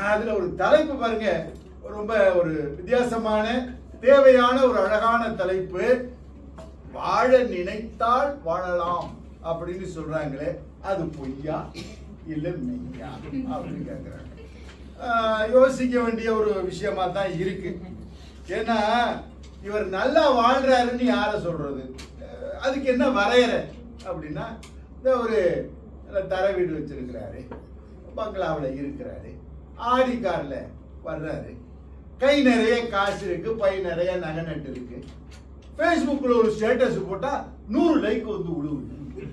அதுல ஒரு தலைப்பு பாருங்க ரொம்ப ஒரு வித்தியாசமான தேவையான ஒரு அழகான தலைப்பு வாழ நினைத்தால் வாழலாம் அப்படின்னு சொல்றாங்களே அது பொய்யா இல்ல மெய்யா அப்படின்னு கேக்குறாங்க ஆஹ் யோசிக்க வேண்டிய ஒரு விஷயமா தான் இருக்கு ஏன்னா இவர் நல்லா வாழ்றாருன்னு யார சொல்றது அஹ் அதுக்கு என்ன வரையறை அப்படின்னா இந்த ஒரு தர வீடு வச்சிருக்கிறாரு பங்களாவில் இருக்கிறாரு ஆடி கார்ல வர்றாரு கை நிறைய காசு இருக்கு பை நிறைய நகை நட்டு இருக்கு ஃபேஸ்புக்கில் ஒரு ஸ்டேட்டஸ் போட்டா நூறு லைக் வந்து விழுவுது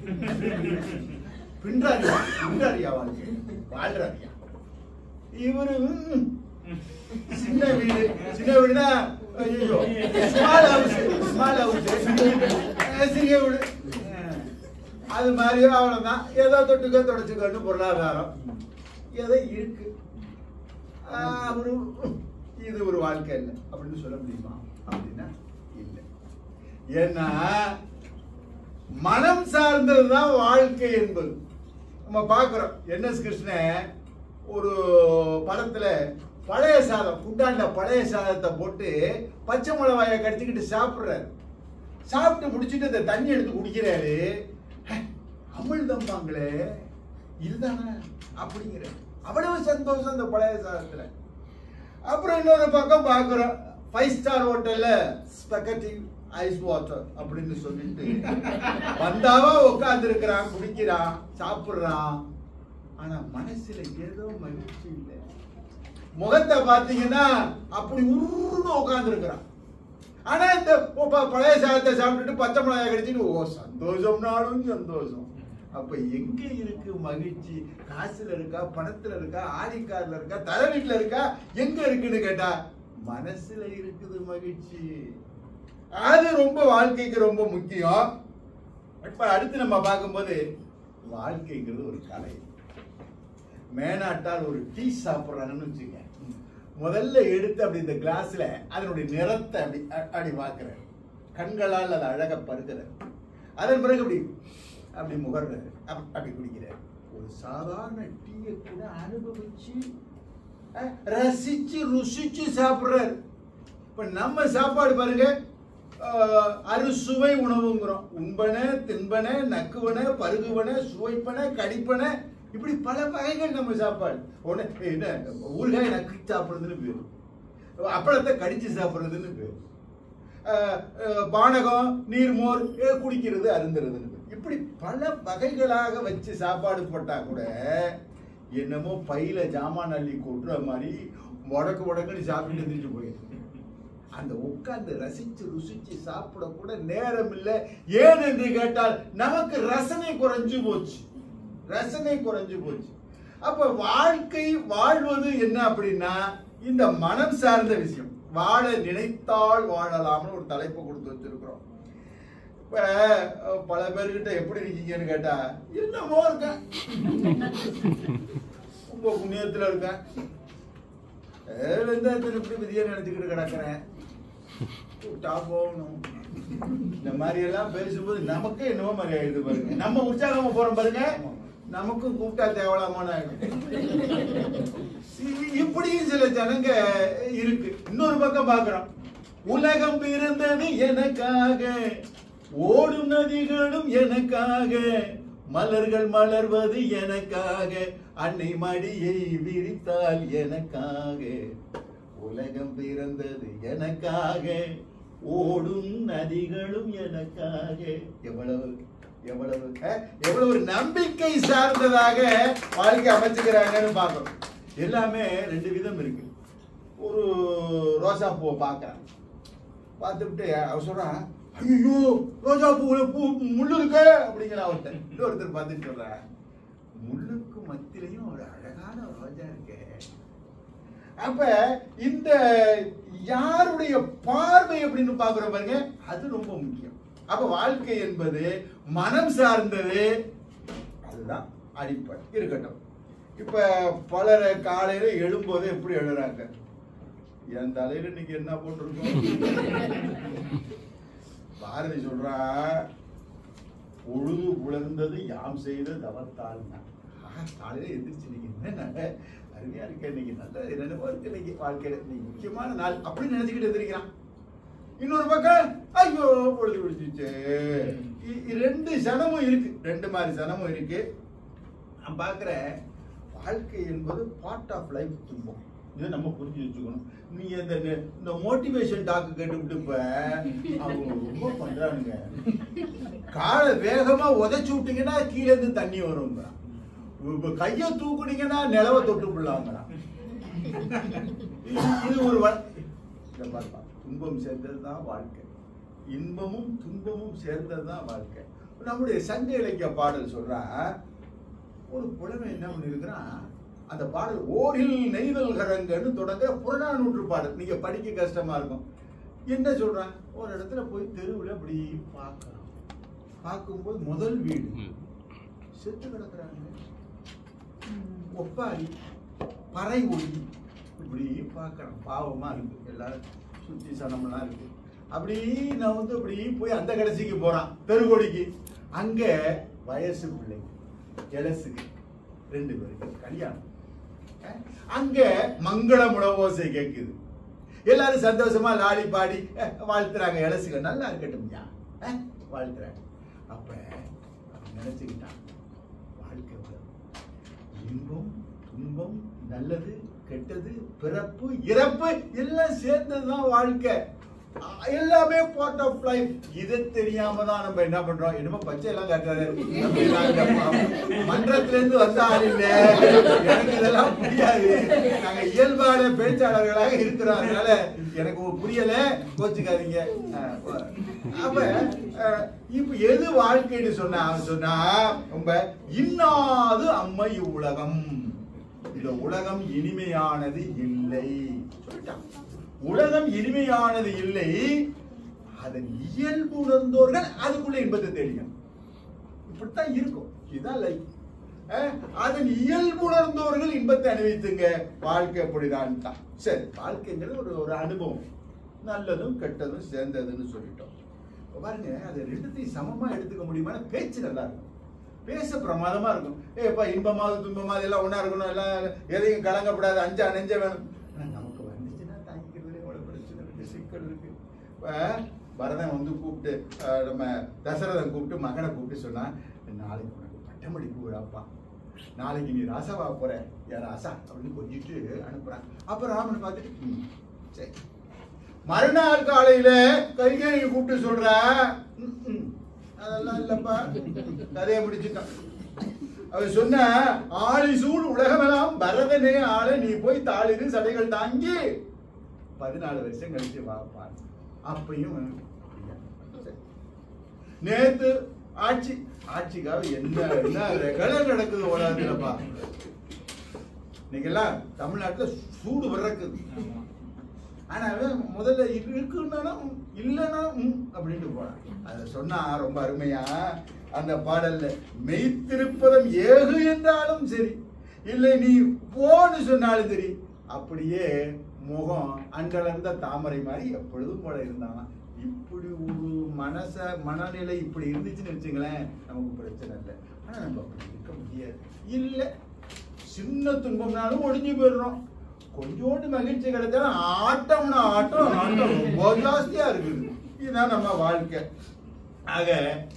பின்றாரியா பின்றாரியா வாழ்க்கை வாழ்றாரியா இவரு ம், சின்ன வீடு சின்ன வீடுனா ஐயோ ஸ்மால் ஹவுஸ் ஸ்மால் ஹவுஸ் சிறிய வீடு அஹ், அது மாதிரி அவ்வளவுதான் ஏதோ தொட்டுக்க தொடச்சுக்கன்னு பொருளாதாரம் ஏதோ இருக்கு ஆஹ், அவரு இது ஒரு வாழ்க்கை இல்லை அப்படின்னு சொல்ல முடியுமா அப்படின்னா இல்லை ஏன்னா மனம் சார்ந்ததுதான் வாழ்க்கை என்பது நம்ம பார்க்கிறோம் என்எஸ் கிருஷ்ணன் ஒரு படத்துல பழைய சாதம் குண்டாண்ட பழைய சாதத்தை போட்டு பச்சை மிளகாயை கடிச்சுக்கிட்டு சாப்பிடுறாரு சாப்பிட்டு முடிச்சிட்டு அந்த தண்ணி எடுத்து குடிக்கிறாரு "ஹே, அமிழ்தம்பாங்களே இதுதானே அப்படிங்கிற அவ்வளவு சந்தோஷம் அந்த பழைய சாதத்துல அப்புறம் இன்னொரு பக்கம் பார்க்குறோம் ஃபைவ் ஸ்டார் ஹோட்டல்ல ஸ்பெகட்டி ஐஸ் வாட்டர் அப்படின்னு சொல்லிட்டு வந்தாவா உட்கார்ந்து இருக்கிறான் குடிக்கிறான் சாப்பிடுறான் ஆனா மனசுல ஏதோ மகிழ்ச்சி இல்லை முகத்தை பார்த்தீங்கன்னா அப்படி உருன்னு உட்கார்ந்து இருக்கிறான் ஆனா இந்த ப- பழைய சாதத்தை சாப்பிட்டுட்டு பச்சை மிளகாய் கடிச்சிட்டு ஓ சந்தோஷம்னாலும் சந்தோஷம் அப்ப எங்க இருக்கு மகிழ்ச்சி காசுல இருக்கா பணத்துல இருக்கா ஆடிக்கார்ல இருக்கா தலை வீட்டுல இருக்கா எங்க இருக்குன்னு கேட்டா மனசுல இருக்குது மகிழ்ச்சி அது ரொம்ப வாழ்க்கைக்கு ரொம்ப முக்கியம் இப்ப அடுத்து நம்ம பார்க்கும்போது வாழ்க்கைங்கிறது ஒரு கலை மேனாட்டால் ஒரு டீ சாப்பிட்றாங்கன்னு வச்சுக்க முதல்ல எடுத்து அப்படி இந்த கிளாஸ்ல அதனுடைய நிறத்தை அப்படி அ- அப்படி பார்க்கிறேன் கண்களால் அதை அழகா பருகிறார் அதன் பிறகு அப்படி அப்படி முகர்றாரு அப்- அப்படி குடிக்கிறார் ஒரு சாதாரண டீயை கூட அனுபவிச்சு அஹ், ரசிச்சு ருசிச்சு சாப்பிடுறாரு இப்ப நம்ம சாப்பாடு பாருங்க அஹ், அறுசுவை உணவுங்கிறோம் உண்பன தின்பன நக்குவன பருகுவன சுவைப்பன கடிப்பன இப்படி பல வகைகள் நம்ம சாப்பாடு ஒண்ணு என்ன ஊறுகாய் நக்கி சாப்பிடுறதுன்னு பேரு அப்பளத்தை கடிச்சு சாப்பிடுறதுன்னு பேரு அஹ், அஹ், பானகம் நீர்மோர் அஹ், குடிக்கிறது அருந்துறதுன்னு பேரு. இப்படி பல வகைகளாக வச்சு சாப்பாடு போட்டா கூட என்னமோ பையில ஜாமான் அள்ளி கொட்டுற மாதிரி உடக்கு உடக்குன்னு சாப்பிட்டு எந்திரிச்சு போயிடுது அந்த உட்கார்ந்து ரசிச்சு ருசிச்சு சாப்பிட கூட நேரம் இல்லை ஏன் என்று கேட்டால் நமக்கு ரசனை குறைஞ்சு போச்சு ரசனை குறைஞ்சு போச்சு அப்ப வாழ்க்கை வாழ்வது என்ன அப்படின்னா இந்த மனம் சார்ந்த விஷயம் வாழ நினைத்தால் வாழலாம்னு ஒரு தலைப்பு கொடுத்து வச்சிருக்கிறோம் இப்ப அஹ், பல பேர்கிட்ட எப்படி இருக்கீங்கன்னு கேட்டா என்னமோ இருக்கேன் உங்க புண்ணியத்துல இருக்கேன் ஏ, வெந்தயத்தை இப்படி விதியா நினைச்சுக்கிட்டு கிடக்குறேன் கூப்பிட்டா போகணும் இந்த மாதிரி எல்லாம் பேசும்போது நமக்கே என்னவோ மாதிரி ஆயிடுது பாருங்க நம்ம உற்சாகமா போறோம் பாருங்க நமக்கும் கூப்பிட்டா தேவலாமான ஆயிடும் இ- இப்படியும் சில ஜனங்க இருக்கு இன்னொரு பக்கம் பார்க்கிறோம் உலகம் பிறந்தது எனக்காக ஓடும் நதிகளும் எனக்காக மலர்கள் மலர்வது எனக்காக அன்னை மடியை விரித்தால் எனக்காக உலகம் பிறந்தது எனக்காக ஓடும் நதிகளும் எனக்காக எவ்வளவு எவ்வளவு அஹ், எவ்வளவு ஒரு நம்பிக்கை சார்ந்ததாக வாழ்க்கை அமைச்சுக்கிறாங்கன்னு பார்க்கணும் எல்லாமே ரெண்டு விதம் இருக்கு ஒரு ரோசா பூவை பார்க்கறான் பார்த்துட்டு அவ சொல்றான் ஐயோ ரோஜா பூவுல பூ முள்ளு இருக்க அப்படிங்கிற அவர்கிட்ட இன்னொருத்தர் பார்த்துட்டு சொல்றான் முள்ளுக்கு மத்தியிலையும் ஒரு அழகான ரோஜா இருக்கே அப்ப இந்த யாருடைய பார்வை அப்படின்னு பாக்குறோம் பாருங்க அது ரொம்ப முக்கியம் அப்ப வாழ்க்கை என்பது மனம் சார்ந்தது அதுதான் அடிப்படை இருக்கட்டும் இப்ப பலர் காலையில எழும்போது எப்படி எழுறாங்க என் தலையில இன்னைக்கு என்ன போட்டிருக்கோம் பாரதி சொல்றா பொழுது புலர்ந்தது யாம் செய்த தவத்தால் காலையில எந்திரிச்சு நீங்க என்ன அருமையா இருக்கு இன்னைக்கு நல்ல என்னென்னமோ இருக்கு இன்னைக்கு வாழ்க்கையில இன்னைக்கு முக்கியமான நாள் அப்படின்னு நினைச்சுக்கிட்டு இருக்கிறான் இன்னொரு பக்கம் ஐயோ பொழுது பிடிச்சிச்சு இ- இ- ரெண்டு சனமும் இருக்கு ரெண்டு மாதிரி சனமும் இருக்கு நான் பார்க்குறேன் வாழ்க்கை என்பது பார்ட் ஆஃப் லைஃப் துன்பம் இதை நம்ம புரிஞ்சு வச்சுக்கணும் நீங்க இந்த இந்த மோட்டிவேஷன் டாக்கு கேட்டுவிட்டு இப்ப அவங்க ரொம்ப பண்றானுங்க காலை வேகமா உதைச்சு விட்டீங்கன்னா கீழே இருந்து தண்ணி வருங்க இப்ப கையை தூக்குனீங்கன்னா நிலவை தொட்டு விடலாங்கிறான் இது- இது ஒரு வ- இதை பாருப்பா துன்பம் சேர்ந்தது தான் வாழ்க்கை இன்பமும் துன்பமும் சேர்ந்தது தான் வாழ்க்கை நம்முடைய சங்க இலக்கிய பாடல் சொல்றா ஒரு புலமை என்ன பண்ணிருக்கிறான் அந்த பாடல் ஓரில் நெய்தல் கரங்கன்னு தொடங்க புறநானூற்று பாடல் நீங்க படிக்க கஷ்டமா இருக்கும் என்ன சொல்றான் ஒரு இடத்துல போய் தெருவில் அப்படி பார்க்கறான் பார்க்கும்போது முதல் வீடு செத்து கிடக்குறாங்க ஒப்பாரி பறை ஒளி இப்படி பார்க்கறேன் பாவமா இருக்கு எல்லாரும் சுத்தி சனமெல்லாம் இருக்கு அப்படி நான் வந்து அப்படி போய் அந்த கடைசிக்கு போறான் தெருக்கோடிக்கு அங்க வயசு பிள்ளை எலசுக்கு ரெண்டு பேருக்கு கல்யாணம் அஹ், அங்க மங்கள முழவோசை கேட்குது எல்லாரும் சந்தோஷமா லாடி பாடி அஹ், வாழ்த்துறாங்க எலசுக நல்லா இருக்கட்டும் யா வாழ்த்துறாங்க அப்ப அவன் நினைச்சுக்கிட்டான் வாழ்க்கை இவ்வளவு. இன்பம் துன்பம் நல்லது கெட்டது பிறப்பு இறப்பு எல்லாம் சேர்ந்ததுதான் வாழ்க்கை அஹ் எல்லாமே பார்ட் ஆஃப் லைஃப் இது தெரியாம தான் நம்ம என்ன பண்றோம் என்னமோ பச்சை எல்லாம் காட்டுறாரு நம்ம எல்லாம் இந்த ம- மன்றத்துல இருந்து வந்த ஆள் இல்ல எனக்கு இதெல்லாம் புரியாது நாங்க இயல்பான பேச்சாளர்களாக இருக்கிறோம் அதனால எனக்கு ஒரு புரியல கோச்சுக்காதீங்க அஹ் அப்ப அஹ், இப்ப எது வாழ்க்கைன்னு சொன்னா அவன் சொன்னா ரொம்ப இன்னாது அம்மை உலகம் இந்த உலகம் இனிமையானது இல்லை சொல்லிட்டான் உலகம் இனிமையானது இல்லை அதன் இயல்பு உணர்ந்தோர்கள் அதுக்குள்ள இன்பத்தை தெரியும் இப்படித்தான் இருக்கும் இதுதான் லைஃப் அதன் இயல்பு உணர்ந்தோர்கள் இன்பத்தை அனுபவித்துங்க வாழ்க்கை அப்படிதான் தான் சரி வாழ்க்கைங்கிறது ஒரு ஒரு அனுபவம் நல்லதும் கெட்டதும் சேர்ந்ததுன்னு சொல்லிட்டோம் இப்ப பாருங்க அது ரெண்டுத்தையும் சமமா எடுத்துக்க முடியுமா பேச்சு நல்லா இருக்கும் பேச பிரமாதமா இருக்கும் ஏப்பா இன்பமாவது துன்பமாவது எல்லாம் ஒண்ணா இருக்கணும் எல்லாம் எதையும் கலங்கப்படாது அஞ்சா நெஞ்ச வேணும் ஆனா நமக்கு வந்துச்சுன்னா தாங்கிக்கிறதுல எவ்வளவு பிரச்சனை இருக்கு சிக்கல் இருக்கு இப்ப பரதன் வந்து கூப்பிட்டு அஹ், நம்ம தசரதன் கூப்பிட்டு மகனை கூப்பிட்டு சொன்னா நாளைக்கு உனக்கு பட்டமளிப்பு விழாப்பா நாளைக்கு நீ ராசாவா போற யார் ராசா அப்படின்னு கொஞ்சிட்டு அனுப்புறான் அப்ப ராமன் பார்த்துட்டு "ம், சரி மறுநாள் காலையில கைகேயை கூப்பிட்டு சொல்ற "ம், ம், அதெல்லாம் இல்லப்பா கதையை முடிச்சுட்டான் அவர் சொன்ன ஆளி சூழ் உலகமெல்லாம் பரதனே ஆள நீ போய் தாளிரு சடைகள் தாங்கி பதினாலு வருஷம் கழிச்சு வாப்பான் அப்பையும் அப்படியா? சரி. நேத்து ஆட்சி ஆட்சிக்காக என்ன என்ன ரகலை நடக்குது உலகத்துலப்பா இன்னைக்கெல்லாம் தமிழ்நாட்டுல சூடு பிறக்குது ஆனா அவன் முதல்ல இது இருக்குன்னா இல்லைன்னா ம் அப்படின்ட்டு போனான் அதை சொன்னா ரொம்ப அருமையா அந்த பாடல்ல மெய்த்திருப்பதம் ஏகு என்றாலும் சரி இல்லை நீ போன்னு சொன்னாலும் சரி அப்படியே முகம் அன்றளர்ந்த தாமரை மாதிரி எப்பொழுதும் போல இருந்தான் இப்படி ஒரு மனச மனநிலை இப்படி இருந்துச்சுன்னு வச்சுங்களேன் நமக்கு பிரச்சனை இல்லை ஆனா நம்ம அப்படி இருக்க முடியாது இல்லை சின்ன துன்பம்னாலும் ஒடிஞ்சு போயிடுறோம் கொஞ்சோண்டு மகிழ்ச்சி கிடைச்சாலும் ஆட்டம்னா ஆட்டம் ஆட்டம் ரொம்ப ஜாஸ்தியா இருக்குது இதுதான் நம்ம வாழ்க்கை ஆக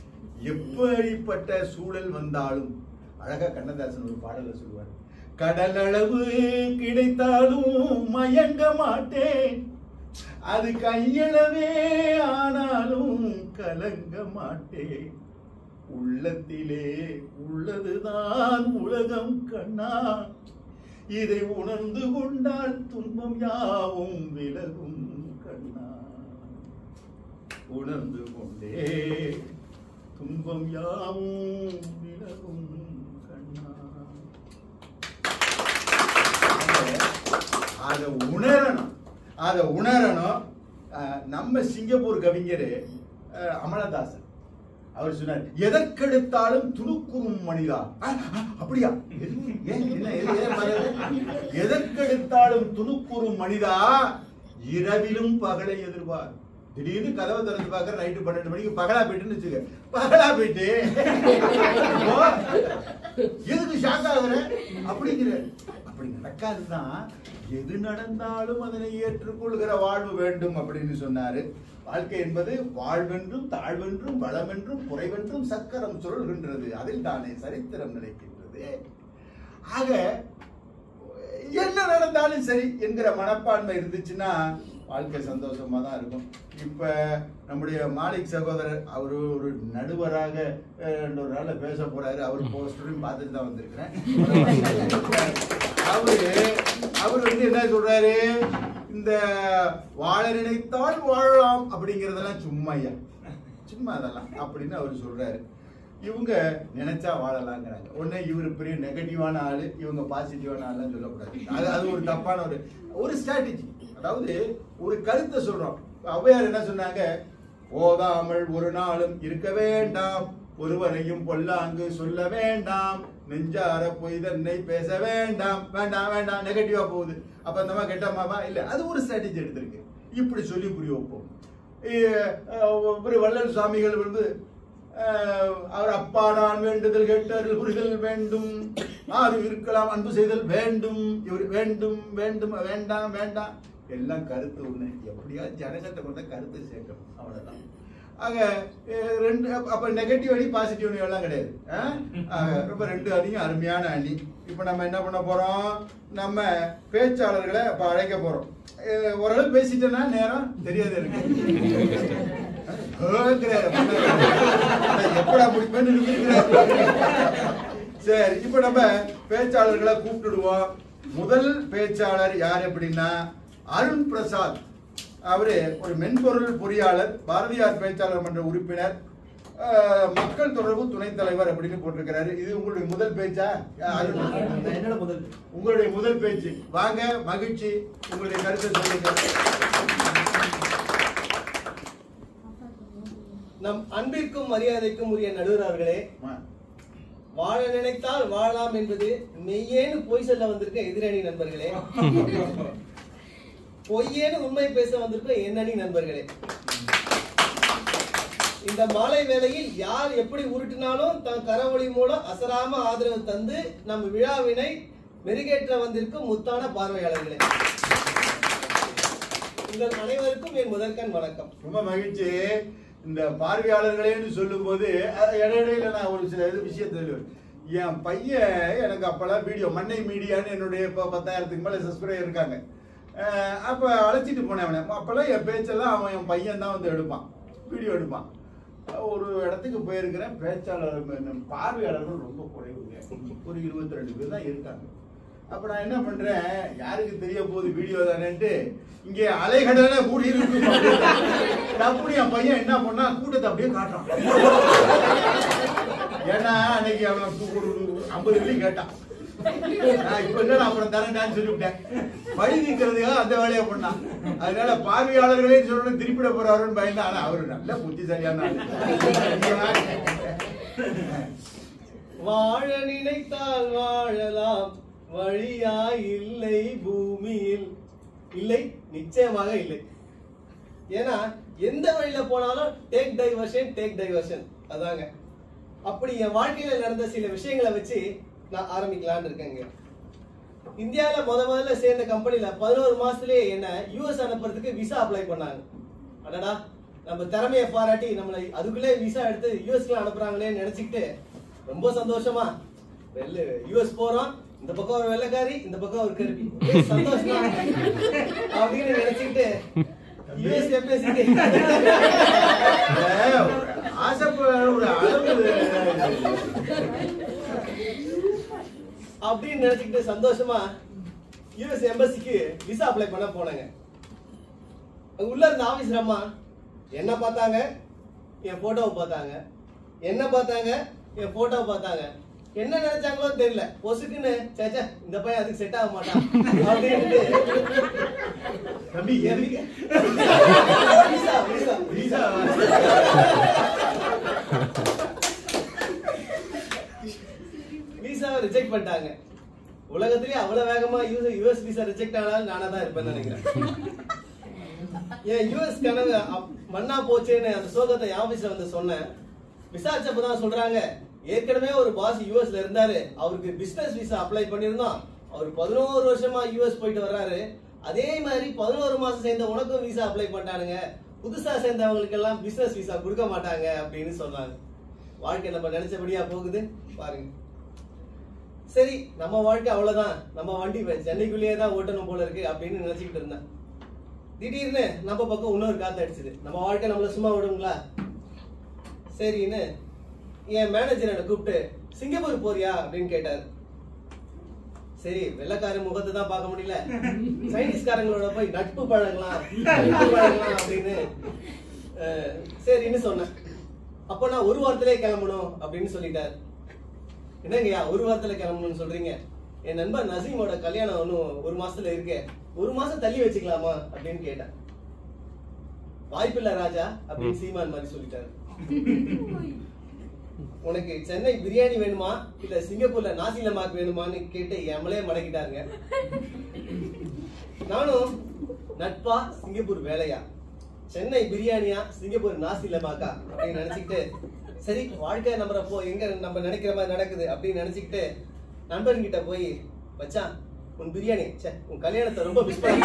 எப்படிப்பட்ட சூழல் வந்தாலும் அழகா கண்ணதாசன் ஒரு பாடல சொல்லுவார் கடலளவு கிடைத்தாலும் மயங்க மாட்டேன் அது கையளவே ஆனாலும் கலங்க மாட்டேன் உள்ளத்திலே உள்ளதுதான் உலகம் கண்ணா இதை உணர்ந்து கொண்டால் துன்பம் யாவும் விலகும் கண்ணா உணர்ந்து கொண்டே துன்பம் யாவும் விலகும் கண்ணா அதை உணரணும் அதை உணரணும் அஹ், நம்ம சிங்கப்பூர் கவிஞர் அஹ், அமலதாசன் அவர் சொன்னார் எதற்கெடுத்தாலும் துணுக்குறும் மனிதா அஹ், அஹ், அப்படியா எது? ஏன் என்ன எது? ஏன் பாருங்க. எதற்கெடுத்தாலும் துணுக்குறும் மனிதா இரவிலும் பகலை எதிர்பார் திடீர்னு கதவை திறந்து பார்க்கற நைட்டு பன்னெண்டு மணிக்கு பகலா போயிட்டுன்னு வச்சுக்க பகலா போயிட்டு ஓ, எதுக்கு ஷாக் ஆகுற அப்படிங்கிற அப்ப அப்படி நடக்காதுதான் எது நடந்தாலும் அதனை ஏற்றுக்கொள்கிற வாழ்வு வேண்டும் அப்படின்னு சொன்னாரு வாழ்க்கை என்பது வாழ்வென்றும் தாழ்வென்றும் வளமென்றும் குறைவென்றும் சக்கரம் சுழல்கின்றது அதில் தானே சரித்திரம் நிலைக்கின்றது ஆக என்ன நடந்தாலும் சரி என்கிற மனப்பான்மை இருந்துச்சுன்னா வாழ்க்கை சந்தோஷமா தான் இருக்கும் இப்ப நம்முடைய மாலிக் சகோதரர் அவர் ஒரு நடுவராக அஹ், ரெண்டு ஒரு நாள்ல பேச போறாரு அவர் போஸ்டரையும் பார்த்துட்டு தான் வந்திருக்கிறேன் அவரு அவர் வந்து என்ன சொல்றாரு இந்த வாழ நினைத்தால் வாழலாம் அப்படிங்கறதெல்லாம் சும்மா ஐயா சும்மா அதெல்லாம் அப்படின்னு அவர் சொல்றாரு இவங்க நினைச்சா வாழலாங்கிறாங்க உடனே இவர் பெரிய நெகட்டிவான ஆளு இவங்க பாசிட்டிவான ஆளுன்னு சொல்லக்கூடாது அது அது ஒரு தப்பான ஒரு ஒரு ஸ்ட்ராட்டஜி அதாவது ஒரு கருத்தை சொல்றோம் ஔவையார் என்ன சொன்னாங்க ஓதாமல் ஒரு நாளும் இருக்க வேண்டாம் ஒருவரையும் பொல்லாங்கு சொல்ல வேண்டாம் நெஞ்சார பொய் தன்னை பேச வேண்டாம் வேண்டாம் வேண்டாம் நெகட்டிவா போகுது அப்ப அந்த மாதிரி கெட்டமாவா இல்ல அது ஒரு ஸ்ட்ராட்டஜி எடுத்திருக்கு இப்படி சொல்லி புரிய வைப்போம் இ- அஹ் ஒரு வள்ளல் சுவாமிகள் வந்து அஹ், அவர் அப்பா நான் வேண்டுதல் கேட்டல் புரிதல் வேண்டும் ஆறு இருக்கலாம் அன்பு செய்தல் வேண்டும் இவர் வேண்டும் வேண்டும் வேண்டாம் வேண்டாம் எல்லாம் கருத்து ஒண்ணு எப்படியா ஜனகத்தை கொண்ட கருத்து சேர்க்கணும் அவ்வளவுதான் ஆக அஹ், ரெண்டு அப்ப- அப்ப நெகட்டிவ் அணி பாசிட்டிவ் அணி எல்லாம் கிடையாது அஹ்? ஆக, ரொம்ப ரெண்டு அணியும் அருமையான அணி இப்ப நம்ம என்ன பண்ண போறோம் நம்ம பேச்சாளர்களை இப்ப அழைக்க போறோம் அஹ், ஓரளவு பேசிட்டேன்னா நேரம் தெரியாது எனக்கு ஏங்கிறாரு. அட, எப்படா முடிப்பேன்னு இருக்கிறாரு. சரி இப்ப நம்ம பேச்சாளர்களை கூப்பிட்டுடுவோம் முதல் பேச்சாளர் யார் அப்படின்னா அருண் பிரசாத் அவரு ஒரு மென்பொருள் பொறியாளர் பாரதியார் பேச்சாளர் மன்ற உறுப்பினர் அஹ், மக்கள் தொடர்பு துணைத் தலைவர் அப்படின்னு போட்டிருக்கிறாரு இது உங்களுடைய முதல் பேச்சா அருண் என்னோட முதல் உங்களுடைய முதல் பேச்சு வாங்க மகிழ்ச்சி உங்களுடைய கருத்தை சொல்லுங்க நம் அன்பிற்கும் மரியாதைக்கும் உரிய நடுவர் அவர்களே ஆ. வாழ நினைத்தால் வாழலாம் என்பது மெய்யேன்னு பொய் சொல்ல வந்திருக்க எதிரணி நண்பர்களே பொய்யேன்னு உண்மை பேச வந்திருக்க எண்ணணி நண்பர்களே இந்த மாலை வேளையில் யார் எப்படி உருட்டினாலும் தன் கரவொளி மூலம் அசராம ஆதரவு தந்து நம் விழாவினை மெருகேற்ற வந்திருக்கும் முத்தான பார்வையாளர்களே உங்கள் அனைவருக்கும் என் முதற்கண் வணக்கம் ரொம்ப மகிழ்ச்சி இந்த பார்வையாளர்களேன்னு சொல்லும்போது அஹ், இடையிடையில நான் ஒரு சில இது விஷயத்தை சொல்லுவேன் என் பையன் எனக்கு அப்பெல்லாம் வீடியோ மண்ணை மீடியான்னு என்னுடைய இப்போ பத்தாயிரத்துக்கு மேலே சப்ஸ்கிரைபர் இருக்காங்க அஹ், அப்ப அழைச்சிட்டு போனேன் அவனை அப்பெல்லாம் என் பேச்செல்லாம் அவன் என் பையன் தான் வந்து எடுப்பான் வீடியோ எடுப்பான் ஒரு இடத்துக்கு போயிருக்கிறேன் பேச்சாளர் ம- பார்வையாளர்கள் ரொம்ப குறைவுங்க ஒரு இருபத்தி ரெண்டு பேர் தான் இருக்காங்க அப்ப நான் என்ன பண்றேன் யாருக்கு தெரிய போகுது வீடியோ தானேன்ட்டு இங்கே அலைகடல கூடி இருக்கு அப்படி என் பையன் என்ன பண்ணா கூட்டத்தை அப்படியே காட்டுறான் ஏன்னா அன்னைக்கு அவன் கு- ஒரு ஐம்பது வெள்ளி கேட்டான் நான் இப்ப இல்ல நான் அப்புறம் தரேன்டான்னு சொல்லிவிட்டேன் வழி நிக்கிறதுக்காக அந்த வேலையை பண்ணான் அதனால பார்வையாளர்களே சொல்லணும் திருப்பிட போறாருன்னு பயந்தா ஆனா அவரு நல்ல புத்திசாலியான ஆளு. வாழ நினைத்தால் வாழலாம் வழியாய் இல்லை பூமியில் இல்லை நிச்சயமாக இல்லை ஏன்னா எந்த வழியில போனாலும் டேக் டைவர்ஷன் டேக் டைவர்ஷன் அதாங்க அப்படி என் வாழ்க்கையில நடந்த சில விஷயங்களை வச்சு நான் ஆரம்பிக்கலாம்னு இருக்கேங்க இந்தியால முத முதல்ல சேர்ந்த கம்பெனில பதினோரு மாசத்துலயே என்ன யூஎஸ் அனுப்புறதுக்கு விசா அப்ளை பண்ணாங்க அடடா நம்ம திறமையை பாராட்டி நம்மளை அதுக்குள்ளே விசா எடுத்து யூஎஸ்க்கு அனுப்புறாங்களேன்னு நினைச்சுக்கிட்டு ரொம்ப சந்தோஷமா வெள்ள யூஎஸ் போறோம் இந்த பக்கம் ஒரு வெள்ளைக்காரி இந்த பக்கம் ஒரு கருப்பி ஒரே சந்தோஷமா அப்படின்னு நினைச்சுக்கிட்டு யூஎஸ் எம்பேசிக்கு ஏய், ஆசைப்படுற ஒரு அளவு அப்படின்னு நினைச்சுக்கிட்டு சந்தோஷமா யூஎஸ் எம்பசிக்கு விசா அப்ளை பண்ண போனாங்க அங்க உள்ள இருந்த ஆபீசர் அம்மா என்ன பார்த்தாங்க என் போட்டோவை பார்த்தாங்க என்ன பார்த்தாங்க என் போட்டோவை பார்த்தாங்க என்ன நினைச்சாங்களோ தெரியல பொசுக்குன்னு சேச்சா இந்த பையன் அதுக்கு செட் ஆக மாட்டான் அப்படின்ட்டு தம்பி எதுக்கு விசா விசா வீசா விசாவை ரிஜெக்ட் பண்ணிட்டாங்க உலகத்திலேயே அவ்வளவு வேகமா யூஎஸ் யூஎஸ் விசா ரிஜெக்ட் ஆனாலும் நானா தான் இருப்பேன்னு நினைக்கிறேன் ஏன் யூஎஸ் கனவு அப்- மண்ணா போச்சேன்னு அந்த சோகத்தை என் ஆபீஸ்ல வந்து சொன்னேன் விசாரிச்சப்ப தான் சொல்றாங்க ஏற்கனவே ஒரு பாஸ் யூஎஸ்ல இருந்தாரு அவருக்கு பிசினஸ் விசா அப்ளை பண்ணிருந்தோம் அவர் பதினோரு வருஷமா யூஎஸ் போயிட்டு வர்றாரு அதே மாதிரி பதினோரு மாசம் சேர்ந்த உனக்கும் விசா அப்ளை பண்ணிட்டானுங்க புதுசா சேர்ந்தவங்களுக்கு எல்லாம் பிசினஸ் விசா கொடுக்க மாட்டாங்க அப்படின்னு சொன்னாங்க வாழ்க்கை நம்ம நினைச்சபடியா போகுது பாருங்க சரி நம்ம வாழ்க்கை அவ்வளவுதான் நம்ம வண்டி இப்ப சென்னைக்குள்ளேயே தான் ஓட்டணும் போல இருக்கு அப்படின்னு நினைச்சுக்கிட்டு இருந்தேன் திடீர்னு நம்ம பக்கம் இன்னொரு காத்து அடிச்சுது நம்ம வாழ்க்கை நம்மள சும்மா விடுங்களா சரின்னு என் மேனேஜர் என்னை கூப்பிட்டு சிங்கப்பூர் போறியா அப்படின்னு கேட்டாரு சரி வெள்ளக்கார முகத்தை தான் பார்க்க முடியல சைனீஸ்காரங்களோட போய் நட்பு பழகலாம் நட்பு பழகலாம் அப்படின்னு அஹ், சரின்னு சொன்னேன் அப்போ நான் ஒரு வாரத்திலே கிளம்பணும் அப்படின்னு சொல்லிட்டாரு என்னங்கய்யா ஒரு வாரத்துல கிளம்பணும்னு சொல்றீங்க என் நண்பர் நசீமோட கல்யாணம் இன்னும் ஒரு மாசத்துல இருக்கு ஒரு மாசம் தள்ளி வச்சுக்கலாமா அப்படின்னு கேட்டேன் வாய்ப்பில்ல ராஜா அப்படின்னு சீமான் மாதிரி சொல்லிட்டாரு உனக்கு சென்னை பிரியாணி வேணுமா இல்ல சிங்கப்பூர்ல நாசி லமாக் வேணுமான்னு கேட்டு எமலே மடக்கிட்டாருங்க நானும் நட்பா சிங்கப்பூர் வேலையா சென்னை பிரியாணியா சிங்கப்பூர் நாசி லமாக்கா அப்படின்னு நினைச்சுக்கிட்டு சரி வாழ்க்கை நம்ம போ எங்க நம்ம நினைக்கிற மாதிரி நடக்குது அப்படின்னு நினைச்சுக்கிட்டு நண்பர்கிட்ட போய் மச்சான் உன் பிரியாணி ச்சே உன் கல்யாணத்தை ரொம்ப மிஸ் பண்ணி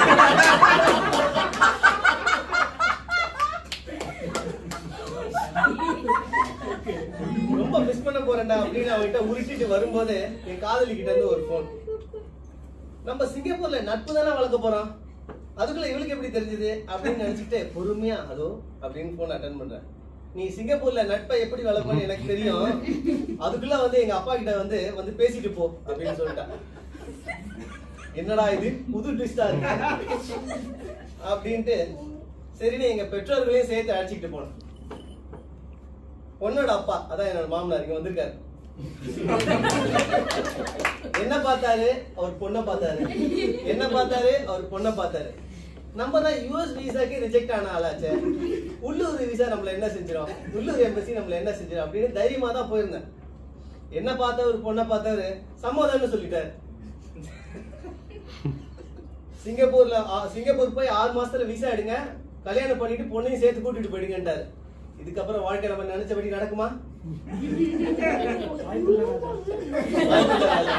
ரொம்ப மிஸ் பண்ண போறேன்டா அப்படின்னு அவன்கிட்ட உருட்டிட்டு வரும்போது என் காதலி கிட்ட இருந்து ஒரு போன் நம்ம சிங்கப்பூர்ல நட்பு தானே வளர்க்க போறோம் அதுக்குள்ள இவளுக்கு எப்படி தெரிஞ்சது அப்படின்னு நினைச்சிட்டு பொறுமையா ஹலோ அப்படின்னு போன் அட்டன் பண்றேன் நீ சிங்கப்பூர்ல நட்பை எப்படி வளர்ப்பன்னு எனக்கு தெரியும் அதுக்குள்ள வந்து எங்க அப்பா கிட்ட வந்து வந்து பேசிட்டு போ அப்படின்னு சொல்லிட்டா என்னடா இது புது ட்விஸ்டா இருக்கு அப்படின்ட்டு சரின்னு எங்க பெற்றோர்களையும் சேர்த்து அழைச்சிக்கிட்டு போனேன் பொண்ணோட அப்பா அதான் என்னோட மாமனார் இங்க வந்திருக்காரு என்ன பார்த்தாரு அவர் பொண்ணை பார்த்தாரு என்ன பார்த்தாரு அவர் பொண்ணை பார்த்தாரு நம்ம தான் யூஎஸ் விசாக்கு ரிஜெக்ட் ஆன ஆளாச்சே உள்ளூர் விசா நம்மள என்ன செஞ்சிடும் உள்ளூர் எம்பசி நம்மள என்ன செஞ்சிடும் அப்படின்னு தைரியமா தான் போயிருந்தேன் என்ன பார்த்தவர் பொண்ணை பார்த்தவரு சம்மதம்னு சொல்லிட்டாரு சிங்கப்பூர்ல ஆ- சிங்கப்பூர் போய் ஆறு மாசத்துல விசா எடுங்க கல்யாணம் பண்ணிட்டு பொண்ணையும் சேர்த்து கூட்டிட்டு போயிடுங்கன்றாரு இதுக்கப்புறம் வாழ்க்கை நம்ம நினைச்சபடி நடக்குமா வாய்ப்பில்லை ராஜா.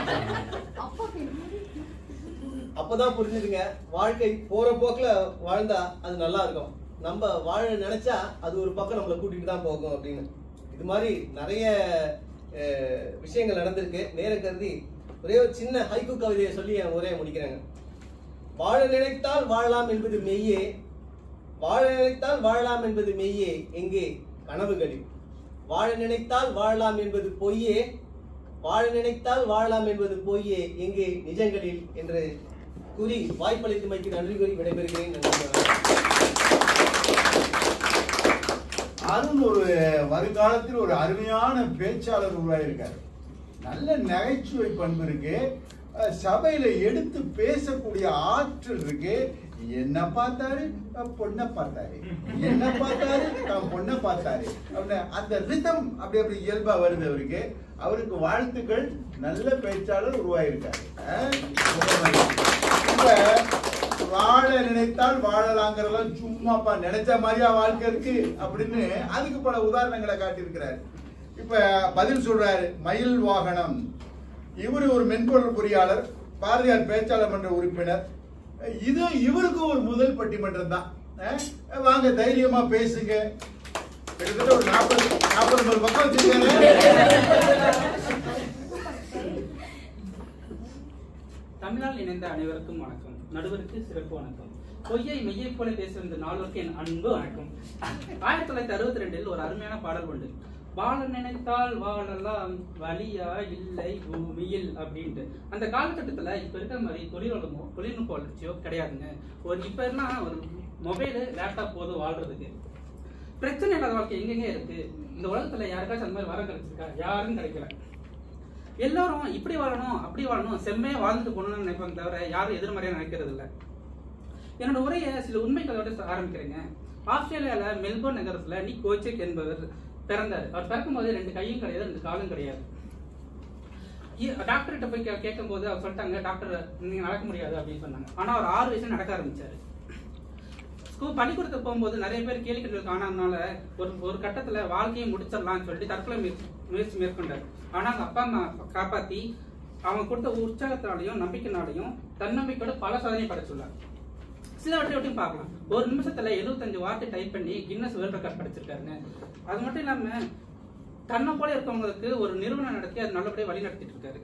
அப்பதான் புரிஞ்சுதுங்க வாழ்க்கை போற போக்குல வாழ்ந்தா அது நல்லா இருக்கும் நம்ம வாழ நினைச்சா அது ஒரு பக்கம் நம்மளை கூட்டிட்டு தான் போகும் அப்படின்னு இது மாதிரி நிறைய அஹ், விஷயங்கள் நடந்திருக்கு நேரம் கருதி ஒரே ஒரு சின்ன ஹைக்கு கவிதையை சொல்லி என் உரையை முடிக்கிறேங்க வாழ நினைத்தால் வாழலாம் என்பது மெய்யே வாழ நினைத்தால் வாழலாம் என்பது மெய்யே எங்கே கனவுகளில் வாழ நினைத்தால் வாழலாம் என்பது பொய்யே வாழ நினைத்தால் வாழலாம் என்பது பொய்யே எங்கே நிஜங்களில் என்று கூறி வாய்ப்பளித்தமைக்கு நன்றி கூறி விடைபெறுகிறேன் நன்றி வணக்கம். அருண் ஒரு வருங்காலத்தில் ஒரு அருமையான பேச்சாளர் உருவாயிருக்காரு நல்ல நகைச்சுவை பண்பு இருக்கு அஹ் சபையில எடுத்து பேசக்கூடிய ஆற்றல் இருக்கு என்ன பார்த்தாரு அஹ் பொண்ணை பார்த்தாரு என்ன பார்த்தாரு தான் பொண்ணை பார்த்தாரு அப்படின்னு அந்த ரிதம் அப்படி அப்படி இயல்பா வருது அவருக்கு அவருக்கு வாழ்த்துக்கள் நல்ல பேச்சாளர் உருவாயிருக்காரு அஹ் ரொம்ப மகிழ்ச்சி. இப்ப வாழ நினைத்தால் வாழலாங்கிறதெல்லாம் சும்மாப்பா நினைச்ச மாதிரியா வாழ்க்கை இருக்கு அப்படின்னு அதுக்கு பல உதாரணங்களை காட்டியிருக்கிறார் இப்ப பதில் சொல்றாரு மயில் வாகனம் இவரு ஒரு மென்பொருள் பொறியாளர் பாரதியார் பேச்சாளர் மன்ற உறுப்பினர் இது இவருக்கும் ஒரு முதல் பட்டிமன்றம் தான் அஹ் வாங்க தைரியமா பேசுங்க கிட்டத்தட்ட ஒரு நாற்பது நாற்பது பக்கம் வச்சிருக்காரு தமிழால் இணைந்த அனைவருக்கும் வணக்கம் நடுவருக்கு சிறப்பு வணக்கம் பொய்யை மெய்யை போல பேசுகிற நால்வருக்கு என் அன்பு வணக்கம் ஆயிரத்தி தொள்ளாயிரத்தி அறுபத்தி ரெண்டில் ஒரு அருமையான பாடல் உண்டு வாழ நினைத்தால் வாழலாம் வழியா இல்லை பூமியில் அப்படின்ட்டு அந்த காலகட்டத்துல இப்ப இருக்கிற மாதிரி தொழில்நுட்பமோ தொழில்நுட்ப வளர்ச்சியோ கிடையாதுங்க ஒரு இப்ப என்ன ஒரு மொபைலு லேப்டாப் போதும் வாழ்றதுக்கு பிரச்சனை இல்லாத வாழ்க்கை எங்கெங்க இருக்கு இந்த உலகத்துல யாருக்காச்சும் அந்த மாதிரி வரம் கிடைச்சிருக்கா யாரும் கிடைக்கல எல்லாரும் இப்படி வாழணும் அப்படி வாழணும் செம்மையா வாழ்ந்துட்டு போகணும்னு நினைப்பாங்க தவிர யாரும் எதிர்மறையா நினைக்கிறது இல்ல என்னோட உரையை சில உண்மை கதையோட ஆரம்பிக்கிறேங்க ஆஸ்திரேலியால மெல்போர்ன் நகரத்துல நிக் கோச்செக் என்பவர் பிறந்தார் அவர் பிறக்கும்போது ரெண்டு கையும் கிடையாது ரெண்டு காலும் கிடையாது டாக்டர்கிட்ட போய் கே- கேட்கும்போது அவர் சொல்லிட்டாங்க டாக்டர் நீங்க நடக்க முடியாது அப்படின்னு சொன்னாங்க ஆனா அவர் ஆறு வயசுல நடக்க ஆரம்பிச்சாரு ஸ்கூல் பள்ளிக்கூடத்துக்கு போகும்போது நிறைய பேர் கேள்விகள் காணாதனால ஒரு ஒரு கட்டத்துல வாழ்க்கையை முடிச்சிடலாம்னு சொல்லிட்டு தற்கொலை முயற்சி முயற்சி மேற்கொண்டார் ஆனா அவங்க அப்பா அம்மா காப்பாத்தி அவங்க கொடுத்த உற்சாகத்தினாலையும் நம்பிக்கைனாலையும் தன்னம்பிக்கையோட பல சாதனை படைச்சுள்ளார் சிலவற்றை மட்டும் பார்க்கலாம் ஒரு நிமிஷத்துல 75 வார்த்தை டைப் பண்ணி கின்னஸ் வேர்ல்ட் ரெக்கார்ட் படிச்சிருக்காருங்க அது மட்டும் இல்லாம தன்னை போல இருக்கவங்களுக்கு ஒரு நிறுவனம் நடத்தி அது நல்லபடியா வழி நடத்திட்டு இருக்காரு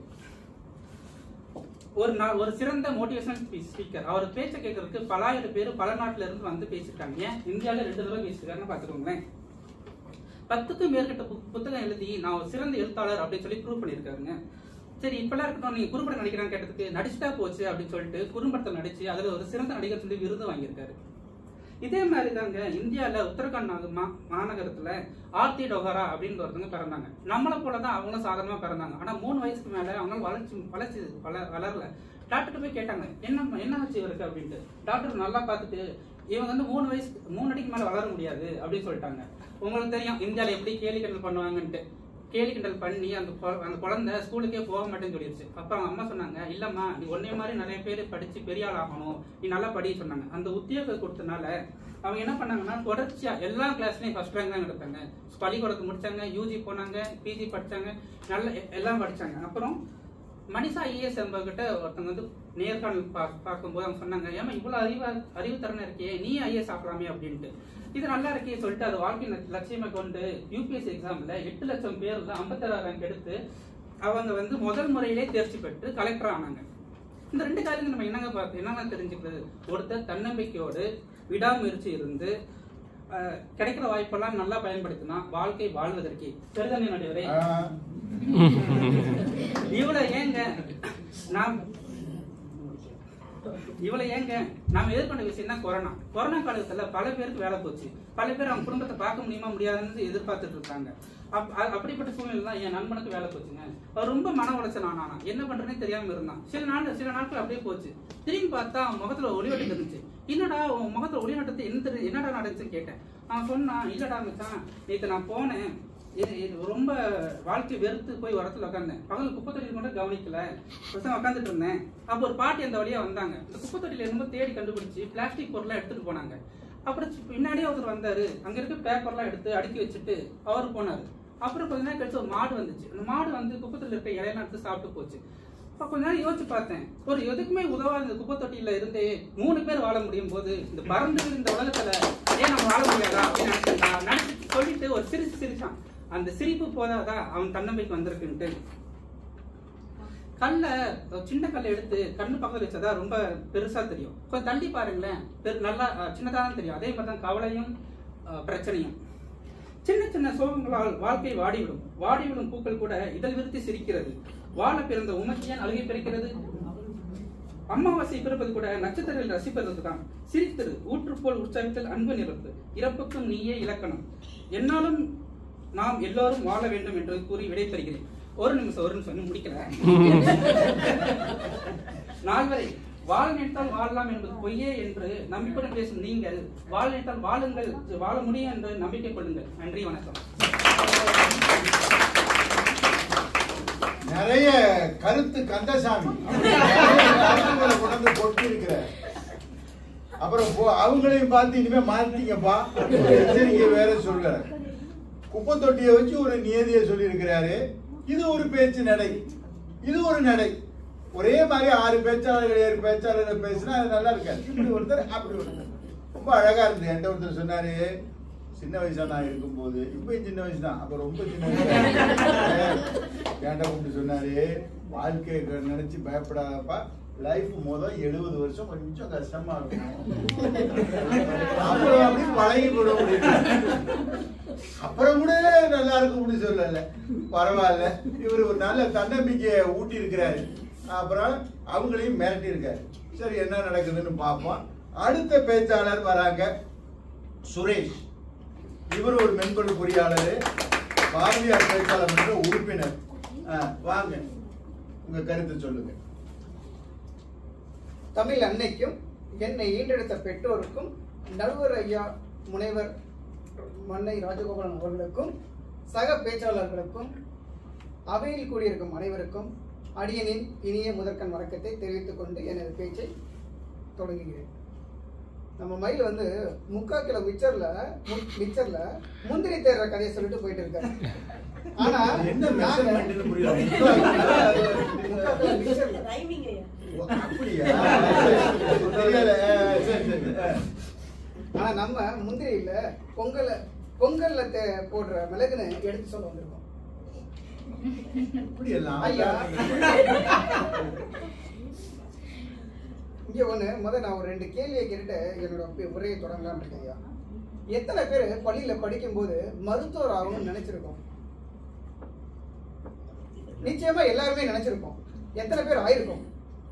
ஒரு நா- ஒரு சிறந்த மோட்டிவேஷனல் ஸ்பீக்கர் அவர் பேச்சை கேட்கறதுக்கு பலாயிரம் பேர் பல நாட்டுல இருந்து வந்து பேசியிருக்காங்க ஏன் இந்தியாவில ரெண்டு தடவை பேசியிருக்காருன்னு பாத்துக்கோங்களேன் பத்துக்கும் மேற்பட்ட புக்- புத்தகம் எழுதி நான் ஒரு சிறந்த எழுத்தாளர் அப்படின்னு சொல்லி ப்ரூவ் பண்ணியிருக்காருங்க சரி இப்பெல்லாம் இருக்கட்டும் நீங்க குறும்படம் நடிக்கிறான்னு கேட்டதுக்கு நடிச்சுட்டா போச்சு அப்படின்னு சொல்லிட்டு குறும்படத்தை நடிச்சு அதுல ஒரு சிறந்த நடிகர் சொல்லி விருது வாங்கியிருக்காரு இதே மாதிரி தாங்க இந்தியாவில் உத்தரகாண்ட் நக- மா- மாநகரத்துல ஆர்த்தி டொஹரா அப்படின்னு ஒருத்தவங்க பிறந்தாங்க நம்மளை போல தான் அவங்களும் சாதாரணமா பிறந்தாங்க ஆனா மூணு வயசுக்கு மேல அவங்களால வளர்ச்சி வளர்ச்சி வள வளரல டாக்டர் போய் கேட்டாங்க என்ன என்ன ஆச்சு இவருக்கு அப்படின்ட்டு டாக்டர் நல்லா பார்த்துட்டு இவங்க வந்து மூணு வயசு மூணு அடிக்கு மேல வளர முடியாது அப்படின்னு சொல்லிட்டாங்க உங்களுக்கு தெரியும் இந்தியாவில் எப்படி கேலி கிண்டல் பண்ணுவாங்கன்ட்டு கேலி கிண்டல் பண்ணி அந்த கொ- அந்த குழந்தை ஸ்கூலுக்கே போக மாட்டேன்னு சொல்லிடுச்சு அப்ப அவங்க அம்மா சொன்னாங்க இல்லம்மா நீ ஒன்னே மாதிரி நிறைய பேர் படிச்சு பெரிய ஆள் ஆகணும் நீ நல்லா படி சொன்னாங்க அந்த உத்தியோகம் கொடுத்தனால அவங்க என்ன பண்ணாங்கன்னா தொடர்ச்சியா எல்லா கிளாஸ்லயும் ஃபர்ஸ்ட் ரேங்க் தான் எடுத்தாங்க பள்ளிக்கூடத்தை முடிச்சாங்க யூஜி போனாங்க பிஜி படிச்சாங்க நல்ல எ- எல்லாம் படிச்சாங்க அப்புறம் மனிஷா ஐஏஎஸ் என்பவர்கிட்ட ஒருத்தவங்க வந்து நேர்காணல் பா பார்க்கும்போது அவங்க சொன்னாங்க ஏமா இவ்வளவு அறிவா அறிவு திறனை இருக்கே நீ ஐஏஎஸ் ஆகலாமே அப்படின்ட்டு இது நல்லா இருக்கே சொல்லிட்டு அது வாழ்க்கையின் லட்ச- லட்சியமா கொண்டு யூபிஎஸ்சி எக்ஸாம்ல எட்டு லட்சம் பேர்ல ஐம்பத்தாறு ரேங்க் எடுத்து அவங்க வந்து முதல் முறையிலே தேர்ச்சி பெற்று கலெக்டர் ஆனாங்க இந்த ரெண்டு காரியங்கள் நம்ம என்னங்க பார்த்து என்னங்க தெரிஞ்சுக்கிறது ஒருத்தர் தன்னம்பிக்கையோடு விடாமுயற்சி இருந்து அஹ், கிடைக்கிற வாய்ப்பெல்லாம் நல்லா பயன்படுத்தினா வாழ்க்கை வாழ்வதற்கு சரிதானே நடுவரே ஆ, இவ்வளவு ஏங்க நாம் இவ்வளவு ஏங்க நாம எதிர்கொண்ட விஷயம் தான் கொரோனா கொரோனா காலத்துல பல பேருக்கு வேலை போச்சு பல பேர் அவங்க குடும்பத்தை பார்க்க முடியுமா முடியாதுன்னு எதிர்பார்த்துட்டு இருக்காங்க அப்- அ- அப்படிப்பட்ட சூழ்நிலை தான் என் நண்பனுக்கு வேலை போச்சுங்க அவர் ரொம்ப மன உளைச்சல் ஆனானா என்ன பண்றதுனே தெரியாம இருந்தான் சில நாள் சில நாட்கள் அப்படியே போச்சு திரும்பி பார்த்தா அவன் முகத்துல ஒளிவட்டம் இருந்துச்சு என்னடா உன் முகத்துல ஒளிவட்டத்தை என்ன தெரி- என்னடா நடந்துச்சுன்னு கேட்டேன் அவன் சொன்னான் இல்லடா மச்சான் நேத்து நான் போனேன் இது இது ரொம்ப வாழ்க்கை வெறுத்து போய் வரத்துல உட்காந்தேன் பகல் குப்பை தொட்டியில் கூட கவனிக்கல பிரசங்க உட்காந்துட்டு இருந்தேன் அப்போ ஒரு பாட்டி அந்த வழியா வந்தாங்க இந்த குப்பை தொட்டியில என்னமோ தேடி கண்டுபிடிச்சு பிளாஸ்டிக் பொருள்லாம் எடுத்துட்டு போனாங்க அப்புறம் சி- பின்னாடியே ஒருத்தர் வந்தாரு அங்க இருக்க பேப்பர்லாம் எடுத்து அடுக்கி வச்சுட்டு அவர் போனாரு அப்புறம் கொஞ்ச நேரம் கழிச்சு ஒரு மாடு வந்துச்சு அந்த மாடு வந்து குப்பத்தில் இருக்க இலையெல்லாம் எடுத்து சாப்பிட்டு போச்சு அப்ப கொஞ்ச நேரம் யோசிச்சு பார்த்தேன் ஒரு எதுக்குமே உதவாத இந்த குப்பை தொட்டியில இருந்தே மூணு பேர் வாழ முடியும் போது இந்த பறந்து இந்த உலகத்துல ஏன் நம்ம வாழ முடியாதா அப்படின்னு நினைச்சா நினைச்சு சொல்லிட்டு ஒரு சிரிச்சு சிரிச்சான் அந்த சிரிப்பு போதாதா அவன் தன்னம்பிக்கை வந்திருக்குன்ட்டு கல்ல ஒரு சின்ன கல்லை எடுத்து கண்ணு பக்கத்துல வச்சதா ரொம்ப பெருசா தெரியும் கொஞ்சம் தள்ளி பாருங்களேன் பெரு- நல்லா அஹ், சின்னதா தான் தெரியும் அதே மாதிரி தான் கவலையும் அஹ், பிரச்சனையும் சின்ன சின்ன சோகங்களால் வாழ்க்கை வாடிவிடும் வாடிவிடும் பூக்கள் கூட இதழ் விருத்தி சிரிக்கிறது வாழ பிறந்த உமக்கு ஏன் அழுகை பிறக்கிறது அமாவாசை பிறப்பது கூட நட்சத்திரங்கள் ரசிப்பதற்கு தான் சிரித்தது ஊற்று போல் உற்சாகத்தில் அன்பு நிறப்பு இறப்புக்கும் நீயே இலக்கணம் என்னாலும் நாம் எல்லோரும் வாழ வேண்டும் என்று கூறி விடைபெறுகிறேன் ஒரு நிமிஷம் ஒரு நிமிஷம் இன்னும் முடிக்கல நால்வரை வாழ நினைத்தால் வாழலாம் என்பது பொய்யே என்று நம்பிக்கையுடன் பேசும் நீங்கள் வாழ நினைத்தால் வாழுங்கள் வாழ முடியும் என்று நம்பிக்கை கொள்ளுங்கள் நன்றி வணக்கம் நிறைய கருத்து கந்தசாமி நிறைய கருத்துக்களை கொண்டு கொட்டி இருக்கிற அப்புறம் போ- அவங்களையும் பார்த்து இனிமே மாத்திங்கப்பா ஒரு எச்சரிக்கை வேற சொல்ற குப்பை தொட்டியை வச்சு ஒரு நியதியை சொல்லியிருக்கிறாரு இது ஒரு பேச்சு நடை இது ஒரு நடை ஒரே மாதிரி ஆறு பேச்சாளர்கள் ஏழு பேச்சாளர்கள் பேசினா அது நல்லா இருக்காது இப்படி ஒருத்தர் அப்படி ஒருத்தர் ரொம்ப அழகா இருந்தது என்கிட்ட ஒருத்தர் சொன்னாரு சின்ன வயசா நான் இருக்கும்போது இப்பயும் சின்ன வயசு தான் அப்ப ரொம்ப சின்ன வயசா என்கிட்ட கூப்பிட்டு சொன்னாரு வாழ்க்கையை க- நினைச்சு பயப்படாதப்பா லைஃப் மொதல் எழுபது வருஷம் கொஞ்சம் கஷ்டமா இருக்கும் அப்புறம் அப்படி பழகி போட முடியும் அப்புறம் கூட நல்லா இருக்கும் அப்படி சொல்லல பரவாயில்ல இவர் ஒரு நல்ல தன்னம்பிக்கையை ஊட்டி இருக்கிறாரு அப்புறம் அவங்களையும் மிரட்டி இருக்காரு சரி என்ன நடக்குதுன்னு பார்ப்போம் அடுத்த பேச்சாளர் வராங்க சுரேஷ் இவர் ஒரு மென்பொருள் பொறியாளர் பாரதியார் பேச்சாளர் மன்ற உறுப்பினர் ஆ, வாங்க உங்க கருத்தை சொல்லுங்க தமிழ் அன்னைக்கும் என்னை ஈண்டெடுத்த பெற்றோருக்கும் நடுவர் ஐயா முனைவர் மன்னை ராஜகோபாலன் அவர்களுக்கும் சக பேச்சாளர்களுக்கும் அவையில் கூடியிருக்கும் அனைவருக்கும் அடியனின் இனிய முதற்கண் வணக்கத்தை தெரிவித்துக் கொண்டு எனது பேச்சை தொடங்குகிறேன் நம்ம மயில் வந்து முக்கா கிலோ மிச்சர்ல மு- மிச்சர்ல முந்திரி தேடுற கதையை சொல்லிட்டு போயிட்டு இருக்காரு ஆனா என்ன நாங்க மெஷர்மெண்ட்னு புரியல முக்கா கிலோ மிச்சர்ல ரைமிங் ஐயா ஓ, அப்படியா தெரியல சரி சரி ஆனா நம்ம முந்திரி இல்ல பொங்கல்ல பொங்கல்ல தே- போடுற மிளகுன்னு எடுத்து சொல்ல வந்திருக்கோம் இப்படி எல்லாம் ஐயா. இங்க ஒண்ணு முத நான் ஒரு ரெண்டு கேள்வியை கேட்டுட்டு என்னோட பி- உரையை தொடங்கலாம்னு இருக்கேன் ஐயா எத்தனை பேர் பள்ளியில படிக்கும்போது மருத்துவர் ஆகணும்னு நினைச்சிருக்கோம் நிச்சயமா எல்லாருமே நினைச்சிருப்போம் எத்தனை பேர் ஆயிருக்கோம்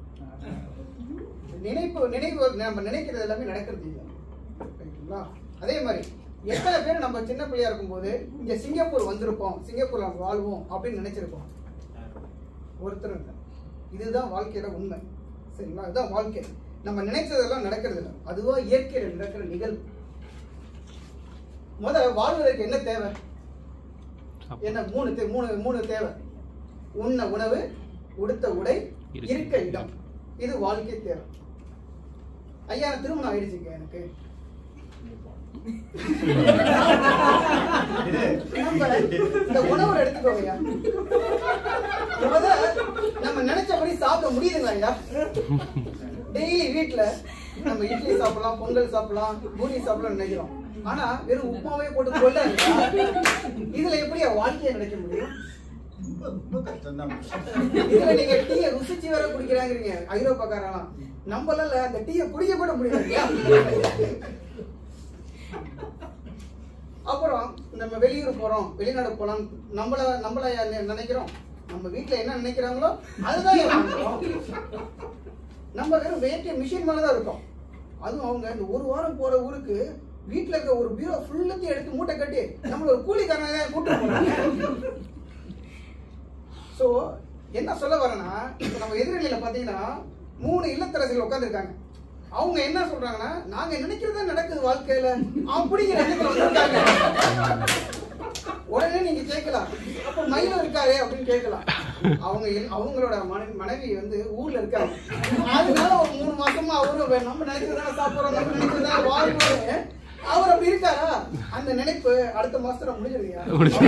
நினைப்பு நினைவு நம்ம நினைக்கிறது எல்லாமே நடக்கிறது இல்லை ரைட்டுங்களா அதே மாதிரி எத்தனை பேர் நம்ம சின்ன பிள்ளையா இருக்கும்போது இங்க சிங்கப்பூர் வந்திருப்போம் சிங்கப்பூர்ல நம்ம வாழ்வோம் அப்படின்னு நினைச்சிருப்போம் ஒருத்தரும் இல்லை இதுதான் வாழ்க்கையோட உண்மை சரிங்களா இதுதான் வாழ்க்கை நம்ம நினைச்சதெல்லாம் நடக்கிறது இல்லை அதுவா இயற்கையில் நடக்கிற நிகழ்வு முத வாழ்வதற்கு என்ன தேவை என்ன மூணு தே- மூணு மூணு தேவை உண்ண உணவு உடுத்த உடை இருக்க இருக்க இடம் இது வாழ்க்கை தேவை ஐயா திருமணம் ஆயிடுச்சுங்க எனக்கு நம்ம இந்த உணவு எடுத்துக்கோங்க ஐயா முத நம்ம நினைச்சபடி சாப்பிட முடியுதுங்களா ஐயா டெய்லி வீட்ல நம்ம இட்லி சாப்பிடலாம் பொங்கல் சாப்பிடலாம் பூரி சாப்பிடலாம் நினைக்கிறோம் ஆனா வெறும் உப்புமாவே போட்டு கொள்ள இதுல எப்படியா வாழ்க்கையை நினைக்க முடியும் ரொம்ப ரொம்ப கஷ்டம்தான் இதுல நீங்க டீயை ருசிச்சு வேற குடிக்கிறாங்கிறீங்க ஐரோப்பாக்காரெல்லாம் நம்மளால அந்த டீயை குடிக்க கூட முடியாது இல்லையா? அப்புறம் நம்ம வெளியூர் போறோம் வெளிநாடு போலாம் நம்மள நம்மள நி- நினைக்கிறோம் நம்ம வீட்ல என்ன நினைக்கிறாங்களோ அதுதான் இங்க பண்றோம். நம்ம வெறும் வேட்டிய மிஷின் மேலதான் இருக்கோம் அதுவும் அவங்க இந்த ஒரு வாரம் போற ஊருக்கு வீட்ல இருக்க ஒரு பீரோ ஃபுல்லத்தையும் எடுத்து மூட்டை கட்டி நம்மள ஒரு கூலிக்காரனை கூட்டு போறாங்க சோ என்ன சொல்ல வரேன்னா இப்ப நம்ம எதிரணியில பாத்தீங்கன்னா மூணு இல்லத்தரசிகள் உட்கார்ந்திருக்காங்க அவங்க என்ன சொல்றாங்கன்னா நாங்க நினைக்கிறதா நடக்குது வாழ்க்கையில அப்படிங்கிற எண்ணத்துல வந்திருக்காங்க உடனே நீங்க கேட்கலாம் அப்ப மயிலும் இருக்காரே அப்படின்னு கேட்கலாம் அவங்க எல்- அவங்களோட மனைவி மனைவி வந்து ஊர்ல இருக்காங்க அதனால ஒரு மூணு மாசமா அவரும் வே- நம்ம நினைக்கிறதா சாப்பிடுறோம் நம்ம நினைக்கிறதா வாழ்வோம் அவர் அப்படி இருக்காரா அந்த நினைப்பு அடுத்த மாசத்துல முடிஞ்சிருக்கியா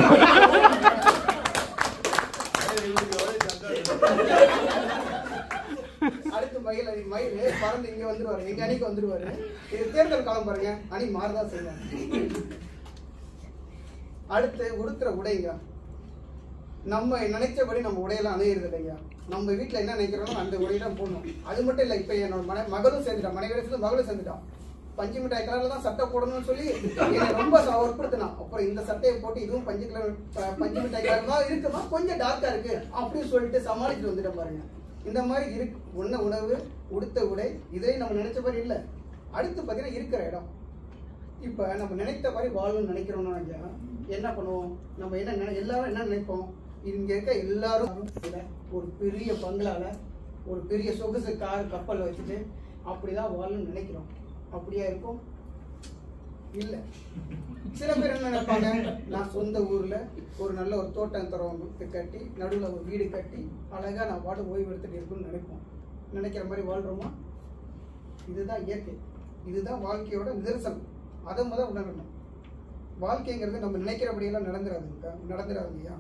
அடுத்து மயில் அணி மயில் பறந்து இங்க வந்துருவாரு எங்க அணிக்கு வந்துருவாரு இது தேர்தல் காலம் பாருங்க அணி மாறதான் செய்வாங்க அடுத்து உடுத்துற உடைங்க நம்ம நினைச்சபடி நம்ம உடையெல்லாம் அணையிறது இல்லைங்க நம்ம வீட்ல என்ன நினைக்கிறோமோ அந்த உடையெல்லாம் போடணும் அது மட்டும் இல்ல இப்ப என்னோட மனை மகளும் சேர்ந்துட்டான் மனைவி சேர்ந்து மகளும் சேர்ந்துட்டான் பஞ்சு மிட்டாய் கலர்ல தான் சட்டை போடணும்னு சொல்லி என்னை ரொம்ப வற்புறுத்தினான் அப்புறம் இந்த சட்டையை போட்டு இதுவும் பஞ்சு கலர் ப- பஞ்சு மிட்டாய் கலர் தான் இருக்குமா கொஞ்சம் டார்க்கா இருக்கு அப்படின்னு சொல்லிட்டு சமாளிச்சுட்டு வந்துட்டேன் பாருங்க இந்த மாதிரி இருக்கு உண்ண உணவு உடுத்த உடை இதே நம்ம நினைச்ச மாதிரி இல்ல அடுத்து பாத்தீங்கன்னா இருக்கிற இடம் இப்ப நம்ம நினைத்த மாதிரி வாழணும்னு நினைக்கிறோம்னா ஐயா என்ன பண்ணுவோம் நம்ம என்ன நினை எல்லாரும் என்ன நினைப்போம் இங்க இருக்க எல்லாரும் இல்ல, ஒரு பெரிய பங்களால ஒரு பெரிய சொகுசு கார் கப்பல் வச்சுட்டு அப்படிதான் வாழணும்னு நினைக்கிறோம் அப்படியா இருக்கும் இல்ல சில பேர் என்ன நினைப்பாங்க நான் சொந்த ஊர்ல ஒரு நல்ல ஒரு தோட்டம் தரம் கட்டி நடுவுல ஒரு வீடு கட்டி அழகா நான் பாட்டு ஓய்வு எடுத்துட்டு இருக்கும்னு நினைப்போம் நினைக்கிற மாதிரி வாழ்றோமா இதுதான் இயற்கை இதுதான் வாழ்க்கையோட நிதர்சனம் அதை முத உணரணும் வாழ்க்கைங்கிறது நம்ம நினைக்கிறபடியெல்லாம் நடந்துடாதுங்க நடந்துடாதுங்கய்யா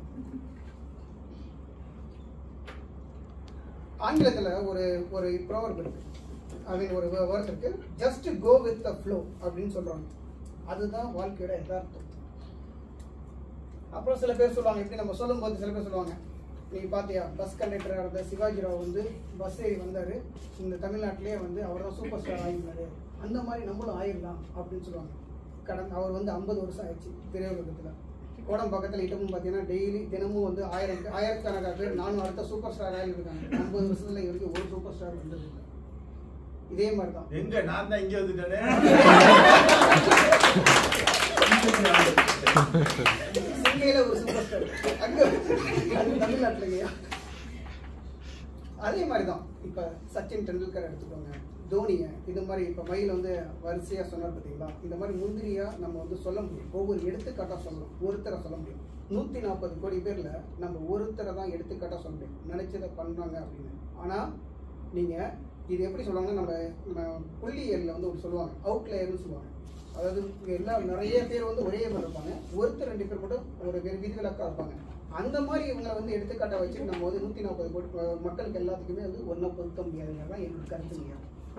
ஆங்கிலத்துல ஒரு ஒரு ப்ரோவர்ப் இருக்கு ஐ மீன் ஒரு வேர்ட் இருக்கு just go with the flow அப்படின்னு சொல்றாங்க அதுதான் வாழ்க்கையோட யதார்த்தம் அப்புறம் சில பேர் சொல்லுவாங்க இப்படி நம்ம சொல்லும்போது சில பேர் சொல்லுவாங்க நீங்க பாத்தியா பஸ் கண்டக்டராக இருந்த சிவாஜி ராவ் வந்து பஸ் ஏறி வந்தாரு இந்த தமிழ்நாட்டிலேயே வந்து அவர் தான் சூப்பர் ஸ்டார் ஆகிருந்தாரு அந்த மாதிரி நம்மளும் ஆயிடலாம் அப்படின்னு சொல்லுவாங்க கடந்த அவர் வந்து ஐம்பது வருஷம் ஆயிடுச்சு திரையுலகத்தில் கோடம் பக்கத்தில் இடமும் பார்த்தீங்கன்னா டெய்லி தினமும் வந்து ஆயிரம் ஆயிரக்கணக்கான பேர் நானும் அடுத்த சூப்பர் ஸ்டார் ஆகி இருக்காங்க ஐம்பது வருஷத்துல இவருக்கு ஒரு சூப்பர் ஸ்டார் வந்தது இல்லை. இதே மாதிரி தான் எங்க நான் தான் இங்க வந்துட்டேனே சிங்கையில ஒரு சூப்பர் ஸ்டார் அங்க அது தமிழ்நாட்டுலங்கய்யா அதே மாதிரி தான் இப்ப சச்சின் டெண்டுல்கர் எடுத்துக்கோங்க தோனிய இது மாதிரி இப்ப மயில் வந்து வரிசையா சொன்னார் பாத்தீங்களா இந்த மாதிரி முந்திரியா நம்ம வந்து சொல்ல முடியும் ஒவ்வொரு எடுத்துக்காட்டா சொல்லலாம் ஒருத்தரை சொல்ல முடியும் நூத்தி நாற்பது கோடி பேர்ல நம்ம ஒருத்தரை தான் எடுத்துக்காட்டா சொல்ல முடியும் நினைச்சதை பண்றாங்க அப்படின்னு ஆனா நீங்க இது எப்படி சொல்லுவாங்கன்னா நம்ம நம்ம புள்ளியல்ல வந்து ஒரு சொல்லுவாங்க அவுட்லேயர்னு சொல்லுவாங்க அதாவது இங்க எல்லா நிறைய பேர் வந்து ஒரே மாதிரி இருப்பாங்க ஒருத்தர் ரெண்டு பேர் மட்டும் ஒரு பேர் விதிவிலக்கா இருப்பாங்க அந்த மாதிரி இவங்களை வந்து எடுத்துக்காட்டை வச்சு நம்ம வந்து நூற்றி நாற்பது கோடி அஹ், மக்களுக்கு எல்லாத்துக்குமே வந்து ஒன்றா பொருத்த முடியாதுங்கிறது தான் என்னோட கருத்துங்க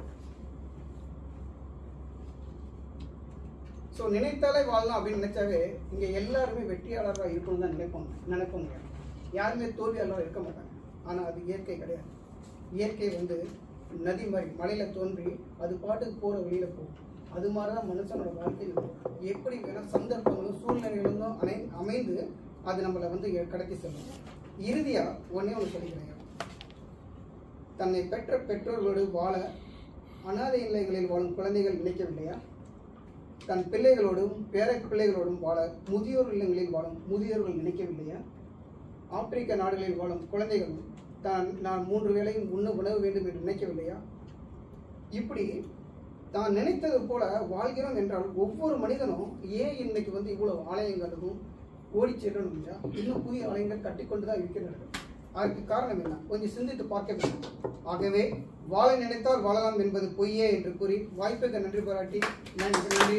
ஸோ நினைத்தாலே வாழலாம் அப்படின்னு நினைச்சாவே இங்கே எல்லாருமே வெற்றியாளராக இருக்கணும்னு தான் நினைப்பாங்க நினைப்பாங்க யாருமே தோல்வியாளராக இருக்க மாட்டாங்க ஆனால் அது இயற்கை கிடையாது இயற்கை வந்து நதி மாதிரி மலையில தோன்றி அது பாட்டுக்கு போகிற வழியில போகும் அது மாதிரி தான் மனுஷனோட வாழ்க்கையில் இருக்கும். எப்படி வேணால் சந்தர்ப்பங்களும் சூழ்நிலைகளும் தான் அமை அமைந்து அது நம்மளை வந்து எ- கடத்தி செல்லும் இறுதியாக ஒன்றே ஒன்று சொல்லிக்கிறேன் தன்னை பெற்ற பெற்றோர்களோடு வாழ அனாதை இல்லங்களில் வாழும் குழந்தைகள் நினைக்கவில்லையா தன் பிள்ளைகளோடும் பேர பிள்ளைகளோடும் வாழ முதியோர் இல்லங்களில் வாழும் முதியோர்கள் நினைக்கவில்லையா ஆப்பிரிக்க நாடுகளில் வாழும் குழந்தைகள் தான் நான் மூன்று வேளையும் உண்ண உணவு வேண்டும் என்று நினைக்கவில்லையா இப்படி தான் நினைத்தது போல வாழ்கிறோம் என்றால் ஒவ்வொரு மனிதனும் ஏன் இன்னைக்கு வந்து இவ்வளவு ஆலயங்களுக்கும் ஓடி செல்லணும் இல்லையா இன்னும் புதிய ஆலயங்கள் கட்டிக்கொண்டு தான் இருக்கிறார்கள் அதற்கு காரணம் என்ன கொஞ்சம் சிந்தித்து பார்க்க வேண்டும் ஆகவே வாழ நினைத்தால் வாழலாம் என்பது பொய்யே என்று கூறி வாய்ப்புக்கு நன்றி பாராட்டி நான் நன்றி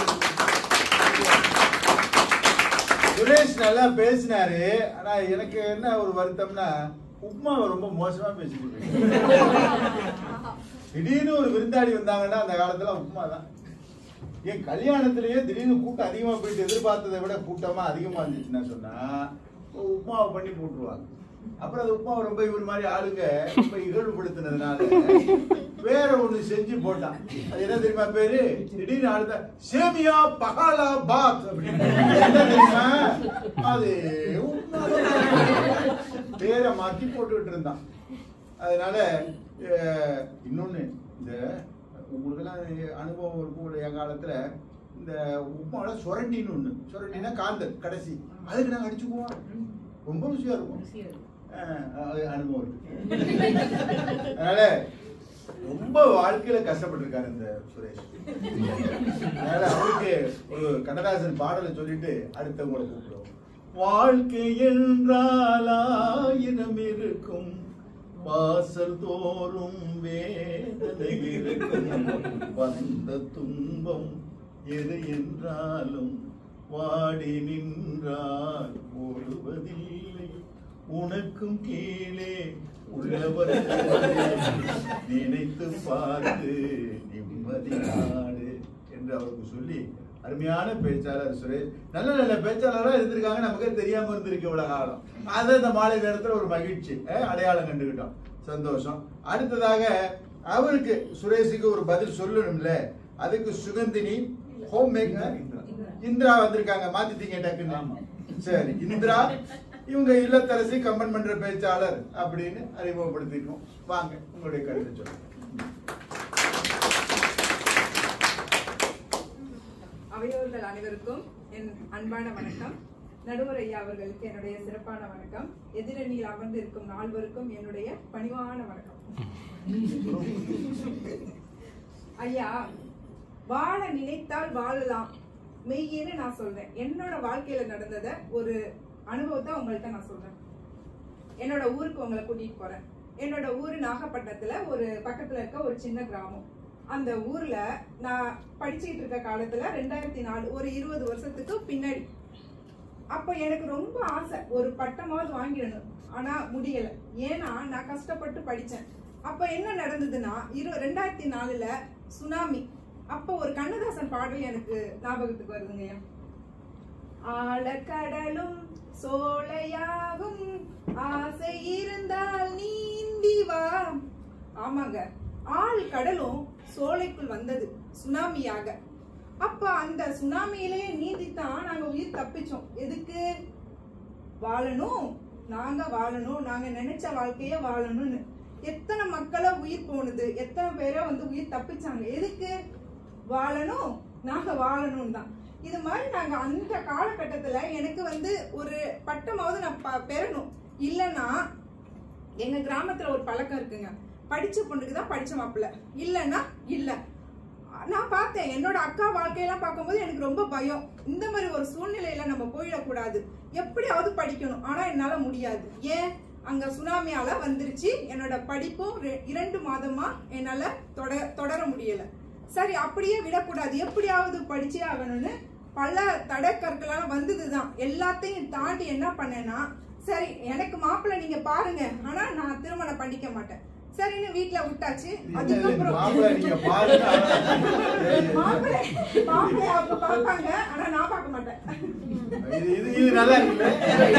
சுரேஷ் நல்லா பேசினாரு ஆனா எனக்கு என்ன ஒரு வருத்தம்னா உப்மாவை ரொம்ப மோசமா பேசிட்டு திடீர்னு ஒரு விருந்தாளி வந்தாங்கன்னா அந்த காலத்துல உப்மா தான் என் கல்யாணத்திலேயே திடீர்னு கூட்டம் அதிகமா போயிட்டு எதிர்பார்த்ததை விட கூட்டமா அதிகமா இருந்துச்சுன்னா சொன்னா ஒரு உப்மாவை பண்ணி போட்டுருவாங்க அப்புறம் அந்த உப்மாவை ரொம்ப இவர் மாதிரி ஆளுங்க ரொம்ப இகழ்வுபடுத்தினதுனால வேற ஒண்ணு செஞ்சு போட்டான் அது என்ன தெரியுமா பேரு திடீர்னு ஆளுங்க சேமியா பகாலா பாத் அப்படின்னு என்ன தெரியுமா அது உப்மாதான். பேரை மாத்தி போட்டுக்கிட்டு இருந்தான் அதனால அஹ், இன்னொன்னு இந்த உங்களுக்கெல்லாம் அனுபவம் இருக்கும் ஒரு என் காலத்துல இந்த உப்புமால சுரண்டின்னு ஒண்ணு சுரண்டினா காந்தல் கடைசி அதுக்கு நாங்க அடிச்சுக்குவோம் ரொம்ப ருசியா இருக்கும் அஹ், அது அனுபவம் இருக்கு அதனால ரொம்ப வாழ்க்கையில கஷ்டப்பட்டிருக்காரு இந்த சுரேஷ் அதனால அவருக்கு ஒரு கண்ணதாசன் பாடலை சொல்லிட்டு அடுத்தவங்களை கூப்பிடுவோம் வாழ்க்கை என்றால் ஆயிரம் இருக்கும் வாசல் தோறும் வேதனை இருக்கும் வந்த துன்பம் எது என்றாலும் வாடி நின்றால் ஓடுவதில்லை உனக்கும் கீழே உள்ளவர் நினைத்து பார்த்து நிம்மதி நாடு என்று அவருக்கு சொல்லி அருமையான பேச்சாளர் சுரேஷ் நல்ல நல்ல பேச்சாளரா இருந்திருக்காங்க நமக்கே தெரியாம இருந்திருக்கு இவ்வளவு காலம் அதை இந்த மாலை நேரத்துல ஒரு மகிழ்ச்சி அஹ், அடையாளம் கண்டுகிட்டோம் சந்தோஷம் அடுத்ததாக அவருக்கு சுரேஷுக்கு ஒரு பதில் சொல்லணும்ல அதுக்கு சுகந்தினி ஹோம் மேக்கர் இந்திரா வந்திருக்காங்க மாத்திட்டீங்க டக்குன்னு சரி இந்திரா இவங்க இல்லத்தரசி கம்பன் பண்ற பேச்சாளர் அப்படின்னு அறிமுகப்படுத்திக்கணும் வாங்க உங்களுடைய கருத்தை சொல்லுங்க அவையோர்கள் அனைவருக்கும் என் அன்பான வணக்கம் நடுவர் ஐயா அவர்களுக்கு என்னுடைய சிறப்பான வணக்கம் எதிரணியில் அமர்ந்து இருக்கும் நால்வருக்கும் என்னுடைய பணிவான வணக்கம் ஐயா வாழ நினைத்தால் வாழலாம் மெய்யேன்னு நான் சொல்றேன் என்னோட வாழ்க்கையில நடந்தத ஒரு அனுபவத்தை உங்கள்கிட்ட நான் சொல்றேன் என்னோட ஊருக்கு உங்களை கூட்டிட்டு போறேன் என்னோட ஊரு நாகப்பட்டினத்துல ஒரு பக்கத்துல இருக்க ஒரு சின்ன கிராமம் அந்த ஊர்ல நான் படிச்சுக்கிட்டு இருக்க காலத்துல ரெண்டாயிரத்தி நாலு ஒரு இருபது வருஷத்துக்கு பின்னாடி அப்ப எனக்கு ரொம்ப ஆசை ஒரு பட்டமாவது வாங்கிடணும் ஆனா முடியல ஏன்னா நான் கஷ்டப்பட்டு படிச்சேன் அப்ப என்ன நடந்ததுன்னா இரு ரெண்டாயிரத்தி நாலுல சுனாமி அப்ப ஒரு கண்ணதாசன் பாடல் எனக்கு ஞாபகத்துக்கு வருதுங்கய்யா ஆழக்கடலும் சோலையாகும் ஆசை இருந்தால் நீந்தி வா ஆமாங்க ஆள் கடலும் சோலைக்குள் வந்தது சுனாமியாக அப்ப அந்த சுனாமியிலேயே நீந்தித்தான் நாங்க உயிர் தப்பிச்சோம் எதுக்கு வாழணும் நாங்க வாழணும் நாங்க நினைச்ச வாழ்க்கைய வாழணும்னு எத்தனை மக்களோ உயிர் போனது எத்தனை பேரோ வந்து உயிர் தப்பிச்சாங்க எதுக்கு வாழணும் நாங்க வாழணும் தான் இது மாதிரி நாங்க அந்த காலகட்டத்துல எனக்கு வந்து ஒரு பட்டமாவது நான் ப- பெறணும் இல்லைன்னா எங்க கிராமத்துல ஒரு பழக்கம் இருக்குங்க படிச்ச பொண்ணுக்கு தான் படிச்ச மாப்பிள்ள இல்லைன்னா இல்ல நான் பார்த்தேன் என்னோட அக்கா வாழ்க்கையெல்லாம் பார்க்கும்போது எனக்கு ரொம்ப பயம் இந்த மாதிரி ஒரு சூழ்நிலையில நம்ம போயிடக்கூடாது எப்படியாவது படிக்கணும் ஆனா என்னால முடியாது ஏன் அங்க சுனாமியால வந்துருச்சு என்னோட படிப்பும் ரெ- இரண்டு மாதமா என்னால தொட தொடர முடியல சரி அப்படியே விடக்கூடாது எப்படியாவது படிச்சே ஆகணும்னு பல தடக்கற்களால வந்ததுதான் எல்லாத்தையும் தாண்டி என்ன பண்ணேன்னா சரி எனக்கு மாப்பிள்ளை நீங்க பாருங்க ஆனா நான் திருமணம் பண்ணிக்க மாட்டேன் சரின்னு வீட்ல விட்டாச்சு அதுக்கப்புறம் மாப்பிள்ளை நீங்க பாருங்க மாப்பிள்ளை மாப்பிள்ளை அவங்க பார்ப்பாங்க ஆனா நான் பார்க்க மாட்டேன் இது இது இது நல்லா இருக்குல்ல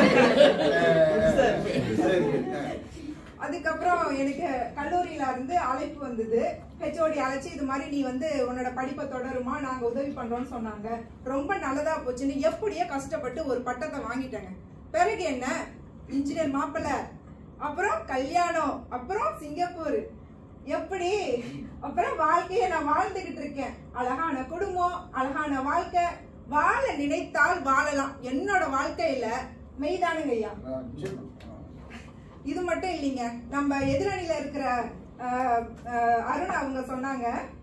சரி அதுக்கப்புறம் எனக்கு கல்லூரியில இருந்து அழைப்பு வந்தது ஹெச்ஓடி அழைச்சி இது மாதிரி நீ வந்து உன்னோட படிப்பை தொடருமா நாங்க உதவி பண்றோம்னு சொன்னாங்க ரொம்ப நல்லதா போச்சுன்னு எப்படியோ கஷ்டப்பட்டு ஒரு பட்டத்தை வாங்கிட்டேங்க பிறகு என்ன இன்ஜினியர் மாப்பிள்ள அப்புறம் கல்யாணம் அப்புறம் சிங்கப்பூர் எப்படி அப்புறம் வாழ்க்கையை நான் வாழ்ந்துகிட்டு இருக்கேன் அழகான குடும்பம் அழகான வாழ்க்கை வாழ நினைத்தால் வாழலாம் என்னோட வாழ்க்கையில மெய்தானுங்க ஐயா ஆ, நிச்சயமா. இது மட்டும் இல்லைங்க நம்ம எதிரணியில இருக்கிற அஹ், அஹ், அருண் அவங்க சொன்னாங்க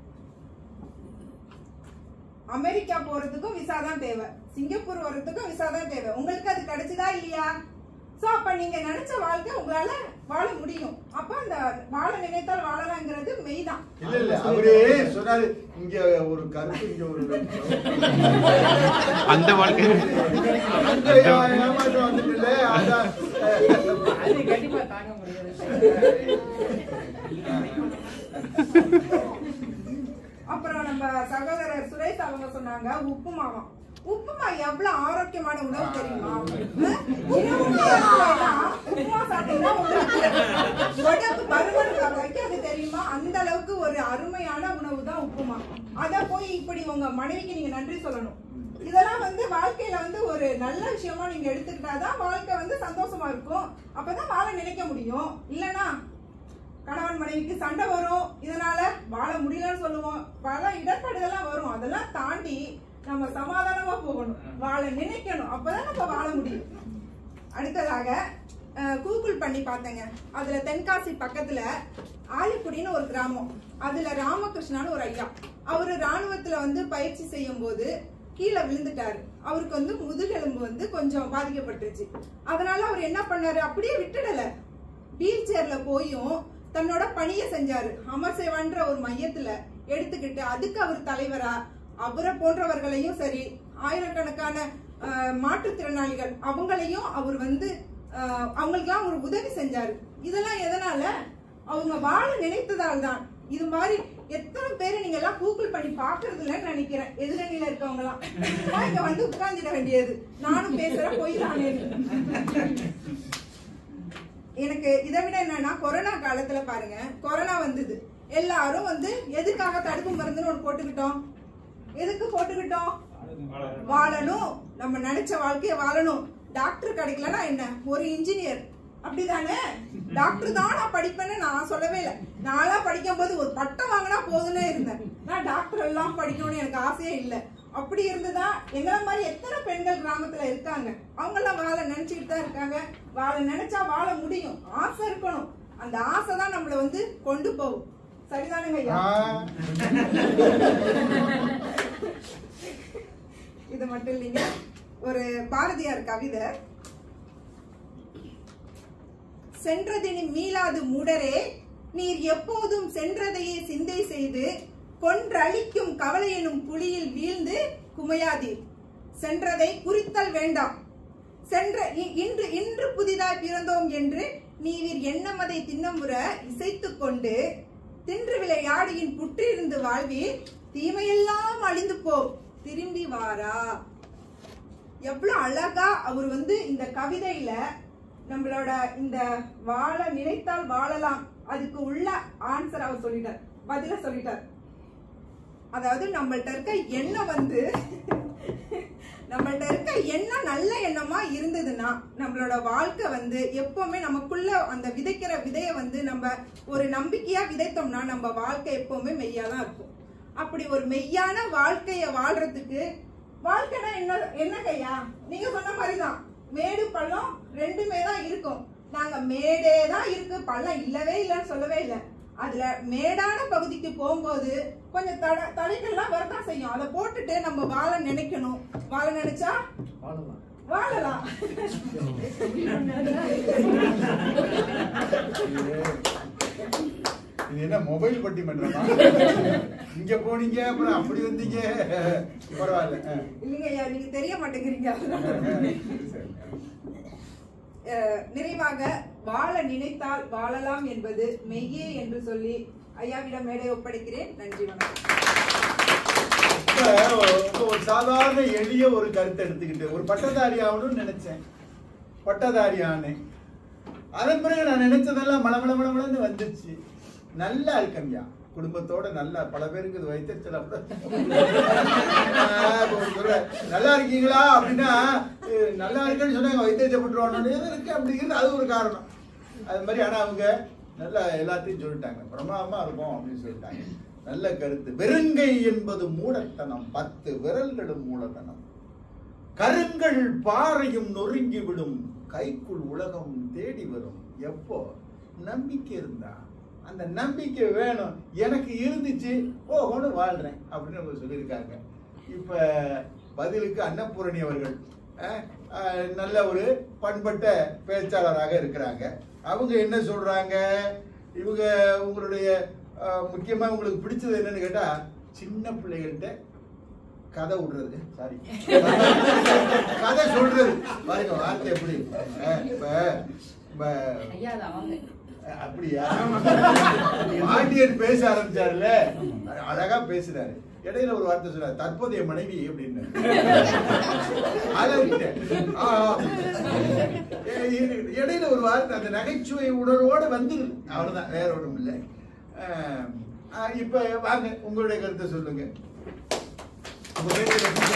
அமெரிக்கா போறதுக்கும் விசா தான் தேவை சிங்கப்பூர் வர்றதுக்கும் விசா தான் தேவை உங்களுக்கு அது கிடைச்சதா இல்லையா சோ அப்ப நீங்க நினைச்ச வாழ்க்கை உங்களால வாழ முடியும் அப்ப அந்த வாழ நினைத்தால் வாழலாங்கிறது மெய் தான் இல்ல இல்ல அவரே சொன்னாரு இங்க ஒரு கருத்து இங்க ஒரு அந்த வாழ்க்கை அந்த ஏமாற்றம் வந்துட்டுல அதான் அது கண்டிப்பா தாங்க முடியாது அப்புறம் நம்ம சகோதரர் சுரேஷ் அவங்க சொன்னாங்க உப்புமாவம் உப்புமா எவ்வளவு ஆரோக்கியமான உணவு தெரியுமா அஹ்? இரவு நேரத்துல எல்லாம் உப்புமா சாப்பிட்டீங்கன்னா உங்களுக்கு உடம்பு பருமன் வைக்காது தெரியுமா அந்த அளவுக்கு ஒரு அருமையான உணவு தான் உப்புமா அத போய் இப்படி உங்க மனைவிக்கு நீங்க நன்றி சொல்லணும் இதெல்லாம் வந்து வாழ்க்கையில வந்து ஒரு நல்ல விஷயமா நீங்க எடுத்துக்கிட்டாதான் வாழ்க்கை வந்து சந்தோஷமா இருக்கும் அப்பதான் வாழ நினைக்க முடியும் இல்லனா கணவன் மனைவிக்கு சண்டை வரும் இதனால வாழ முடியலன்னு சொல்லுவோம் பல இடர்பாடுகள்லாம் வரும் அதெல்லாம் தாண்டி நம்ம சமாதானமா போகணும் வாழ நினைக்கணும் அப்பதான் நம்ம வாழ முடியும் அடுத்ததாக அஹ், கூகுள் பண்ணி பார்த்தேங்க அதுல தென்காசி பக்கத்துல ஆலிக்குடின்னு ஒரு கிராமம் அதுல ராமகிருஷ்ணான்னு ஒரு ஐயா அவரு ராணுவத்துல வந்து பயிற்சி செய்யும் போது கீழே விழுந்துட்டாரு அவருக்கு வந்து முதுகெலும்பு வந்து கொஞ்சம் பாதிக்கப்பட்டுருச்சு அதனால அவர் என்ன பண்ணாரு அப்படியே விட்டுடல வீல் சேர்ல போயும் தன்னோட பணியை செஞ்சாரு அமர் சேவான்ற ஒரு மையத்துல எடுத்துக்கிட்டு அதுக்கு அவர் தலைவரா அவரை போன்றவர்களையும் சரி ஆயிரக்கணக்கான ஆஹ், மாற்றுத்திறனாளிகள் அவங்களையும் அவர் வந்து ஆஹ், அவங்களுக்கெல்லாம் ஒரு உதவி செஞ்சாரு இதெல்லாம் எதனால அவங்க வாழ நினைத்ததால் தான் இது மாதிரி எத்தனை பேரை நீங்க எல்லாம் கூகுள் பண்ணி பாக்குறது இல்லைன்னு நினைக்கிறேன் எதிரணியில இருக்கவங்க எல்லாம் சும்மா இங்க வந்து உட்கார்ந்துட வேண்டியது நானும் பேசுறேன் பொய் தானே எனக்கு இதை விட என்னன்னா கொரோனா காலத்துல பாருங்க கொரோனா வந்தது எல்லாரும் வந்து எதுக்காக தடுப்பு மருந்துன்னு ஒன்று போட்டுக்கிட்டோம் எதுக்கு போட்டுக்கிட்டோம் வாழணும் நம்ம நினைச்ச வாழ்க்கைய வாழணும் டாக்டர் கிடைக்கலன்னா என்ன ஒரு இன்ஜினியர் அப்படிதானே டாக்டர் தான் நான் படிப்பேன்னு நான் சொல்லவே இல்லை நான்லாம் படிக்கும் போது ஒரு பட்டம் வாங்கினா போதும்னே இருந்தேன் நான் டாக்டர் எல்லாம் படிக்கணும்னு எனக்கு ஆசையே இல்லை அப்படி இருந்துதா எங்களை மாதிரி எத்தனை பெண்கள் கிராமத்துல இருக்காங்க அவங்க எல்லாம் வாழ நினைச்சுக்கிட்டு தான் இருக்காங்க வாழ நினைச்சா வாழ முடியும் ஆசை இருக்கணும் அந்த ஆசை தான் நம்மள வந்து கொண்டு போகும் சரிதானுங்க ஐயா இது மட்டும் இல்லைங்க ஒரு பாரதியார் கவிதை சென்றதினி மீளாது மூடரே நீர் எப்போதும் சென்றதையே சிந்தை செய்து கொன்றளிக்கும் கவலை எனும் புலியில் வீழ்ந்து குமையாதீர் சென்றதை குறித்தல் வேண்டாம் சென்ற இ- இன்று இன்று புதிதாய் பிறந்தோம் என்று நீவிர் எண்ணமதை திண்ணமுற இசைத்துக் கொண்டு தின்று விளையாடியின் புற்றிருந்து வாழ்வீர் தீமையெல்லாம் அழிந்து போ திரும்பி வாரா எவ்வளவு அழகா அவர் வந்து இந்த கவிதையில நம்மளோட இந்த வாழ நினைத்தால் வாழலாம் அதுக்கு உள்ள ஆன்சர் அவர் சொல்லிட்டார் பதில சொல்லிட்டார் அதாவது நம்மள்ட்ட இருக்க எண்ணம் வந்து நம்மள்ட்ட இருக்க எண்ணம் நல்ல எண்ணமா இருந்ததுன்னா நம்மளோட வாழ்க்கை வந்து எப்பவுமே நமக்குள்ள அந்த விதைக்கிற விதைய வந்து நம்ம ஒரு நம்பிக்கையா விதைத்தோம்னா நம்ம வாழ்க்கை எப்பவுமே மெய்யா தான் இருக்கும் அப்படி ஒரு மெய்யான வாழ்க்கைய வாழ்றதுக்கு வாழ்க்கைனா என்ன என்ன கையா நீங்க சொன்ன மாதிரிதான் மேடு பள்ளம் ரெண்டுமே தான் இருக்கும் நாங்க மேடே தான் இருக்கு பள்ளம் இல்லவே இல்லைன்னு சொல்லவே இல்லை அதுல மேடான பகுதிக்கு போகும்போது கொஞ்சம் தட தடைகள்லாம் வரதான் செய்யும் அதை போட்டுட்டு நம்ம வாழ நினைக்கணும் வாழ நினைச்சா வாழலாம் வாழலாம் இது என்ன மொபைல் பட்டிமன்றமா இங்க போனீங்க அப்புறம் அப்படி வந்தீங்க பரவாயில்ல ஆ. இல்லைங்க ஐயா நீங்க தெரிய மாட்டேங்கிறீங்க சரி. அஹ், நிறைவாக வாழ நினைத்தால் வாழலாம் என்பது மெய்யே என்று சொல்லி ஐயாவிடம் மேடை ஒப்படைக்கிறேன் நன்றி வணக்கம் இப்ப இப்ப ஒரு சாதாரண எளிய ஒரு கருத்தை எடுத்துக்கிட்டு ஒரு பட்டதாரி ஆகணும்னு நினைச்சேன் பட்டதாரி ஆனேன் அதன் பிறகு நான் நினைச்சதெல்லாம் மளமள மளமளன்னு வந்துச்சு நல்லா இருக்கம்யா குடும்பத்தோட நல்லா பல பேருக்கு இது வைத்தறிச்சல் அப்படி ஆஹ் இப்ப ஒரு சொல்றேன், நல்லா இருக்கீங்களா அப்படின்னா அஹ் நல்லா இருக்குன்னு சொன்னாங்க வைத்தறிச்சப்பட்டுருவானு எது இருக்கு அப்படிங்கிறது அது ஒரு காரணம் அது மாதிரி ஆனா அவங்க நல்லா எல்லாத்தையும் சொல்லிட்டாங்க பிரமாதமா இருக்கும் அப்படின்னு சொல்லிட்டாங்க நல்ல கருத்து வெறுங்கை என்பது மூடத்தனம் பத்து விரல்களும் மூலதனம் கருங்கள் பாறையும் நொறுங்கி விடும் கைக்குள் உலகம் தேடி வரும் எப்போ நம்பிக்கை இருந்தா அந்த நம்பிக்கை வேணும் எனக்கு இருந்துச்சு போகணும்னு வாழ்றேன் அப்படின்னு அவங்க சொல்லியிருக்காங்க இப்ப பதிலுக்கு அன்னபூரணி அவர்கள் அஹ், அஹ், நல்ல ஒரு பண்பட்ட பேச்சாளராக இருக்கிறாங்க அவங்க என்ன சொல்றாங்க இவங்க உங்களுடைய அஹ், முக்கியமா உங்களுக்கு பிடிச்சது என்னன்னு கேட்டா சின்ன பிள்ளைகள்கிட்ட கதை விடுறது சாரி கதை சொல்றது பாருங்க வார்த்தை எப்படி அஹ், இப்ப இப்ப ஐயா அது அவங்க அப்படியா பாண்டியன் பேச ஆரம்பிச்சாருல்ல அழகா பேசுறாரு இடையில ஒரு வார்த்தை சொல்றாரு தற்போதைய மனைவி அப்படின்னு அலறிட்டேன். ஆ, ஆ. இ- இ- இடையில ஒரு வார்த்தை அந்த நகைச்சுவை உணர்வோட வந்து அவ்வளவுதான் வேற ஒண்ணும் இல்லை அஹ், அஹ், இப்ப வாங்க உங்களுடைய கருத்தை சொல்லுங்க உங்க பேச்சு எப்படி?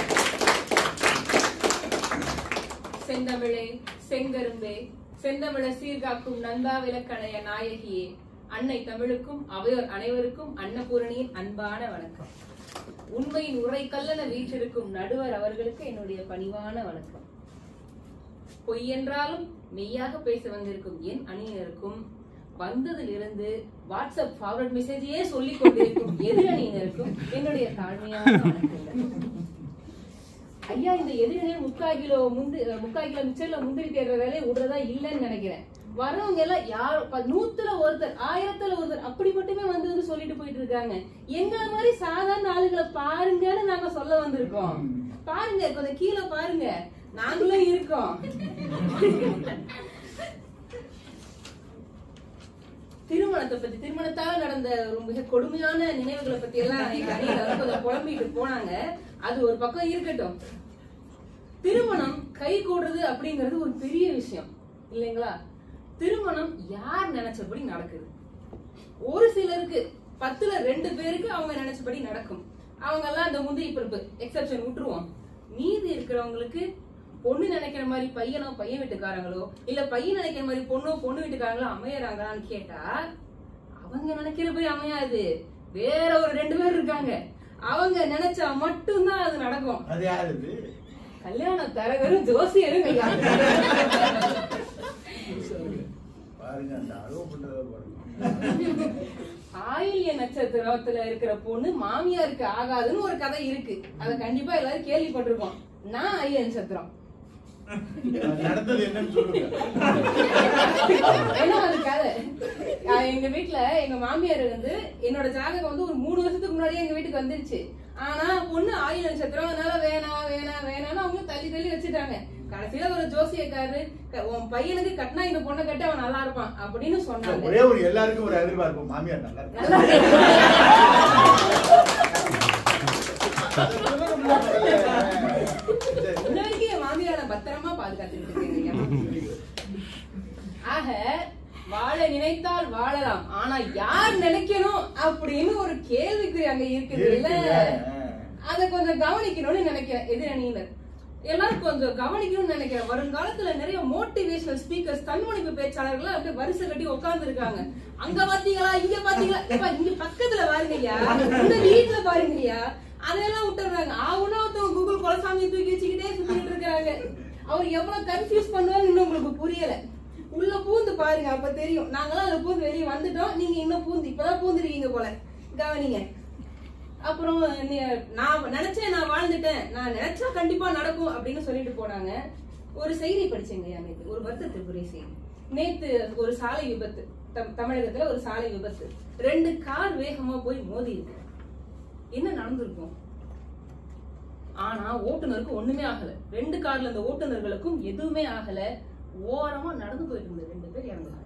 செந்தமிழே செங்கரும்பே செந்தமிழ சீர்காக்கும் நந்தா விளக்கணைய நாயகியே அன்னை தமிழுக்கும் அவையோர் அனைவருக்கும் அன்னபூரணியின் அன்பான வணக்கம் உண்மையின் உரை கல்லன வீற்றிருக்கும் நடுவர் அவர்களுக்கு என்னுடைய பணிவான வணக்கம் பொய் என்றாலும் மெய்யாக பேச வந்திருக்கும் என் அணியினருக்கும் வந்ததிலிருந்து வாட்ஸ்அப் ஃபார்வர்ட் மெசேஜையே சொல்லிக் கொண்டிருக்கும் எதிர் அணியினருக்கும் என்னுடைய தாழ்மையான வணக்கங்கள் ஐயா இந்த எதிரிகள் முக்கால் கிலோ முந்து முக்கால் கிலோ மிச்சர்ல முந்திரி தேடுற வேலையை விடுறதா இல்லைன்னு நினைக்கிறேன் வரவங்க எல்லாம் யார் ப- நூத்துல ஒருத்தர் ஆயிரத்துல ஒருத்தர் அப்படி மட்டுமே வந்து வந்து சொல்லிட்டு போயிட்டு இருக்காங்க எங்களை மாதிரி சாதாரண ஆளுங்களை பாருங்கன்னு நாங்க சொல்ல வந்திருக்கோம் பாருங்க கொஞ்சம் கீழே பாருங்க நாங்களும் இருக்கோம் திருமணத்தை பத்தி திருமணத்தால நடந்த ஒரு மிக கொடுமையான நினைவுகளை பத்தி எல்லாம் எங்க அணியில வந்து கொஞ்சம் புலம்பிட்டு போனாங்க அது ஒரு பக்கம் இருக்கட்டும் திருமணம் கை கூடுறது அப்படிங்கிறது ஒரு பெரிய விஷயம் இல்லைங்களா திருமணம் யார் நினைச்சபடி நடக்குது ஒரு சிலருக்கு பத்துல ரெண்டு பேருக்கு அவங்க நினைச்சபடி நடக்கும் அவங்க எல்லாம் அந்த முந்தைய பிறப்பு எக்ஸெப்ஷன் விட்டுருவோம் மீதி இருக்கிறவங்களுக்கு பொண்ணு நினைக்கிற மாதிரி பையனோ பையன் வீட்டுக்காரங்களோ இல்ல பையன் நினைக்கிற மாதிரி பொண்ணோ பொண்ணு வீட்டுக்காரங்களோ அமையறாங்களான்னு கேட்டா அவங்க நினைக்கிறபடி அமையாது வேற ஒரு ரெண்டு பேர் இருக்காங்க அவங்க நினைச்சா மட்டும்தான் அது நடக்கும் அது யாரு இது? கல்யாண தரகரும் ஜோசியரும் ஐயா. பாருங்க அந்த அழுவ பண்றத பாருங்க ஆயில்ய நட்சத்திரத்துல இருக்கிற பொண்ணு மாமியாருக்கு ஆகாதுன்னு ஒரு கதை இருக்கு அத கண்டிப்பா எல்லாரும் கேள்விப்பட்டிருக்கோம் நான் ஆயில்ய நட்சத்திரம் நடந்தது என்னன்னு சொல்லுங்க என்ன அது கதை ஆஹ் எங்க வீட்ல எங்க மாமியார் வந்து என்னோட ஜாதகம் வந்து ஒரு மூணு வருஷத்துக்கு முன்னாடியே எங்க வீட்டுக்கு வந்துருச்சு ஆனா பொண்ணு ஆயுள் நட்சத்திரம் அதனால வேணாம் வேணாம் வேணாம்னு அவங்க தள்ளி தள்ளி வச்சுட்டாங்க கடைசியில ஒரு ஜோசியக்காரரு க- உன் பையனுக்கு கட்டினா இந்த பொண்ணை கட்டி அவன் நல்லா இருப்பான் அப்படின்னு சொன்னாங்க ஒரே ஒரு எல்லாருக்கும் ஒரு எதிர்பார்ப்பு மாமியார் நல்லா இருக்கு நல்லா அதை சொல்லணும்ல முதல்ல. சரி. இன்ன வரைக்கும் என் மாமியாரை பத்திரமா பாதுகாத்துட்டு இருக்கேங்க ஐயா. ஆக வாழ நினைத்தால் வாழலாம் ஆனா யார் நினைக்கணும் அப்படின்னு ஒரு கேள்விக்குறி அங்க இருக்குது இல்ல இருக்குல்ல. அத கொஞ்சம் கவனிக்கணும்னு நினைக்கிறேன் எதிரணியினர் எல்லாரும் கொஞ்சம் கவனிக்கணும்னு நினைக்கிறேன் வருங்காலத்துல நிறைய மோட்டிவேஷனல் ஸ்பீக்கர்ஸ் தன்முனைப்பு பேச்சாளர்கள் அப்படியே வரிசை கட்டி உட்கார்ந்து இருக்காங்க அங்க பாத்தீங்களா இங்க பாத்தீங்களா எப்பா, இங்க பக்கத்துல பாருங்கய்யா இந்த வீட்டுல பாருங்கய்யா அதெல்லாம் விட்டுறாங்க ஆவுனா ஒருத்தவங்க கூகுள் குலசாமியை தூக்கி வச்சுக்கிட்டே சுத்திட்டு இருக்காங்க அவர் எவ்வளவு கன்ஃபியூஸ் பண்ணுவாரு இன்னும் உங்களுக்கு புரியல உள்ள பூந்து பாருங்க அப்ப தெரியும் நாங்களாம் அதுல பூந்து வெளியே வந்துட்டோம் நீங்க இன்னும் பூந்து இப்பதான் பூந்துருக்கீங்க போல கவனிங்க அப்புறம் நீ- நான் நினைச்சேன் நான் வாழ்ந்துட்டேன் நான் நினைச்சா கண்டிப்பா நடக்கும் அப்படின்னு சொல்லிட்டு போனாங்க ஒரு செய்தி படிச்சேங்க நேத்து ஒரு வருத்தத்திற்குரிய செய்தி நேத்து ஒரு சாலை விபத்து தம்- தமிழகத்துல ஒரு சாலை விபத்து ரெண்டு கார் வேகமா போய் மோதி இருக்கு என்ன நடந்திருக்கும் ஆனா ஓட்டுநருக்கு ஒண்ணுமே ஆகல ரெண்டு கார்ல இந்த ஓட்டுநர்களுக்கும் எதுவுமே ஆகல ஓரமா நடந்து போயிட்டு இருந்தது ரெண்டு பேர் இறந்துட்டாங்க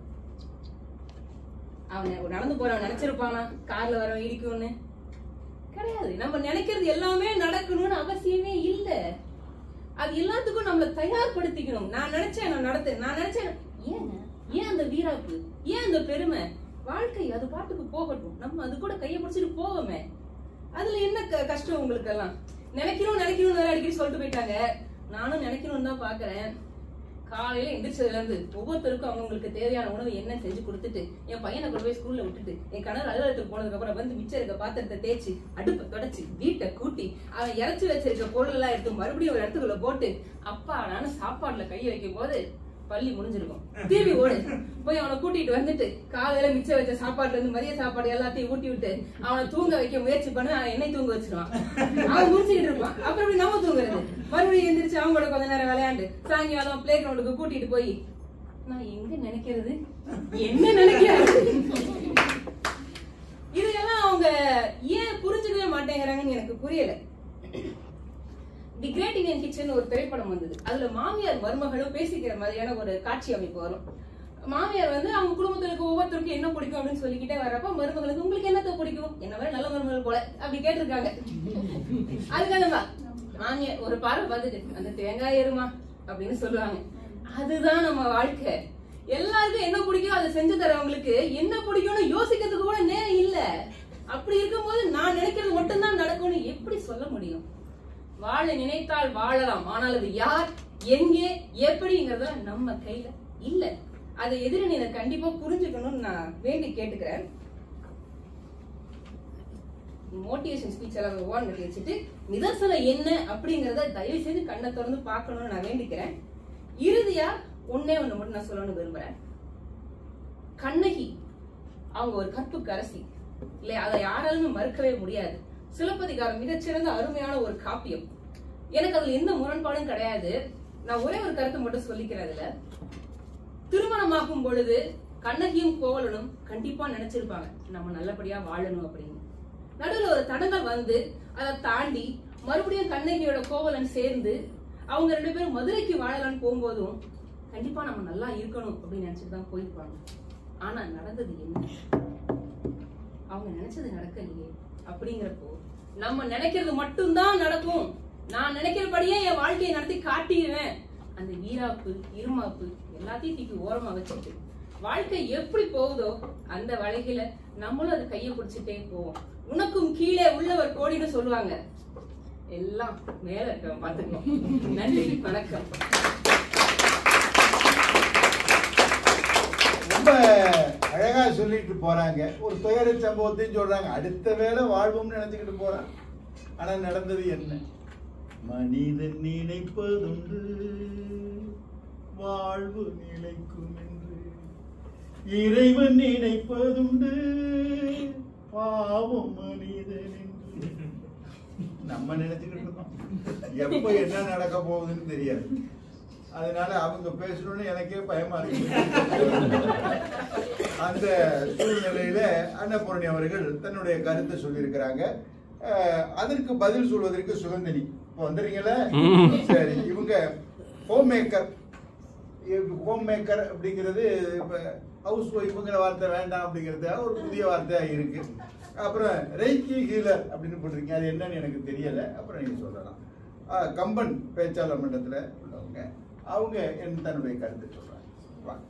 அவன் நடந்து போறவன் நினைச்சிருப்பானா கார்ல வரவன் இடிக்கும்னு கிடையாது நம்ம நினைக்கிறது எல்லாமே நடக்கணும்னு அவசியமே இல்ல அது எல்லாத்துக்கும் நம்மள தயார்படுத்திக்கணும் நான் நினைச்சேன் நான் நடத்தேன் நான் நினைச்சேன் ஏங்க ஏன் அந்த வீராப்பு ஏன் அந்த பெருமை வாழ்க்கை அது பாட்டுக்கு போகட்டும் நம்ம அது கூட கையை பிடிச்சிட்டு போவோமே அதுல என்ன க- கஷ்டம் உங்களுக்கு எல்லாம் நினைக்கணும் நினைக்கணும் வேற அடிக்கடி சொல்லிட்டு போயிட்டாங்க நானும் நினைக்கணும்னு தான் பாக்குறேன் காலையில எந்திரிச்சதுல இருந்து ஒவ்வொருத்தருக்கும் அவங்களுக்கு தேவையான உணவு என்ன செஞ்சு கொடுத்துட்டு என் பையனை கொண்டு போய் ஸ்கூல்ல விட்டுட்டு என் கணவர் அலுவலகத்துக்கு போனதுக்கு அப்புறம் வந்து மிச்சம் இருக்க பாத்திரத்தை தேய்ச்சி அடுப்பை தொடச்சி வீட்டை கூட்டி அவன் இறச்சி வச்சிருக்க பொருள் எல்லாம் எடுத்து மறுபடியும் ஒரு இடத்துக்குள்ள போட்டு அப்பா நானும் சாப்பாடுல கை வைக்கும் போது பள்ளி முடிஞ்சிருக்கும் திரும்பி ஓடு போய் அவனை கூட்டிட்டு வந்துட்டு காலையில மிச்சம் வச்ச சாப்பாடுல இருந்து மதிய சாப்பாடு எல்லாத்தையும் ஊட்டி விட்டு அவனை தூங்க வைக்க முயற்சி பண்ண அவன் என்னை தூங்க வச்சிருவான் அவன் முடிச்சுக்கிட்டு இருப்பான் அப்புறம் இப்படி நம்ம தூங்குறது மறுபடியும் எந்திரிச்சு அவங்க கூட கொஞ்ச நேரம் விளையாண்டு சாயங்காலம் பிளே கிரவுண்டுக்கு கூட்டிட்டு போய் நான் எங்க நினைக்கிறது என்ன நினைக்கிறது இதெல்லாம் அவங்க ஏன் புரிஞ்சுக்கவே மாட்டேங்கிறாங்கன்னு எனக்கு புரியல தி கிரேட் இந்தியன் கிச்சன் ஒரு திரைப்படம் வந்தது அதுல மாமியார் மருமகளும் பேசிக்கிற மாதிரியான ஒரு காட்சி அமைப்பு வரும் மாமியார் வந்து அவங்க குடும்பத்துல இருக்க ஒவ்வொருத்தருக்கும் என்ன பிடிக்கும் அப்படின்னு சொல்லிக்கிட்டே வரப்ப மருமகளுக்கு உங்களுக்கு என்னத்த பிடிக்கும் என்ன வேற நல்ல மருமகள் போல அப்படி கேட்டிருக்காங்க அதுக்காக மாமியார் ஒரு பார்வை பார்த்துட்டு அந்த தேங்காய் எருமா அப்படின்னு சொல்லுவாங்க அதுதான் நம்ம வாழ்க்கை எல்லாருக்கும் என்ன பிடிக்கும் அதை செஞ்சு தரவங்களுக்கு என்ன பிடிக்கும்னு யோசிக்கிறதுக்கு கூட நேரம் இல்ல அப்படி இருக்கும்போது நான் நினைக்கிறது மட்டும்தான் நடக்கும்னு எப்படி சொல்ல முடியும் வாழ நினைத்தால் வாழலாம் ஆனால் அது யார் எங்கே எப்படிங்கறத நம்ம கையில இல்ல அதை எதிரணியில கண்டிப்பா புரிஞ்சுக்கணும்னு நான் வேண்டி கேட்டுக்கிறேன் மோட்டிவேஷன் ஸ்பீச் எல்லாம் ஓன் கட்டி வச்சுட்டு நிதர்சனம் என்ன அப்படிங்கறத தயவு செய்து கண்ணை திறந்து பார்க்கணும்னு நான் வேண்டிக்கிறேன் இறுதியா ஒண்ணே ஒண்ணு மட்டும் நான் சொல்லணும்னு விரும்புறேன் கண்ணகி அவங்க ஒரு கற்புக்கு அரசி இல்லையா அதை யாராலுமே மறுக்கவே முடியாது சிலப்பதிகாரம் மிகச்சிறந்த அருமையான ஒரு காப்பியம் எனக்கு அதுல எந்த முரண்பாடும் கிடையாது நான் ஒரே ஒரு கருத்தை மட்டும் சொல்லிக்கிறேன் அதுல திருமணமாகும் பொழுது கண்ணகியும் கோவலனும் கண்டிப்பா நினைச்சிருப்பாங்க நம்ம நல்லபடியா வாழணும் அப்படின்னு நடுவுல ஒரு தடங்கள் வந்து அதை தாண்டி மறுபடியும் கண்ணகியோட கோவலன் சேர்ந்து அவங்க ரெண்டு பேரும் மதுரைக்கு வாழலாம்னு போகும்போதும் கண்டிப்பா நம்ம நல்லா இருக்கணும் அப்படின்னு நினைச்சிட்டு தான் போயிருப்பாங்க ஆனா நடந்தது என்ன அவங்க நினைச்சது நடக்கலையே அப்படிங்கிறப்போ நம்ம நினைக்கிறது மட்டும்தான் நடக்கும் நான் நினைக்கிறபடியே என் வாழ்க்கையை நடத்தி காட்டிடுவேன் அந்த வீராப்பு இருமாப்பு எல்லாத்தையும் தூக்கி ஓரமா வச்சுட்டு வாழ்க்கை எப்படி போகுதோ அந்த வழிகளை நம்மளும் அது கையை பிடிச்சிட்டே போவோம் உனக்கும் கீழே உள்ளவர் கோடின்னு சொல்லுவாங்க எல்லாம் மேல இருக்கவன் பாத்துக்கோ நன்றி வணக்கம் ரொம்ப அழகா சொல்லிட்டு போறாங்க ஒரு துயர சம்பவத்தையும் சொல்றாங்க அடுத்த வேளை வாழ்வோம்னு நினைச்சுக்கிட்டு போறான் ஆனா நடந்தது என்ன மனிதன் நினைப்பதுண்டு வாழ்வு நிலைக்கும் என்று இறைவன் நினைப்பதுண்டு பாவம் மனிதன் என்று நம்ம நினைச்சுக்கிட்டு இருக்கோம் எப்ப என்ன நடக்க போகுதுன்னு தெரியாது அதனால அவங்க பேசணும்னு எனக்கே பயமா இருக்கு அந்த சூழ்நிலையில அன்னபூரணி அவர்கள் தன்னுடைய கருத்தை சொல்லியிருக்கிறாங்க அஹ், அதற்கு பதில் சொல்வதற்கு சுகந்தினி இப்போ வந்துடுறீங்களா சரி இவங்க ஹோம் மேக்கர் ஹோம் மேக்கர் அப்படிங்கிறது இப்போ ஹவுஸ் ஒய்ஃபுங்கிற வார்த்தை வேண்டாம் அப்படிங்கிறது ஒரு புதிய வார்த்தையா இருக்கு அப்புறம் ரெய்கி ஹீலர் அப்படின்னு போட்டிருக்கீங்க அது என்னன்னு எனக்கு தெரியல அப்புறம் நீங்க சொல்லலாம் அஹ், கம்பன் பேச்சாளர் மன்றத்தில் உள்ளவங்க அவங்க என் தன்னுடைய கருத்தை சொல்றாங்க வாங்க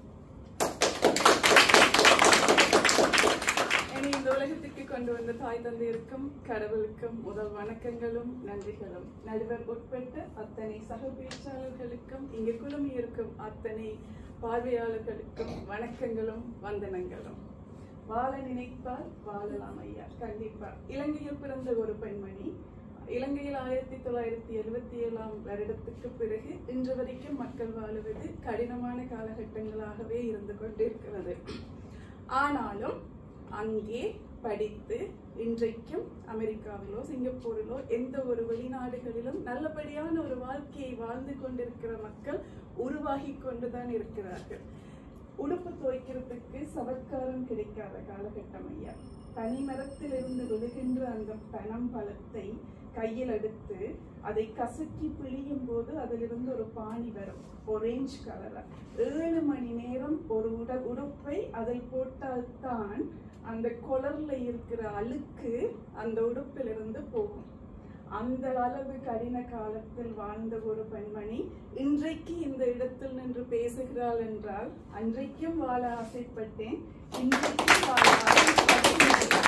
என்னை இந்த உலகத்திற்கு கொண்டு வந்த தாய் தந்தையருக்கும் கடவுளுக்கும் முதல் வணக்கங்களும் நன்றிகளும் நடுவர் உட்பட்ட அத்தனை சக பேச்சாளர்களுக்கும் இங்கு குழுமி இருக்கும் அத்தனை பார்வையாளர்களுக்கும் வணக்கங்களும் வந்தனங்களும் வாழ நினைத்தால் வாழலாம் ஐயா கண்டிப்பா இலங்கையில் பிறந்த ஒரு பெண்மணி இலங்கையில் ஆயிரத்தி தொள்ளாயிரத்தி எழுபத்தி ஏழாம் வருடத்துக்கு பிறகு இன்று வரைக்கும் மக்கள் வாழுவது கடினமான காலகட்டங்களாகவே இருந்து கொண்டிருக்கிறது ஆனாலும் அங்கே படித்து இன்றைக்கும் அமெரிக்காவிலோ சிங்கப்பூரிலோ எந்த ஒரு வெளிநாடுகளிலும் நல்லபடியான ஒரு வாழ்க்கையை வாழ்ந்து கொண்டிருக்கிற மக்கள் உருவாகி கொண்டுதான் இருக்கிறார்கள் உடுப்பு துவைக்கிறதுக்கு சவக்காரம் கிடைக்காத காலகட்டம் ஐயா தனி மரத்தில் இருந்து விழுகின்ற அந்த பனம் பழத்தை கையில் எடுத்து அதை கசக்கி பிழியும் போது அதிலிருந்து ஒரு பாணி வரும் ஒரேஞ்ச் கலரா ஏழு மணி நேரம் ஒரு உட உடுப்பை அதில் போட்டால்தான் அந்த கொலர்ல இருக்கிற அழுக்கு அந்த உடுப்பிலிருந்து போகும் அந்த அளவு கடின காலத்தில் வாழ்ந்த ஒரு பெண்மணி இன்றைக்கு இந்த இடத்தில் நின்று பேசுகிறாள் என்றால் அன்றைக்கும் வாழ ஆசைப்பட்டேன் இன்றைக்கும் வாழ ஆசைப்படுகிறேன்.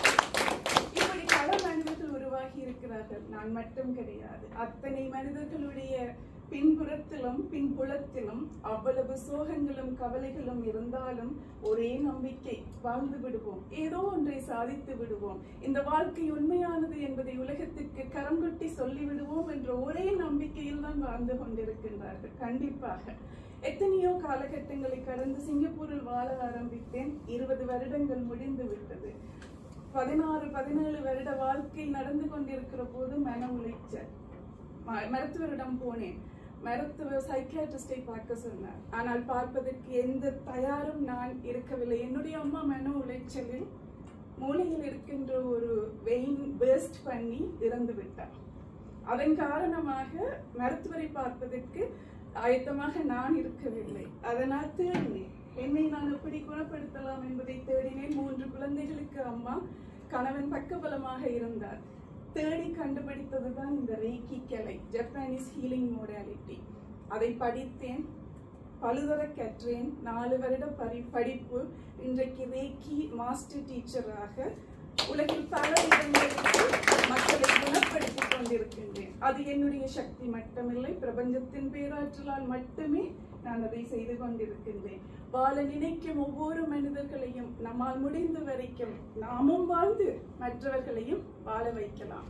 இப்படி பல மனிதர்கள் உருவாகி இருக்கிறார்கள் நான் மட்டும் கிடையாது அத்தனை மனிதர்களுடைய பின்புறத்திலும் பின்புலத்திலும் அவ்வளவு சோகங்களும் கவலைகளும் இருந்தாலும் ஒரே நம்பிக்கை வாழ்ந்து விடுவோம் ஏதோ ஒன்றை சாதித்து விடுவோம் இந்த வாழ்க்கை உண்மையானது என்பதை உலகத்திற்கு கரம் கொட்டி சொல்லி விடுவோம் என்ற ஒரே நம்பிக்கையில் தான் வாழ்ந்து கொண்டிருக்கின்றார்கள் கண்டிப்பாக எத்தனையோ காலகட்டங்களை கடந்து சிங்கப்பூரில் வாழ ஆரம்பித்தேன் இருபது வருடங்கள் முடிந்து விட்டது பதினாறு பதினேழு வருட வாழ்க்கை நடந்து கொண்டிருக்கிற போது மன உளைச்சல் ம- மருத்துவரிடம் போனேன் மருத்துவ சைக்கியாட்ரிஸ்டை பார்க்க சொன்னார் ஆனால் பார்ப்பதற்கு எந்த தயாரும் நான் இருக்கவில்லை என்னுடைய அம்மா மன உளைச்சலில் மூளையில் இருக்கின்ற ஒரு வெயின் பேர்ஸ்ட் பண்ணி இறந்து விட்டார் அதன் காரணமாக மருத்துவரை பார்ப்பதற்கு ஆயத்தமாக நான் இருக்கவில்லை அதனால் தேடினேன் என்னை நான் எப்படி குணப்படுத்தலாம் என்பதை தேடினேன் மூன்று குழந்தைகளுக்கு அம்மா கணவன் பக்கபலமாக இருந்தார் தேடி கண்டுபிடித்ததுதான் இந்த ரேக்கி கலை ஜப்பானீஸ் ஹீலிங் மோடாலிட்டி அதை படித்தேன் பழுதர கற்றேன் நாலு வருட பரி படிப்பு இன்றைக்கு ரேக்கி மாஸ்டர் டீச்சராக உலகில் பல இடங்களுக்கு மக்களை குணப்படுத்திக் கொண்டிருக்கின்றேன் அது என்னுடைய சக்தி மட்டுமில்லை பிரபஞ்சத்தின் பேராற்றலால் மட்டுமே நான் அதை செய்து கொண்டிருக்கின்றேன் வாழ நினைக்கும் ஒவ்வொரு மனிதர்களையும் நம்மால் முடிந்த வரைக்கும் நாமும் வாழ்ந்து மற்றவர்களையும் வாழ வைக்கலாம்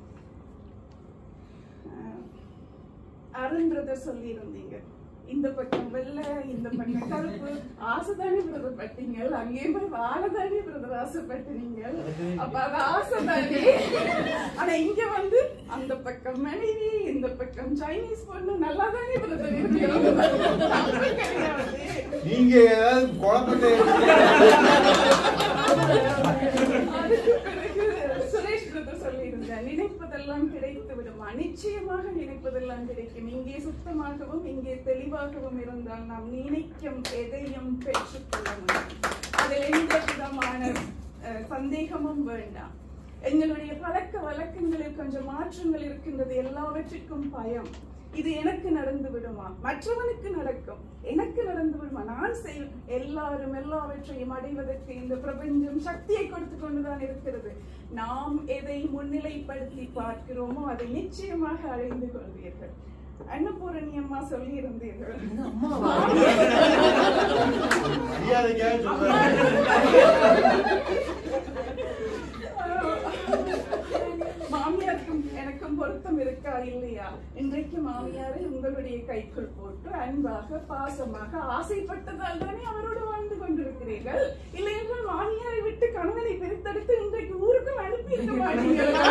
ஆஹ் அருண் பிரதர் சொல்லி இருந்தீங்க இந்த பக்கம் வெள்ளை இந்த பக்கம் கருப்பு ஆசைதானே பிரதர் பட்டீங்க அங்கே போய் வாழதானே பிரதர் ஆசைப்பட்டீங்க அப்ப அது ஆசைதானே ஆனா இங்க வந்து அந்த பக்கம் மனைவி இந்த பக்கம் சைனீஸ் பொண்ணு நல்லா தானே பிரதர் இருக்கு தப்பு கிடையாது நீங்க ஏதாவது குழப்பத்தை அதுக்கு பிறகு சுரேஷ் பிரதர் சொல்லியிருந்தார் நினைப்பதெல்லாம் கிடைத்து விடுமா நிச்சயமாக நினைப்பதெல்லாம் கிடைக்கும் இங்கே சுத்தமாகவும் இங்கே தெளிவாகவும் இருந்தால் நாம் நினைக்கும் எதையும் பெற்றுக்கொள்ள முடியும் அதில் எந்த விதமான அஹ், சந்தேகமும் வேண்டாம் எங்களுடைய பழக்க வழக்கங்களில் கொஞ்சம் மாற்றங்கள் இருக்கின்றது எல்லாவற்றிற்கும் பயம் இது எனக்கு நடந்து விடுமா மற்றவனுக்கு நடக்கும் எனக்கு நடந்து விடுமா நான் செய் எல்லாரும் எல்லாவற்றையும் அடைவதற்கு இந்த பிரபஞ்சம் சக்தியை கொடுத்து கொண்டுதான் இருக்கிறது நாம் எதை முன்னிலைப்படுத்தி பார்க்கிறோமோ அதை நிச்சயமாக அடைந்து கொள்வீர்கள் அன்னபூரணி அம்மா சொல்லி இருந்தீர்கள் மரியாதைக்காக சொல்றேன் மாமியாருக்கும் எனக்கும் பொருத்தம் இருக்கா இல்லையா இன்றைக்கு மாமியாரை உங்களுடைய கைக்குள் போட்டு அன்பாக பாசமாக ஆசைப்பட்டதால் தானே அவரோடு வாழ்ந்து கொண்டிருக்கிறீர்கள் இல்லை என்றால் மாமியாரை விட்டு கணவனை பிரித்தெடுத்து இன்றைக்கு ஊருக்கும் அனுப்பி இருக்க மாட்டீங்களா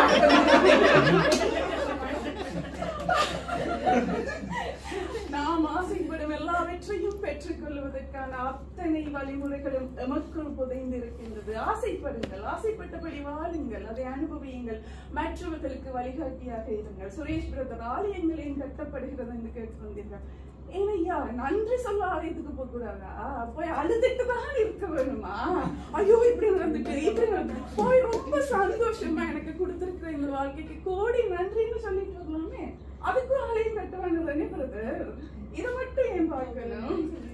நாம் ஆசைப்படும் எல்லாவற்றையும் பெற்றுக் கொள்வதற்கான அத்தனை வழிமுறைகளும் எமக்குள் புதைந்திருக்கின்றது ஆசைப்படுங்கள் ஆசைப்பட்டபடி வாழுங்கள் அதை அனுபவியுங்கள் மற்றவர்களுக்கு வழிகாட்டியாக இருங்கள் சுரேஷ் பிரதர் ஆலயங்களையும் கட்டப்படுகிறது என்று கேட்டு வந்தீர்கள் ஏனையா நன்றி சொல்ல ஆலயத்துக்கு போக கூடாதா போய் அழுதுட்டு தான் இருக்க வேணுமா ஐயோ இப்படி நடந்துட்டு இப்படி நடந்துட்டு போய் ரொம்ப சந்தோஷமா எனக்கு கொடுத்திருக்கிற இந்த வாழ்க்கைக்கு கோடி நன்றின்னு சொல்லிட்டு வரலாமே அதுக்கும் ஆலயம் கட்ட வேண்டியதானே பிரதர் இதை மட்டும் ஏன் பார்க்கணும்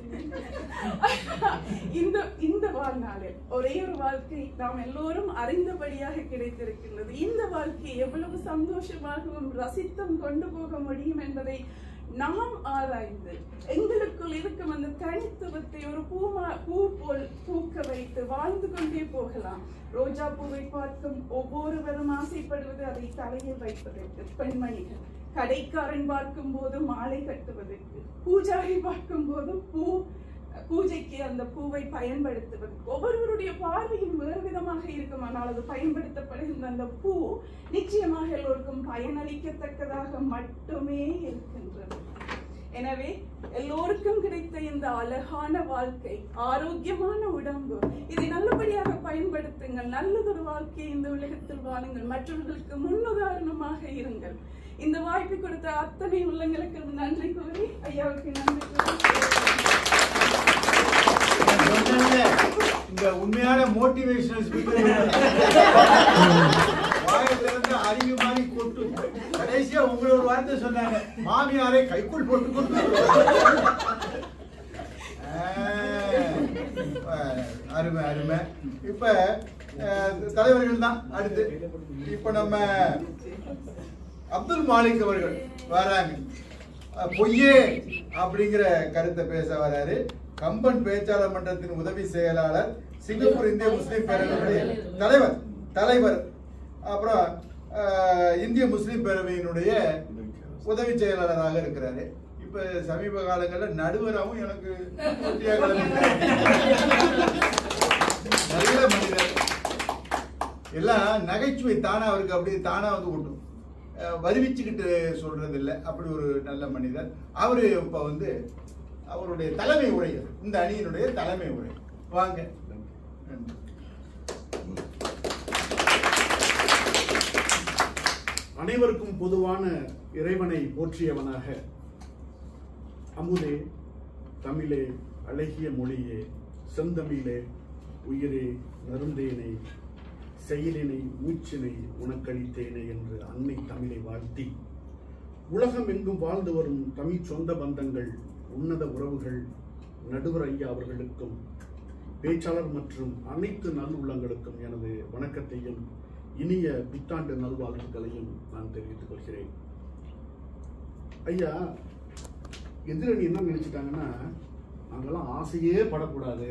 இந்த இந்த வாழ்நாளில் ஒரே ஒரு வாழ்க்கை நாம் எல்லோரும் அறிந்தபடியாக கிடைத்திருக்கின்றது இந்த வாழ்க்கையை எவ்வளவு சந்தோஷமாகவும் ரசித்தும் கொண்டு போக முடியும் என்பதை நாம் ஆராய்ந்து எங்களுக்குள் இருக்கும் அந்த தனித்துவத்தை ஒரு பூமா பூ போல் பூக்க வைத்து வாழ்ந்து கொண்டே போகலாம் ரோஜா பூவை பார்க்கும் ஒவ்வொருவரும் ஆசைப்படுவது அதை தலையில் வைப்பதற்கு பெண்மணிகள் கடைக்காரன் பார்க்கும் போது மாலை கட்டுவதற்கு பூஜாரி பார்க்கும் போது பூ பூஜைக்கு அந்த பூவை பயன்படுத்துவது ஒவ்வொருவருடைய பார்வையும் வேறு விதமாக இருக்குமானால் அது பயன்படுத்தப்படுகின்ற அந்த பூ நிச்சயமாக எல்லோருக்கும் பயனளிக்கத்தக்கதாக மட்டுமே இருக்கின்றது எனவே எல்லோருக்கும் கிடைத்த இந்த அழகான வாழ்க்கை ஆரோக்கியமான உடம்பு இதை நல்லபடியாக பயன்படுத்துங்கள் நல்லதொரு வாழ்க்கையை இந்த உலகத்தில் வாழுங்கள் மற்றவர்களுக்கு முன்னுதாரணமாக இருங்கள் இந்த வாய்ப்பு கொடுத்த அத்தனை உள்ளங்களுக்கு நன்றி கூறி ஐயாவுக்கு நன்றி கூறி நான் சொன்னேன்ல, இந்த உண்மையான மோட்டிவேஷனல் ஸ்பீக்கர் வாயில இருந்து அறிவு மாதிரி கொட்டு கடைசியா உங்களை ஒரு வார்த்தை சொன்னாங்க மாமியாரை கைக்குள் போட்டு கொண்டு அருமை அருமை இப்ப அஹ், தலைவர்கள் தான் அடுத்து இப்ப நம்ம அப்துல் மாலிக் அவர்கள் வராங்க அஹ், பொய்யே அப்படிங்கிற கருத்தை பேச வராரு கம்பன் பேச்சாளர் மன்றத்தின் உதவி செயலாளர் சிங்கப்பூர் இந்திய முஸ்லிம் பேரவையினுடைய தலைவர் தலைவர் அப்புறம் அஹ், இந்திய முஸ்லிம் பேரவையினுடைய உதவி செயலாளராக இருக்கிறாரு இப்ப சமீப காலங்கள்ல நடுவராகவும் எனக்கு போட்டியா கிளம்பிட்டாரு. நல்ல மனிதர் எல்லாம் நகைச்சுவை தானா அவருக்கு அப்படியே தானா வந்து கொட்டும் அஹ் வருவிச்சுக்கிட்டு சொல்றது இல்லை அப்படி ஒரு நல்ல மனிதர் அவரு இப்ப வந்து அவருடைய தலைமை உரை அது. இந்த அணியினுடைய தலைமை உரை வாங்க நன்றி. அனைவருக்கும் பொதுவான இறைவனை போற்றியவனாக அமுதே தமிழே அழகிய மொழியே செந்தமிழே உயிரே நருந்தேனை செயலினை மூச்சினை உனக்களித்தேனே என்று அன்னை தமிழை வாழ்த்தி உலகம் எங்கும் வாழ்ந்து வரும் தமிழ் சொந்த பந்தங்கள் உன்னத உறவுகள் நடுவர் ஐயா அவர்களுக்கும் பேச்சாளர் மற்றும் அனைத்து நல்லுள்ளங்களுக்கும் எனது வணக்கத்தையும் இனிய புத்தாண்டு நல்வாழ்த்துக்களையும் நான் தெரிவித்துக் கொள்கிறேன் ஐயா எதிரணி என்ன நினைச்சிட்டாங்கன்னா நாங்கெல்லாம் ஆசையே படக்கூடாது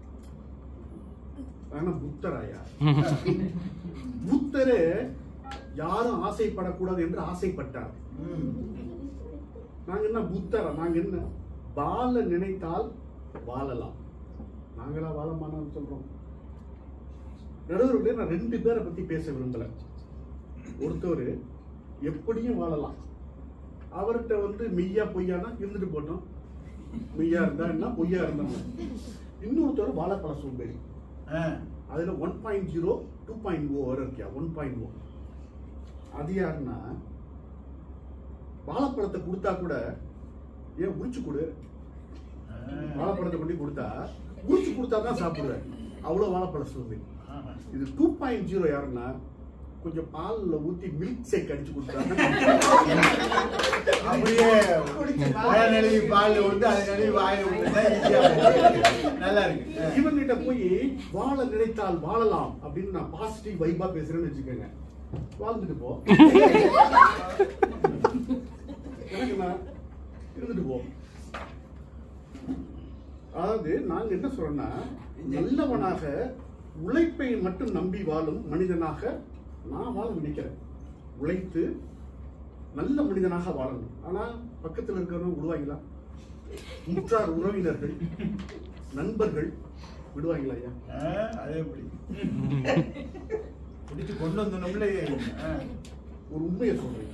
ஆனா புத்தர் ஐயா புத்தரே யாரும் ஆசைப்படக்கூடாது என்று ஆசைப்பட்டார் ம். நாங்க என்ன புத்தரா நாங்க என்ன வாழ நினைத்தால் வாழலாம் நாங்களா வாழமானு சொல்றோம் நடுவர்களே நான் ரெண்டு பேரை பத்தி பேச விரும்பல ஒருத்தவர் எப்படியும் வாழலாம் அவர்கிட்ட வந்து மெய்யா பொய்யானா இருந்துட்டு போட்டோம் மெய்யா இருந்தா என்ன பொய்யா இருந்தா இன்னொருத்தர் வாழைப்பழ சோம்பேறி ஆ. அதுல one point zero two point O வர இருக்கியா ஒன் பாயிண்ட் ஓ அது யாருன்னா வாழைப்பழத்தை கொடுத்தா கூட ஏன் உரிச்சு கொடு வாழைப்பழத்தை கொண்டு கொடுத்தா உரிச்சு கொடுத்தா தான் சாப்பிடுவேன் அவ்வளவு வாழைப்பழம் சொல்லுது ஆமா. இது டூ பாயிண்ட் ஜீரோ யாருன்னா கொஞ்சம் பால்ல ஊத்தி மில்க் ஷேக் அடிச்சு கொடுத்தா அப்படியே மழை நழுவி பால் வந்து அது நழுவி வாயில விட்டுட்டா ஈஸியா போகும். நல்லா இருக்கு ஆ. இவன்கிட்ட போய் வாழ நினைத்தால் வாழலாம் அப்படின்னு நான் பாசிட்டிவ் வைபா பேசுறேன்னு வச்சுக்கோங்க வாழ்ந்துட்டு போ எனக்கு நான் இருந்துட்டு போ அதாவது நாங்க என்ன சொல்றோம்னா நல்லவனாக உழைப்பை மட்டும் நம்பி வாழும் மனிதனாக நான் வாழ நினைக்கிறேன் உழைத்து நல்ல மனிதனாக வாழணும் ஆனா பக்கத்துல இருக்கிறவங்க விடுவாங்களா முற்றார் உறவினர்கள் நண்பர்கள் விடுவாங்களா ஐயா ஆ, அது எப்படி பிடிச்சு கொண்டு வந்தோம்ல ஒரு உண்மையை சொல்றேன்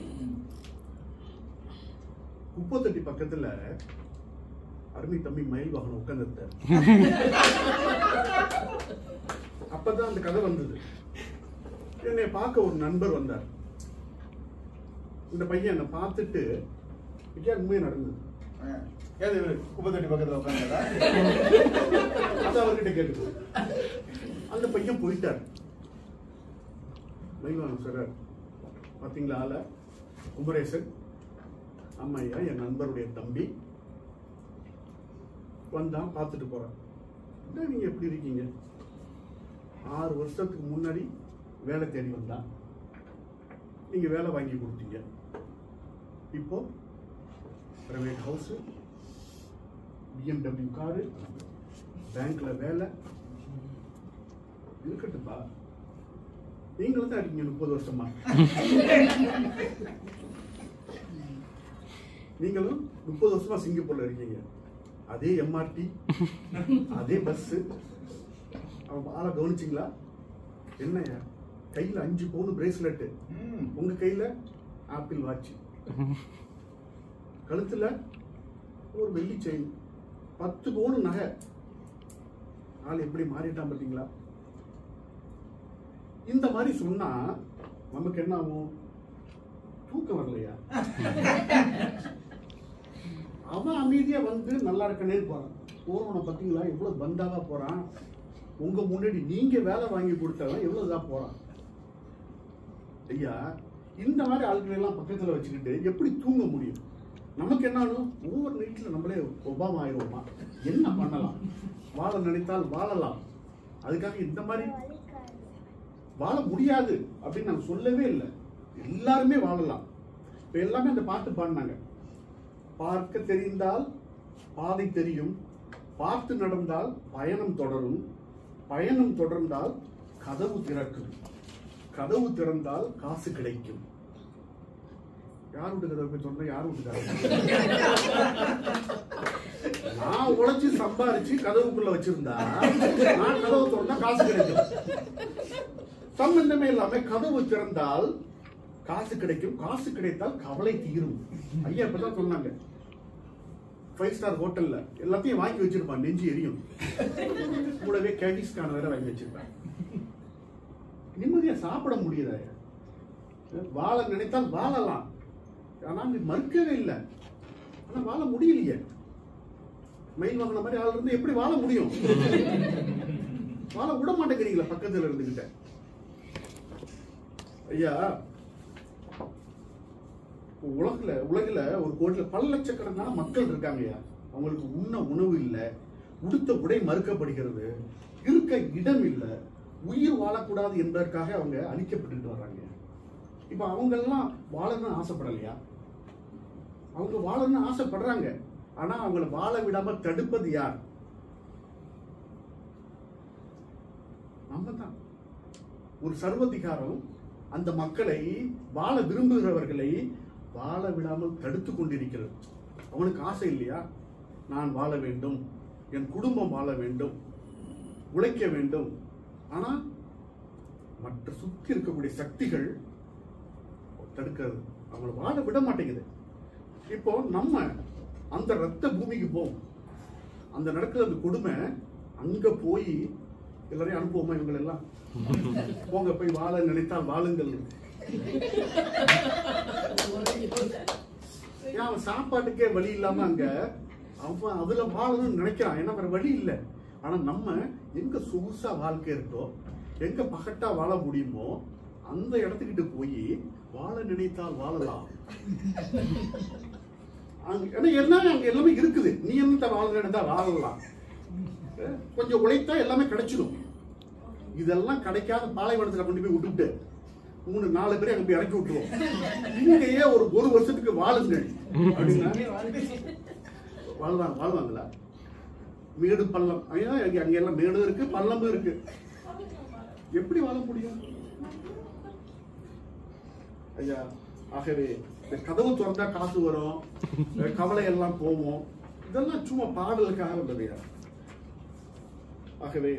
குப்பத்தட்டி பக்கத்துல அருமை தம்பி மயில் வாகனம் உட்கார்ந்துருந்தார் அப்பதான் அந்த கதை வந்தது என்னை பார்க்க ஒரு நண்பர் வந்தார் இந்த பையன் என்னை பார்த்துட்டு ஐயா உண்மையை நடந்தது ஏது இவரு குப்பத்தொட்டி பக்கத்துல உட்காந்துடா அது அவர்கிட்ட கேட்டு அந்த பையன் போயிட்டார் மயில்வானம் சார் பாத்தீங்களா ஆள குமரேசன் அம்மையா என் நண்பருடைய தம்பி வந்தான் பார்த்துட்டு போறான் என்ன நீங்க எப்படி இருக்கீங்க ஆறு வருஷத்துக்கு முன்னாடி வேலை தேடி வந்தான் நீங்க வேலை வாங்கி கொடுத்தீங்க இப்போ பிரைவேட் ஹவுஸ் பிஎம்டபிள்யூ காரு பேங்க்ல வேலை இருக்கட்டும்பா நீங்களும் தான் இருக்கீங்க முப்பது வருஷமா நீங்களும் முப்பது வருஷமா சிங்கப்பூர்ல இருக்கீங்க அதே எம்ஆர்டி அதே பஸ் அவன் ஆளை கவனிச்சிங்களா என்னய்யா கையில அஞ்சு பவுன் பிரேஸ்லெட் ம். உங்க கையில ஆப்பிள் வாட்ச் கழுத்துல ஒரு வெள்ளி செயின் பத்து பவுன் நகை ஆள் எப்படி மாறிட்டான் பாத்தீங்களா இந்த மாதிரி சொன்னா நமக்கு என்ன ஆகும் தூக்கம் வரலையா அவன் அமைதியா வந்து நல்லா இருக்கனே போறான் போறவனை பாத்தீங்களா எவ்வளவு பந்தாவா போறான் உங்க முன்னாடி நீங்க வேலை வாங்கி கொடுத்தவன் எவ்வளவு இதா போறான் ஐயா இந்த மாதிரி ஆட்களை எல்லாம் பக்கத்துல வச்சுக்கிட்டு எப்படி தூங்க முடியும் நமக்கு என்ன ஆகும் ஒவ்வொரு நைட்ல நம்மளே ஒபாமா ஆயிடுவோமா என்ன பண்ணலாம் வாழ நினைத்தால் வாழலாம் அதுக்காக இந்த மாதிரி வாழ முடியாது அப்படின்னு நான் சொல்லவே இல்லை எல்லாருமே வாழலாம் இப்ப எல்லாமே அந்த பாட்டு பாடினாங்க பார்க்க தெரிந்தால் பாதை தெரியும் பார்த்து நடந்தால் பயணம் தொடரும் பயணம் தொடர்ந்தால் கதவு திறக்கும் கதவு திறந்தால் காசு கிடைக்கும் யார் வீட்டு கதவு போய் சொன்னா யார் வீட்டு நான் உழைச்சு சம்பாரிச்சு கதவுக்குள்ள வச்சிருந்தா நான் கதவு திறந்தா காசு கிடைக்கும் சம்பந்தமே இல்லாம கதவு திறந்தால் காசு கிடைக்கும் காசு கிடைத்தால் கவலை தீரும் ஐயா இப்பதான் சொன்னாங்க ஃபைவ் ஸ்டார் ஹோட்டல்ல எல்லாத்தையும் வாங்கி வச்சிருப்பான் நெஞ்சு எரியும் கூடவே கேடிஸ்கான வேற வாங்கி வச்சிருப்பான் நிம்மதியா சாப்பிட முடியுதா வாழ நினைத்தால் வாழலாம் ஆனா நீ மறுக்கவே இல்லை ஆனா வாழ முடியலையே மயில் வாங்கின மாதிரி ஆள் இருந்து எப்படி வாழ முடியும் வாழ விட மாட்டேங்கிறீங்களா பக்கத்துல இருந்துகிட்ட ஐயா உலகுல உலகுல ஒரு கோடியில பல லட்சக்கணக்கான மக்கள் இருக்காங்கய்யா அவங்களுக்கு உண்ண உணவு இல்ல உடுத்த உடை மறுக்கப்படுகிறது இருக்க இடம் இல்ல உயிர் வாழக்கூடாது என்பதற்காக அவங்க அழிக்கப்பட்டு வர்றாங்க இப்ப அவங்க எல்லாம் வாழணும்னு ஆசைப்படலையா அவங்க வாழணும்னு ஆசைப்படுறாங்க ஆனா அவங்கள வாழ விடாம தடுப்பது யார் நம்ம தான் ஒரு சர்வதிகாரம் அந்த மக்களை வாழ விரும்புகிறவர்களை வாழ விடாமல் தடுத்து கொண்டிருக்கிறது அவனுக்கு ஆசை இல்லையா நான் வாழ வேண்டும் என் குடும்பம் வாழ வேண்டும் உழைக்க வேண்டும் ஆனா மற்ற சுத்தி இருக்கக்கூடிய சக்திகள் தடுக்கிறது அவங்கள வாழ விட மாட்டேங்குது இப்போ நம்ம அந்த ரத்த பூமிக்கு போவோம் அந்த நடக்கிற அந்த கொடுமை அங்க போய் எல்லாரையும் அனுப்புவோமா இவங்க எல்லாம் போங்க போய் வாழ நினைத்தால் வாழுங்கள் ஏன் அவன் சாப்பாட்டுக்கே வழி இல்லாம அங்க அவன் அதுல வாழணும்னு நினைக்கிறான் ஏன்னா வேற வழி இல்லை ஆனா நம்ம எங்க சொகுசா வாழ்க்கை இருக்கோ எங்க பகட்டா வாழ முடியுமோ அந்த இடத்துக்கிட்ட போய் வாழ நினைத்தால் வாழலாம் அங்க ஏன்னா எல்லாமே அங்க எல்லாமே இருக்குது நீ என்ன வாழ நினைத்தா வாழலாம் அஹ் கொஞ்சம் உழைத்தா எல்லாமே கிடைச்சிடும் இதெல்லாம் கிடைக்காத பாலைவனத்துல கொண்டு போய் விட்டுவிட்டு மூணு நாலு பேரை அங்க போய் இறக்கி விட்டுருவோம் இங்கேயே ஒரு ஒரு வருஷத்துக்கு வாழுங்கள் அப்படின்னா வாழ்வாங்க வாழ்வாங்களா மேடு பள்ளம் ஐயா அங்க அங்க எல்லாம் மேடும் இருக்கு பள்ளமும் இருக்கு எப்படி வாழ முடியும் ஐயா ஆகவே இந்த கதவு திறந்தா காசு வரும் இந்த கவலை எல்லாம் போவோம் இதெல்லாம் சும்மா பாடலுக்காக உள்ளதையா ஆகவே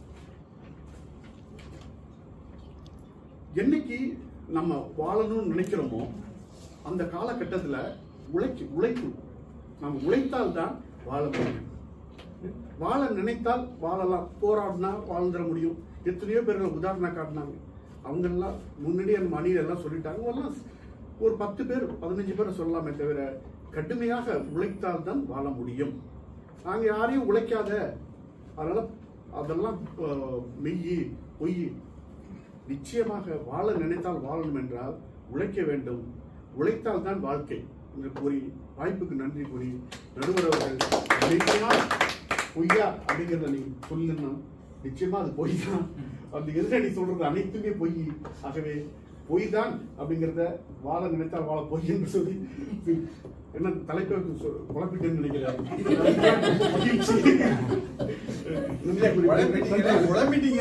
என்னைக்கு நம்ம வாழணும்னு நினைக்கிறோமோ அந்த காலகட்டத்துல உழைக்கு உழைக்கும் நம்ம உழைத்தால் தான் வாழ முடியும் வாழ நினைத்தால் வாழலாம் போராடினா வாழ்ந்துட முடியும் எத்தனையோ பேர்கள் உதாரணம் காட்டினாங்க அவங்க எல்லாம் முன்னாடியே நம்ம அணியில எல்லாம் சொல்லிட்டாங்க அவங்கெல்லாம் ஒரு பத்து பேர் பதினஞ்சு பேர் சொல்லலாமே தவிர கடுமையாக உழைத்தால் தான் வாழ முடியும் நாங்க யாரையும் உழைக்காத அதனால அதெல்லாம் அஹ், மெய்யி பொய் நிச்சயமாக வாழ நினைத்தால் வாழணும் என்றால் உழைக்க வேண்டும் உழைத்தால் தான் வாழ்க்கை என்று கூறி வாய்ப்புக்கு நன்றி கூறி நடுவர் அவர்கள் நிச்சயமா பொய்யா அப்படிங்கிறத நீ சொல்லணும் நிச்சயமா அது பொய் தான் அந்த எதிர நீ சொல்றது அனைத்துமே பொய் ஆகவே பொய் தான் அப்படிங்கிறத வாழ நினைத்தால் வாழ பொய் என்று சொல்லி என்ன தலைப்பை சொ- குழப்பிட்டேன்னு நினைக்கிறேன் மகிழ்ச்சி. குழம்பிட்டீங்க, குழம்பிட்டீங்க.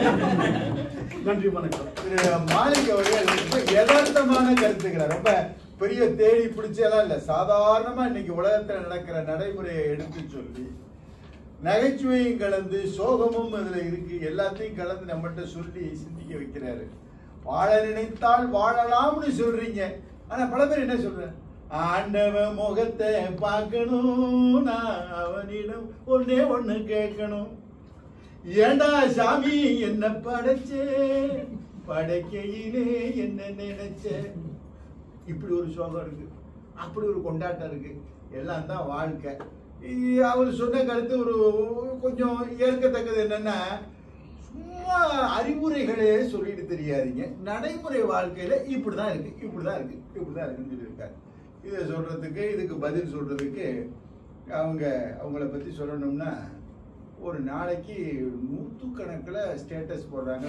நன்றி வணக்கம் திரு மாலிக் அவர்கள் ரொம்ப யதார்த்தமான கருத்துக்களை ரொம்ப பெரிய தேடி பிடிச்செல்லாம் இல்ல சாதாரணமா இன்னைக்கு உலகத்துல நடக்கிற நடைமுறையை எடுத்து சொல்லி நகைச்சுவையும் கலந்து சோகமும் அதுல இருக்கு எல்லாத்தையும் கலந்து நம்மகிட்ட சொல்லி சிந்திக்க வைக்கிறாரு வாழ நினைத்தால் வாழலாம்னு சொல்றீங்க ஆனா பல பேர் என்ன சொல்ற ஆண்டவன் முகத்தை பார்க்கணும் நான் அவனிடம் ஒன்னே ஒண்ணு கேட்கணும் ஏண்டா சாமி என்ன படைச்சே படைக்கையிலே என்ன நினைச்ச இப்படி ஒரு சோகம் இருக்கு அப்படி ஒரு கொண்டாட்டம் இருக்கு எல்லாம் தான் வாழ்க்கை இ- அவர் சொன்ன கருத்து ஒரு கொஞ்சம் ஏற்கத்தக்கது என்னன்னா சும்மா அறிவுரைகளே சொல்லிட்டு தெரியாதீங்க நடைமுறை வாழ்க்கையில இப்படிதான் இருக்கு இப்படிதான் இருக்கு இப்படிதான் இருக்குன்னு சொல்லியிருக்காரு இதை சொல்றதுக்கு இதுக்கு பதில் சொல்றதுக்கு அவங்க அவங்கள பத்தி சொல்லணும்னா ஒரு நாளைக்கு நூற்றுக்கணக்கில் ஸ்டேட்டஸ் போடுறாங்க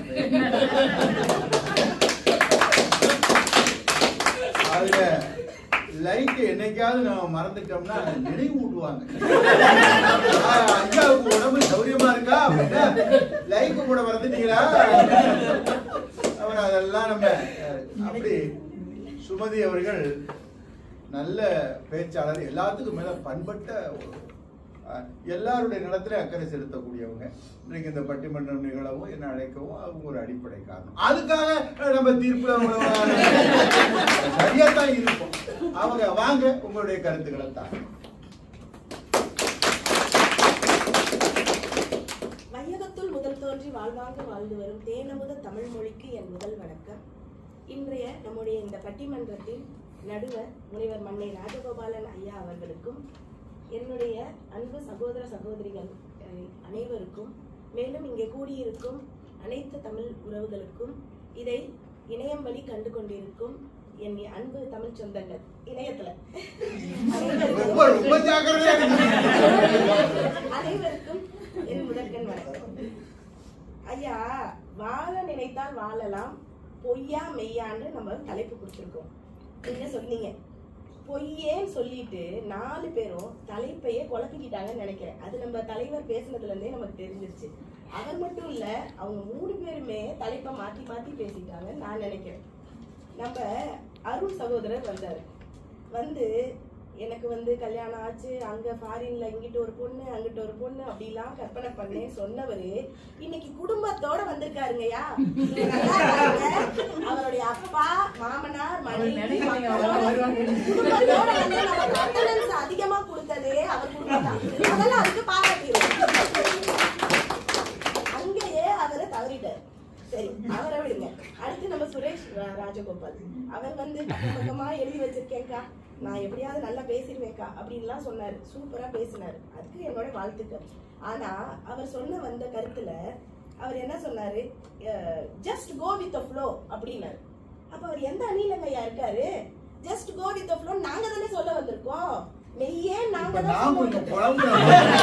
அதுல லைக் என்னைக்காவது நம்ம மறந்துட்டோம்னா நினைவூட்டுவாங்க ஆ, ஐயாவுக்கு உடம்பு சௌரியமா இருக்கா அப்படின்னா லைக் கூட மறந்துட்டீங்களா அப்புறம் அதெல்லாம் நம்ம அஹ், அப்படி சுமதி அவர்கள் நல்ல பேச்சாளர் எல்லாத்துக்கும் மேல பண்பட்ட ஒரு அஹ், எல்லாருடைய நிலத்திலே அக்கறை செலுத்தக்கூடியவங்க இன்னைக்கு இந்த பட்டிமன்றம் நிகழவும் என்ன அழைக்கவும் அவங்க ஒரு அடிப்படை காரணம் அதுக்காக அஹ், நம்ம தீர்ப்பு சரியா தான் இருப்போம் அவங்க வாங்க உங்களுடைய கருத்துக்களை தான் வையகத்துள் முதல் தோன்றி வாழ்வாங்க வாழ்ந்து வரும் தேனமுத தமிழ் மொழிக்கு என் முதல் வணக்கம் இன்றைய நம்முடைய இந்த பட்டிமன்றத்தில் நடுவர் முனைவர் மன்னை ராஜகோபாலன் ஐயா அவர்களுக்கும் என்னுடைய அன்பு சகோதர சகோதரிகள் அஹ், அனைவருக்கும் மேலும் இங்கே கூடியிருக்கும் அனைத்து தமிழ் உறவுகளுக்கும் இதை இணையம் வழி கண்டு கொண்டிருக்கும் என் அன்பு தமிழ் சொந்தங்கள் இணையத்துல ரொம்ப ரொம்ப ஜாக்கிரதையா இருக்கு. அனைவருக்கும் என் முதற்கண் வணக்கம் ஐயா வாழ நினைத்தால் வாழலாம் பொய்யா மெய்யான்னு நம்ம தலைப்பு கொடுத்துருக்கோம் நீங்க சொன்னீங்க பொய்யேன்னு சொல்லிட்டு நாலு பேரும் தலைப்பையே குழப்பிக்கிட்டாங்கன்னு நினைக்கிறேன் அது நம்ம தலைவர் பேசுனதுல இருந்தே நமக்கு தெரிஞ்சிருச்சு அவர் மட்டும் இல்ல அவங்க மூணு பேருமே தலைப்பை மாத்தி மாத்தி பேசிட்டாங்கன்னு நான் நினைக்கிறேன் நம்ம அருண் சகோதரர் வந்தாரு வந்து எனக்கு வந்து கல்யாணம் ஆச்சு அங்க ஃபாரின்ல இங்கிட்ட ஒரு பொண்ணு அங்கிட்ட ஒரு பொண்ணு அப்படிலாம் கற்பனை பண்ணேன் சொன்னவரு இன்னைக்கு குடும்பத்தோட வந்திருக்காருங்கய்யா நீங்க நல்லா பாருங்க. அவருடைய அப்பா மாமனார் மனைவி மக்களோட குடும்பத்தோட வந்து நமக்கு attendance அதிகமா கொடுத்ததே அவர் குடும்பம் தான் அதெல்லாம் அதுக்கு பாராட்டிடுவோம் அங்கேயே அவரை தவறிட்டார் சரி அவரை விடுங்க அடுத்து நம்ம சுரேஷ் ரா- ராஜகோபால் அவர் வந்து பக்கம் பக்கமா எழுதி வச்சிருக்கேன்க்கா நான் எப்படியாவது நல்லா பேசிடுவேன்க்கா அப்படின்லாம் சொன்னாரு சூப்பரா பேசினாரு அதுக்கு என்னோட வாழ்த்துக்கள் ஆனா அவர் சொன்ன வந்த கருத்துல அவர் என்ன சொன்னாரு ஜஸ்ட் கோ வித் ஃப்ளோ அப்படின்னாரு அப்ப அவர் எந்த அணிலங்கய்யா இருக்காரு ஜஸ்ட் கோ வித் ஃப்ளோ நாங்க தானே சொல்ல வந்திருக்கோம் மெய்யே நாங்க இப்ப தான் நான் சொல்ல கொஞ்சம் வந்திருக்கோம்.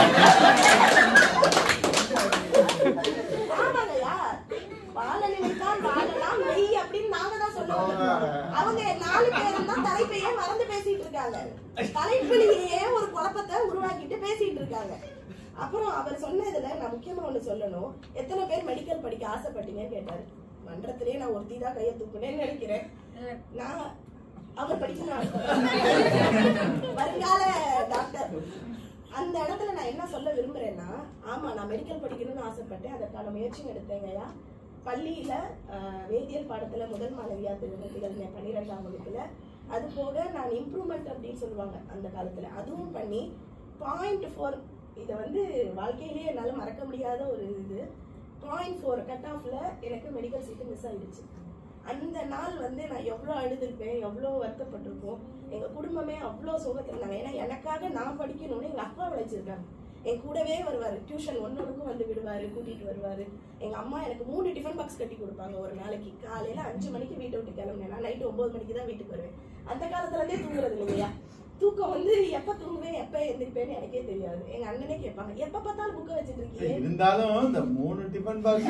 குழம்புறேன் ஆமாங்கய்யா வாழ நினைத்தால் வாழலாம் மெய் அப்படின்னு நாங்க தான் சொல்ல வந்திருக்கோம். அவங்க நாலு பேரும் தான் தலைப்பையே மறந்து பேசிட்டு இருக்காங்க தலைப்பிலேயே ஒரு குழப்பத்தை உருவாக்கிட்டு பேசிட்டு இருக்காங்க அப்புறம் அவர் சொன்னதுல நான் முக்கியமா ஒண்ணு சொல்லணும் எத்தனை பேர் மெடிக்கல் படிக்க ஆசைப்பட்டீங்கன்னு கேட்டாரு மன்றத்திலேயே நான் ஒருத்தி தான் கையை தூக்குனேன்னு நினைக்கிறேன் நான் அவர் படிக்கணும் ஆசைப்படுறேன். வருங்கால டாக்டர் அந்த இடத்துல நான் என்ன சொல்ல விரும்புறேன்னா ஆமா நான் மெடிக்கல் படிக்கணும்னு ஆசைப்பட்டேன் அதற்கான முயற்சியும் எடுத்தேங்கய்யா பள்ளியில ஆஹ், வேதியியல் பாடத்துல முதல் மாணவியா திகழ்ந்த திகழ்ந்தேன் பன்னிரெண்டாம் வகுப்புல அது போக நான் இம்ப்ரூவ்மெண்ட் அப்படின்னு சொல்லுவாங்க அந்த காலத்துல அதுவும் பண்ணி பாயிண்ட் ஃபோர் இதை வந்து வாழ்க்கையிலேயே என்னால மறக்க முடியாத ஒரு இது பாயிண்ட் ஃபோர் கட் ஆஃப்ல எனக்கு மெடிக்கல் சீட்டு மிஸ் ஆயிடுச்சு அந்த நாள் வந்து நான் எவ்வளோ அழுதுருப்பேன் எவ்வளோ வருத்தப்பட்டிருப்போம் எங்க குடும்பமே அவ்வளோ சோகத்தில் இருந்தாங்க ஏன்னா எனக்காக நான் படிக்கணும்னு எங்க அப்பா விளைச்சிருக்காங்க என் கூடவே வருவாரு டியூஷன் ஒன்னொன்றுக்கும் வந்து விடுவாரு கூட்டிட்டு வருவாரு எங்க அம்மா எனக்கு மூணு டிஃபன் பாக்ஸ் கட்டி கொடுப்பாங்க ஒரு நாளைக்கு காலையில அஞ்சு மணிக்கு வீட்டை விட்டு கிளம்புனேன் நான் நைட்டு ஒன்பது மணிக்கு தான் வீட்டுக்கு வருவேன் அந்த காலத்துல இருந்தே தூங்குறது இல்லையா தூக்கம் வந்து எப்ப தூங்குவேன் எப்ப எந்திரிப்பேன்னு எனக்கே தெரியாது எங்க அண்ணனே கேட்பாங்க எப்ப பார்த்தாலும் புக்கை வச்சுட்டு இருக்கீங்க இருந்தாலும் இந்த மூணு டிஃபன் பாக்ஸ்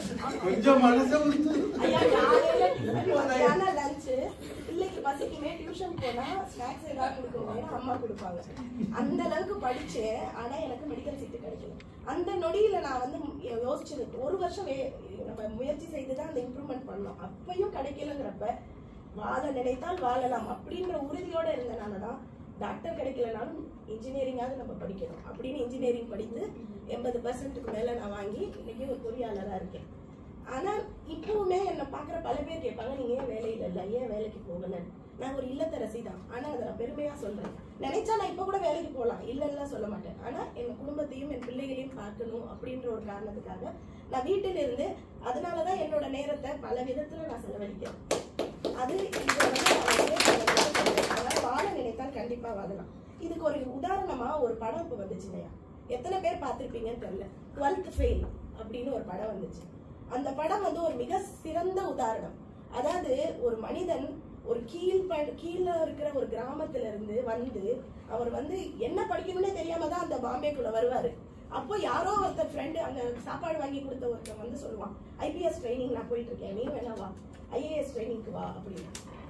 கொஞ்சம் மனசை உறுத்துது. ஐயா காலையில டிஃபன் மத்தியானம் லஞ்ச் பிள்ளைக்கு பசிக்குமே டியூஷன் டியூஷன் போனா ஸ்நாக்ஸ் ஏதாவது கொடுக்கணும் அம்மா கொடுப்பாங்க அந்த அளவுக்கு படிச்சேன் ஆனா எனக்கு மெடிக்கல் சீட்டு கிடைக்கல அந்த நொடியில நான் வந்து யோசிச்சது ஒரு வருஷம் வே- நம்ம முயற்சி செய்து தான் அந்த இம்ப்ரூவ்மெண்ட் பண்ணோம் அப்பயும் கிடைக்கலங்கிறப்ப வாழ நினைத்தால் வாழலாம் அப்படின்ற உறுதியோட இருந்தனால தான் டாக்டர் கிடைக்கலனாலும் இன்ஜினியரிங்காவது நம்ம படிக்கணும் அப்படின்னு இன்ஜினியரிங் படித்து எண்பது பர்சன்ட்டுக்கு மேல நான் வாங்கி இன்னைக்கு ஒரு பொறியாளரா இருக்கேன் ஆனா இப்பவுமே என்னை பாக்குற பல பேர் கேட்பாங்க நீங்க ஏன் வேலையில இல்ல ஏன் வேலைக்கு போகல நான் ஒரு இல்லத்தரசி தான் ஆனா அதை நான் பெருமையா சொல்றேன் நினைச்சா நான் இப்ப கூட வேலைக்கு போகலாம் இல்லைன்னா சொல்ல மாட்டேன் ஆனா என் குடும்பத்தையும் என் பிள்ளைகளையும் பார்க்கணும் அப்படின்ற ஒரு காரணத்துக்காக நான் வீட்டில இருந்து அதனாலதான் என்னோட நேரத்தை பல விதத்துல நான் செலவழிக்கிறேன் அது இது வந்து நான் வந்து சொல்றேன். அதாவது வாழ நினைத்தால் கண்டிப்பா வாழலாம் இதுக்கு ஒரு உதாரணமா ஒரு படம் இப்ப வந்துச்சு இல்லையா எத்தனை பேர் பார்த்திருப்பீங்கன்னு தெரியல டுவெல்த் ஃபெயில் அப்படின்னு ஒரு படம் வந்துச்சு அந்த படம் வந்து ஒரு மிக சிறந்த உதாரணம் அதாவது ஒரு மனிதன் ஒரு கீழ் ப- கீழே இருக்கிற ஒரு கிராமத்துல இருந்து வந்து அவர் வந்து என்ன படிக்கணும்னே தெரியாம தான் அந்த பாம்பேக்குள்ள வருவாரு அப்போ யாரோ ஒருத்தர் ஃப்ரெண்டு அங்க சாப்பாடு வாங்கி கொடுத்த ஒருத்தன் வந்து சொல்லுவான் ஐபிஎஸ் ட்ரைனிங் நான் போயிட்டு இருக்கேன் நீ வேணா வா ஐஏஎஸ் ட்ரைனிங்க்கு வா அப்படின்னு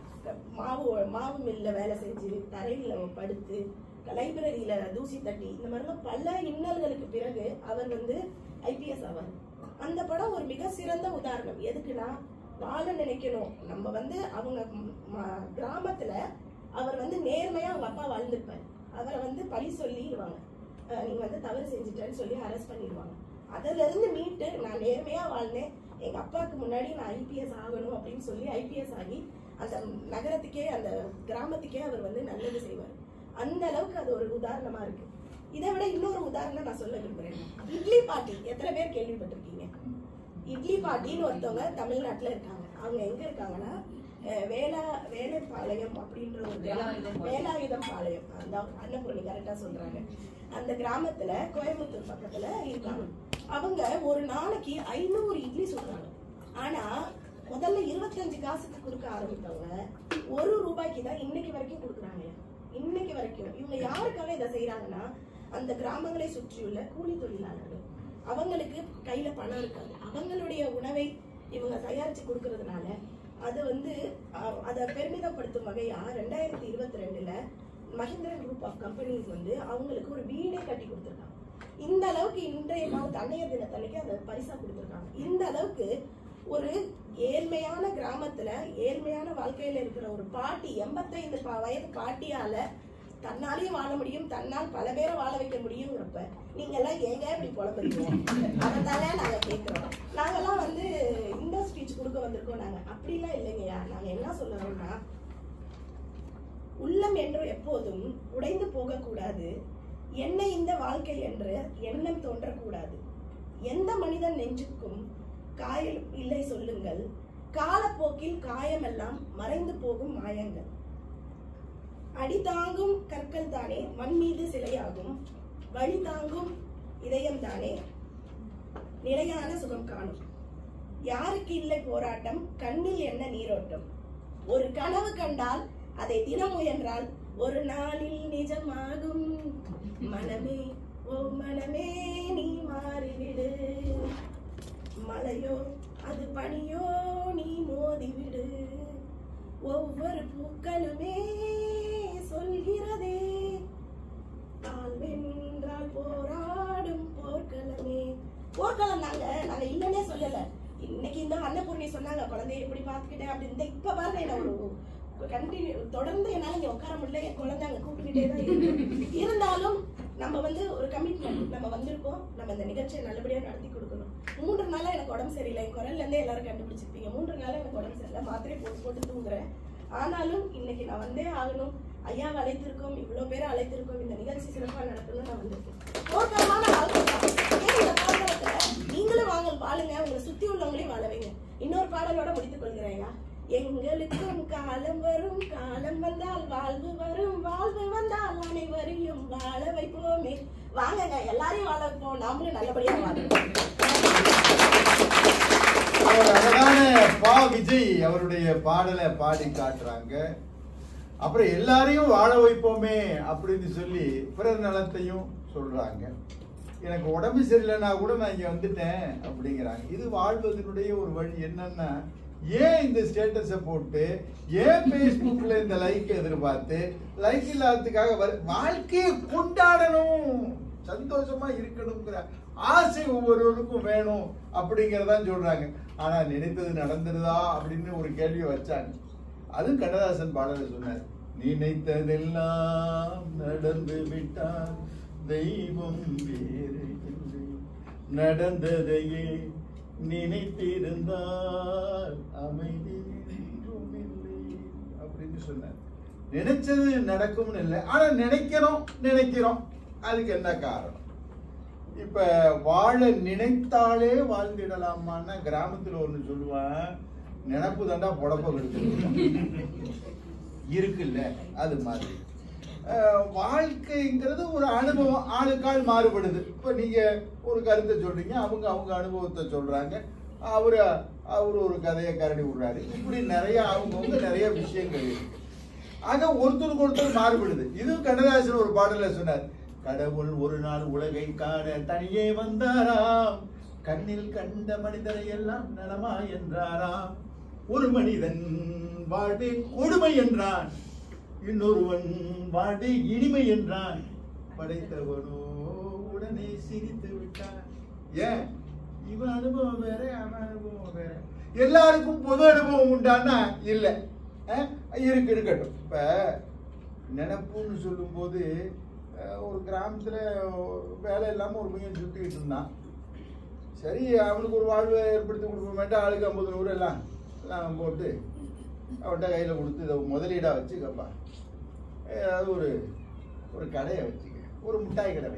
மாவு மாவு மில்ல வேலை செஞ்சு தரையில படுத்து லைப்ரரியில தூசி தட்டி இந்த மாதிரிலாம் பல இன்னல்களுக்கு பிறகு அவர் வந்து ஐபிஎஸ் ஆவார் அந்த படம் ஒரு மிக சிறந்த உதாரணம் எதுக்குன்னா வாழ நினைக்கணும் நம்ம வந்து அவங்க ம், ம- கிராமத்துல அவர் வந்து நேர்மையா அவங்க அப்பா வாழ்ந்திருப்பார் அவரை வந்து பழி சொல்லிடுவாங்க அஹ், நீங்க வந்து தவறு செஞ்சுட்டேன்னு சொல்லி அரெஸ்ட் பண்ணிடுவாங்க அதுல இருந்து மீட்டு நான் நேர்மையா வாழ்ந்தேன் எங்க அப்பாவுக்கு முன்னாடி நான் ஐபிஎஸ் ஆகணும் அப்படின்னு சொல்லி ஐபிஎஸ் ஆகி அந்த நகரத்துக்கே அந்த கிராமத்துக்கே அவர் வந்து நல்லது செய்வார் அந்த அளவுக்கு அது ஒரு உதாரணமா இருக்கு இதை விட இன்னொரு உதாரணம் நான் சொல்ல விரும்புறேன் இட்லி பாட்டி எத்தனை பேர் கேள்விப்பட்டிருக்கீங்க இட்லி பாட்டின்னு ஒருத்தவங்க தமிழ்நாட்டுல இருக்காங்க அவங்க எங்க இருக்காங்கன்னா அஹ், வேளா வேலைப்பாளையம் அப்படின்ற ஒரு கிராமம் வேலாயுதம் பாளையம் அந்த அன்னபூரணி கரெக்டா சொல்றாங்க அந்த கிராமத்துல கோயம்புத்தூர் பக்கத்துல இருக்காங்க அவங்க ஒரு நாளைக்கு ஐநூறு இட்லி சுடுறாங்க ஆனா முதல்ல இருபத்தஞ்சு காசுக்கு கொடுக்க ஆரம்பித்தவங்க ஒரு ரூபாய்க்கு தான் இன்னைக்கு வரைக்கும் கொடுக்குறாங்க இன்னைக்கு வரைக்கும் இவங்க யாருக்காக இதை செய்யறாங்கன்னா அந்த கிராமங்களை சுற்றியுள்ள கூலி தொழிலாளர்கள் அவங்களுக்கு கையில பணம் இருக்காது அவங்களுடைய உணவை இவங்க தயாரிச்சு கொடுக்கறதுனால அது வந்து அஹ், அதை பெருமிதப்படுத்தும் வகையா ரெண்டாயிரத்தி இருபத்தி ரெண்டுல மஹிந்திரன் குரூப் ஆஃப் கம்பெனிஸ் வந்து அவங்களுக்கு ஒரு வீடே கட்டி கொடுத்துருக்காங்க இந்த அளவுக்கு இன்றைய நாள் அன்னைய தினத்தன்னைக்கு அதை பரிசா கொடுத்துருக்காங்க இந்த அளவுக்கு ஒரு ஏழ்மையான கிராமத்துல ஏழ்மையான வாழ்க்கையில இருக்கிற ஒரு பாட்டி எண்பத்தைந்து ப- வயது பாட்டியால தன்னாலையும் வாழ முடியும் தன்னால் பல பேரை வாழ வைக்க முடியுங்கிறப்ப நீங்க எல்லாம் ஏங்க இப்படி புலம்புறீங்க அதைத்தானே நாங்க கேட்கிறோம் நாங்கெல்லாம் வந்து இந்த ஸ்பீச் கொடுக்க வந்திருக்கோம் நாங்க அப்படிலாம் இல்லைங்கய்யா நாங்க என்ன சொல்லுறோம்னா உள்ளம் என்று எப்போதும் உடைந்து போகக்கூடாது என்ன இந்த வாழ்க்கை என்று எண்ணம் தோன்றக்கூடாது எந்த மனிதன் நெஞ்சுக்கும் காயம் இல்லை சொல்லுங்கள் காலப்போக்கில் காயமெல்லாம் மறைந்து போகும் மாயங்கள் அடி தாங்கும் கற்கள் தானே மண் மீது சிலையாகும் வழி தாங்கும் இதயம் தானே நிலையான சுகம் காணும் யாருக்கு இல்லை போராட்டம் கண்ணில் என்ன நீரோட்டம் ஒரு கனவு கண்டால் அதை தினம் முயன்றால் ஒரு நாளில் நிஜமாகும் மனமே ஓ மனமே நீ மாறிவிடு மலையோ அது பனியோ நீ மோதிவிடு ஒவ்வொரு பூக்களுமே சொல்கிறதே தாழ்வென்றால் போராடும் போர்க்களமே போர்க்களம் நாங்க நாங்க இல்லைன்னே சொல்லல இன்னைக்கு இந்த அன்னபூர்ணி சொன்னாங்க குழந்தைய எப்படி பார்த்துக்கிட்டேன் அப்படி இந்த இப்ப பாருங்க என்ன ஒரு கண்டினியூ தொடர்ந்து என்னால இங்க உட்கார முடியல என் குழந்தை அங்க கூப்பிட்டுக்கிட்டே தான் இருக்கு இருந்தாலும் நம்ம வந்து ஒரு கமிட்மெண்ட் நம்ம வந்திருக்கோம் நம்ம இந்த நிகழ்ச்சியை நல்லபடியா நடத்தி கொடுக்கணும் மூன்று நாளா எனக்கு உடம்பு சரியில்லை என் குரல்ல இருந்தே எல்லாரும் கண்டுபிடிச்சிருப்பீங்க மூன்று நாளா எனக்கு உடம்பு சரியில்லை மாத்திரை போட்டு போட்டு தூங்குறேன் ஆனாலும் இன்னைக்கு நான் வந்தே ஆகணும் ஐயாவை அழைத்திருக்கோம் இவ்வளவு பேரை அழைத்திருக்கோம் இந்த நிகழ்ச்சி சிறப்பா நடக்கணும்னு நான் வந்திருக்கேன் போர்க்களமான வாழ்க்கை தான். ஏன் இந்த போர்க்களத்துல நீங்களும் வாங்க வாழுங்க உங்களை சுத்தி உள்ளவங்களையும் வாழ வைங்க இன்னொரு பாடலோட முடித்துக் கொள்கிறேன் ஐயா எங்களுக்கும் காலம் வரும் காலம் வந்தால் வாழ்வு வரும் வாழ்வு வந்தால் அனைவரையும் வாழ வைப்போமே வாங்கங்க எல்லாரையும் வாழ வைப்போம் நாமளும் நல்லபடியா வாழணும் ஒரு அழகான பா விஜய் அவருடைய பாடலை பாடி காட்டுறாங்க அப்புறம் எல்லாரையும் வாழ வைப்போமே அப்படின்னு சொல்லி பிறர் நலத்தையும் சொல்றாங்க எனக்கு உடம்பு சரியில்லைன்னா கூட நான் இங்க வந்துட்டேன் அப்படிங்கிறாங்க இது வாழ்வதனுடைய ஒரு வழி என்னன்னா ஏன் இந்த ஸ்டேட்டஸை போட்டு ஏன் ஃபேஸ்புக்ல இந்த லைக் எதிர்பார்த்து லைக் இல்லாததுக்காக வர வாழ்க்கையை கொண்டாடணும் சந்தோஷமா இருக்கணுங்கிற ஆசை ஒவ்வொருவருக்கும் வேணும் அப்படிங்கறதான் சொல்றாங்க ஆனா நினைத்தது நடந்துருதா அப்படின்னு ஒரு கேள்வியை வச்சாங்க அதுவும் கண்ணதாசன் பாடல சொன்னார் நினைத்ததெல்லாம் நடந்து விட்டால் தெய்வம் வேறு இல்லை நடந்ததையே நினைத்திருந்தால் அமைதி என்றும் இல்லை அப்படின்னு சொன்னார் நினைச்சது நடக்கும்னு இல்லை ஆனா நினைக்கிறோம் நினைக்கிறோம் அதுக்கு என்ன காரணம் இப்ப வாழ நினைத்தாலே வாழ்ந்திடலாமான்னா கிராமத்துல ஒண்ணு சொல்லுவேன் நினப்பு தாண்டா புடப்ப கெடுத்து இருக்குல்ல அது மாதிரி அஹ், வாழ்க்கைங்கிறது ஒரு அனுபவம் ஆளுக்கால் மாறுபடுது இப்ப நீங்க ஒரு கருத்தை சொல்றீங்க அவங்க அவங்க அனுபவத்தை சொல்றாங்க அவரு அவரு ஒரு கதையை கரடி விடுறாரு இப்படி நிறைய அவங்கவுங்க நிறைய விஷயங்கள் இருக்கு ஆக ஒருத்தருக்கு ஒருத்தர் மாறுபடுது இதுவும் கண்ணதாசன் ஒரு பாடல்ல சொன்னார் கடவுள் ஒரு நாள் உலகை காண தனியே வந்தாராம் கண்ணில் கண்ட மனிதரை எல்லாம் நலமா என்றாராம் ஒரு மனிதன் வாழ்வே கொடுமை என்றான் இன்னொருவன் வாழ்வே இனிமை என்றான் படைத்தவனோ உடனே சிரித்து விட்டான் ஏன் இவன் அனுபவம் வேற அவன் அனுபவம் வேற எல்லாருக்கும் பொது அனுபவம் உண்டான்னா இல்ல அஹ், இருக்கு இருக்கட்டும் இப்ப நினப்புன்னு சொல்லும்போது அஹ், ஒரு கிராமத்துல வேலை இல்லாம ஒரு பையன் சுத்திக்கிட்டு இருந்தான் சரி அவனுக்கு ஒரு வாழ்வை ஏற்படுத்தி கொடுப்போமேட்டு ஆளுக்கு ஐம்பது நூறு எல்லாம் எல்லாம் போட்டு அவன்கிட்ட கையில் கொடுத்து இதை முதலீடாக வச்சுக்கப்பா ஏதாவது ஒரு ஒரு கடையை வச்சுக்க ஒரு மிட்டாய் கடை வை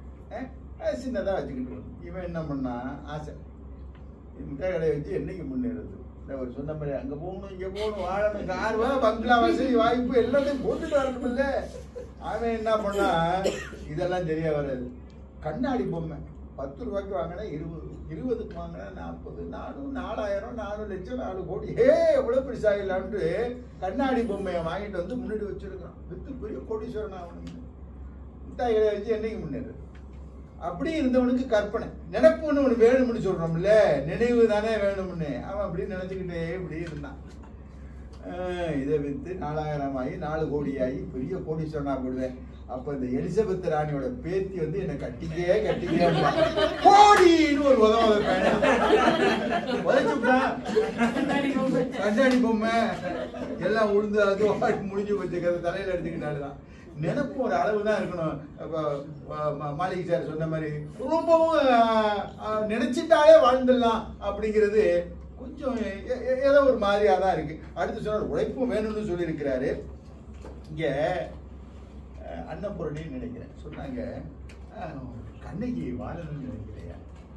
சின்னதாக வச்சுக்கிட்டு வரும். இவன் என்ன பண்ணா ஆசை இந்த மிட்டாய் கடையை வச்சு என்னைக்கு முன்னேறது இந்த ஒரு சொன்ன மாதிரி அங்கே போகணும் இங்கே போகணும் வாழணும் கார் வா பங்களா வசதி வாய்ப்பு எல்லாத்தையும் போட்டுட்டு வரணும் இல்ல அவன் என்ன பண்ணா இதெல்லாம் சரியா வராது கண்ணாடி பொம்மை பத்து ரூபாய்க்கு வாங்கினா இருபது இருபதுக்கு வாங்கினா நாற்பது நானும் நாலாயிரம் நாலு லட்சம் நாலு கோடி ஏ எவ்வளோ பெருசாகிடலான்ட்டு கண்ணாடி பொம்மையை வாங்கிட்டு வந்து முன்னாடி வச்சிருக்கான் வித்து பெரிய கோடீஸ்வரன் ஆகணும் மிட்டாய் கடையை வச்சு என்னைக்கு முன்னேறது அப்படி இருந்தவனுக்கு கற்பனை நினைப்புன்னு ஒன்று வேணும்னு சொல்றோம்ல நினைவு தானே வேணும்னு அவன் அப்படி நினைச்சுக்கிட்டே இப்படி இருந்தான் ஆஹ் இதை வித்து நாலாயிரம் ஆகி நாலு கோடி ஆகி பெரிய கோடீஸ்வரனா போடுவேன் அப்ப இந்த எலிசபெத் ராணியோட பேத்தி வந்து என்னை கட்டிக்கே கட்டிக்கே கோடின்னு ஒரு உதவ உதச்சுட்டான் கண்ணாடி பொம்மை எல்லாம் உளுந்து அது வாடி முடிஞ்சு போச்சு கதை தலையில எடுத்துக்கிட்டாலுதான் நினைப்பு ஒரு அளவு தான் இருக்கணும் அப்ப, ம- ம- மாலிக் சார் சொன்ன மாதிரி ரொம்பவும் ஆஹ், ஆஹ், நினைச்சிட்டாலே வாழ்ந்துடலாம் அப்படிங்கிறது கொஞ்சம் எ- எ- ஏதோ ஒரு மாதிரியா தான் இருக்கு அடுத்து சொன்னார் உழைப்பும் வேணும்னு சொல்லியிருக்கிறாரு இங்க அஹ், அன்னபூரணின்னு நினைக்கிறேன் சொன்னாங்க அஹ், கண்ணகி வாழணும்னு நினைக்கிறையா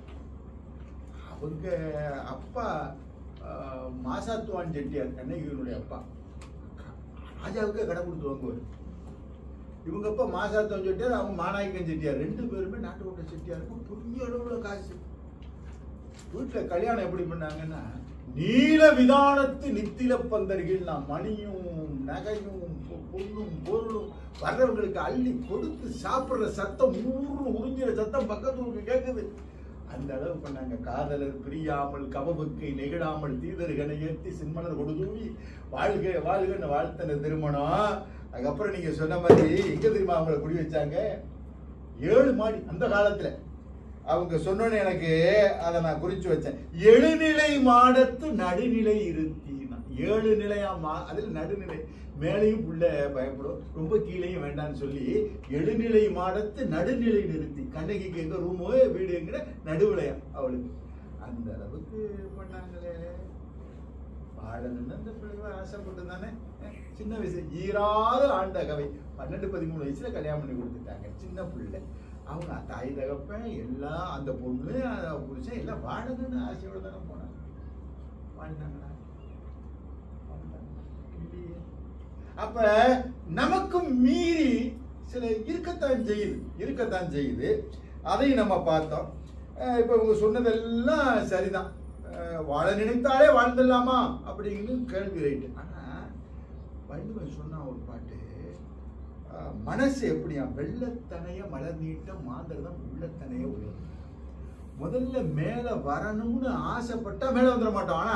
அவங்க அப்பா அஹ், மாசாத்துவான் செட்டியார் கண்ணகியினுடைய அப்பா ராஜாவுக்கே கடை கொடுத்து வாங்குவார் இவங்க அப்பா மாசாத்துவான் செட்டியார் அவங்க மாநாயக்கன் செட்டியார் ரெண்டு பேருமே நாட்டு ஓட்ட செட்டியாருக்கும் பெரிய அளவுல காசு வீட்டுல கல்யாணம் எப்படி பண்ணாங்கன்னா நீல விதானத்து நித்தில பந்தர்கள் நான் மணியும் நகையும் பொ- பொண்ணும் பொருளும் வர்றவங்களுக்கு அள்ளி கொடுத்து சாப்பிடுற சத்தம் ஊர்னு உறிஞ்சிற சத்தம் பக்கத்து ஊருக்கு கேட்குது அந்த அளவு பண்ணாங்க காதலர் பிரியாமல் கவபுக்கை நெகிழாமல் தீதர்கனை ஏற்றி சின்மலர் கொடுதூவி வாழ்க வாழ்கன்னு வாழ்த்தன திருமணம் அதுக்கப்புறம் நீங்க சொன்ன மாதிரி எங்க தெரியுமா அவங்கள குடி வச்சாங்க ஏழு மாடி அந்த காலத்துல அவங்க சொன்னோன்னு எனக்கு அதை நான் குறிச்சு வச்சேன் எழுநிலை மாடத்து நடுநிலை இருத்தினா ஏழு நிலையா மா அதில் நடுநிலை மேலையும் புள்ள பயப்படும் ரொம்ப கீழேயும் வேண்டாம்னு சொல்லி எழுநிலை மாடத்து நடுநிலை நிறுத்தி கண்ணகிக்கு எங்க ரூமோ வீடு எங்கிற நடுவிலையா அவளுக்கு அந்த அளவுக்கு பண்ணாங்களே வாழணும்னு அந்த பிள்ளைங்க ஆசைப்பட்டு தானே சின்ன வயசு ஈராறு ஆண்ட கவை பன்னெண்டு பதிமூணு வயசுல கல்யாணம் பண்ணி கொடுத்துட்டாங்க சின்ன பிள்ளை அவங்க தாய் தகப்பன் எல்லாம் அந்த பொண்ணு அந்த புருஷன் எல்லாம் வாழணும்னு ஆசையோட தானே போனாங்க வாழ்ந்தாங்களா வாழ்ந்தாங்களா? இல்லையே. அப்ப நமக்கும் மீறி சில இருக்கத்தான் செய்யுது இருக்கத்தான் செய்யுது அதையும் நம்ம பார்த்தோம் அஹ் இப்ப இவங்க சொன்னதெல்லாம் சரிதான் அஹ் வாழ நினைத்தாலே வாழ்ந்துடலாமா அப்படிங்கிறது கேள்வி ரைட்டு ஆனா வள்ளுவன் சொன்ன ஒரு பாட்டு அஹ் மனசு எப்படியா வெள்ளத்தனைய மலர் நீட்டம் மாந்தர்தான் உள்ளத்தனைய உயரும் முதல்ல மேல வரணும்னு ஆசைப்பட்டா மேல வந்துட மாட்டோம் ஆனா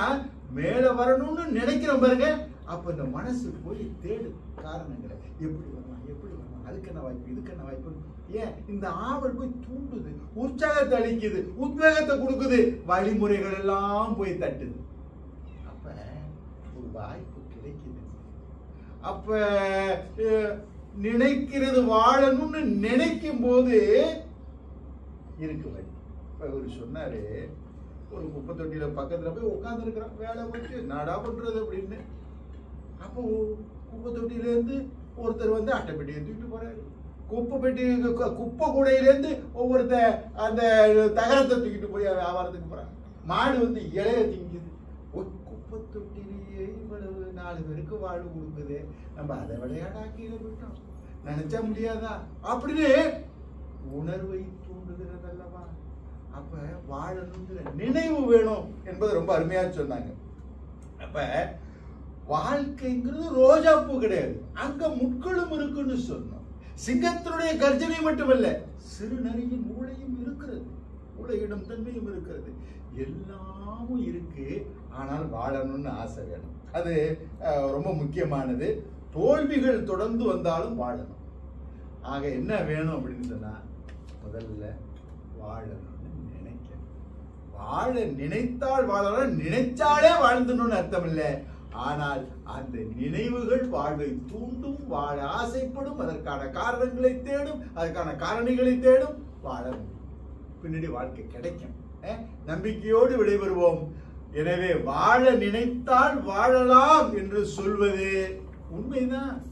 மேல வரணும்னு நினைக்கிறோம் பாருங்க அப்ப இந்த மனசு போய் தேடு காரணங்களை எப்படி வரலாம் எப்படி வரலாம் அதுக்கு என்ன வாய்ப்பு இதுக்கு என்ன வாய்ப்பு ஏன் இந்த ஆவல் போய் தூண்டுது உற்சாகத்தை அளிக்குது உத்வேகத்தை கொடுக்குது வழிமுறைகள் எல்லாம் போய் தட்டுது அப்ப ஒரு வாய்ப்பு கிடைக்குது அப்ப அஹ், நினைக்கிறது வாழணும்னு நினைக்கும் போது இருக்கு வழி இப்ப இவர் சொன்னாரு ஒரு குப்பை தொட்டியில பக்கத்துல போய் உட்கார்ந்து இருக்கிறான் வேலை வச்சு நாடா பண்றது அப்படின்னு அப்போ குப்பை தொட்டியில இருந்து ஒருத்தர் வந்து அட்டை பெட்டியை தூக்கிட்டு போறாரு குப்பை பெட்டி கு- குப்பை கூடையில இருந்து ஒவ்வொருத்த அந்த தகரத்தை தூக்கிட்டு போய் வியாபாரத்துக்கு போறாங்க மாடு வந்து இலைய திங்குது ஒரு குப்பை தொட்டிலேயே இவ்வளவு நாலு பேருக்கு வாழ்வு கொடுக்குது நம்ம அதை விளையாடாக்கி விட்டோம் நினைச்சா முடியாதா அப்படின்னு உணர்வை தூண்டுகிறதல்லவா அப்ப வாழணுங்கிற நினைவு வேணும் என்பது ரொம்ப அருமையா சொன்னாங்க அப்ப வாழ்க்கைங்கிறது ரோஜா பூ கிடையாது அங்க முட்களும் இருக்குன்னு சொன்னோம் சிங்கத்தினுடைய கர்ஜனை மட்டுமல்ல சிறுநரியின் மூளையும் இருக்கிறது மூளையிடம் தன்மையும் இருக்கிறது எல்லாமும் இருக்கு ஆனால் வாழணும்னு ஆசை வேணும் அது அஹ், ரொம்ப முக்கியமானது தோல்விகள் தொடர்ந்து வந்தாலும் வாழணும் ஆக என்ன வேணும் அப்படின்னு சொன்னா முதல்ல வாழணும்னு நினைக்கணும் வாழ நினைத்தால் வாழலாம் நினைச்சாலே வாழ்ந்துடணும்னு அர்த்தம் இல்லை ஆனால் அந்த நினைவுகள் வாழ்வை தூண்டும் வாழ ஆசைப்படும் அதற்கான காரணங்களை தேடும் அதற்கான காரணிகளை தேடும் வாழ முடியும் பின்னாடி வாழ்க்கை கிடைக்கும் அஹ், நம்பிக்கையோடு விடைபெறுவோம் எனவே வாழ நினைத்தால் வாழலாம் என்று சொல்வது உண்மைதான்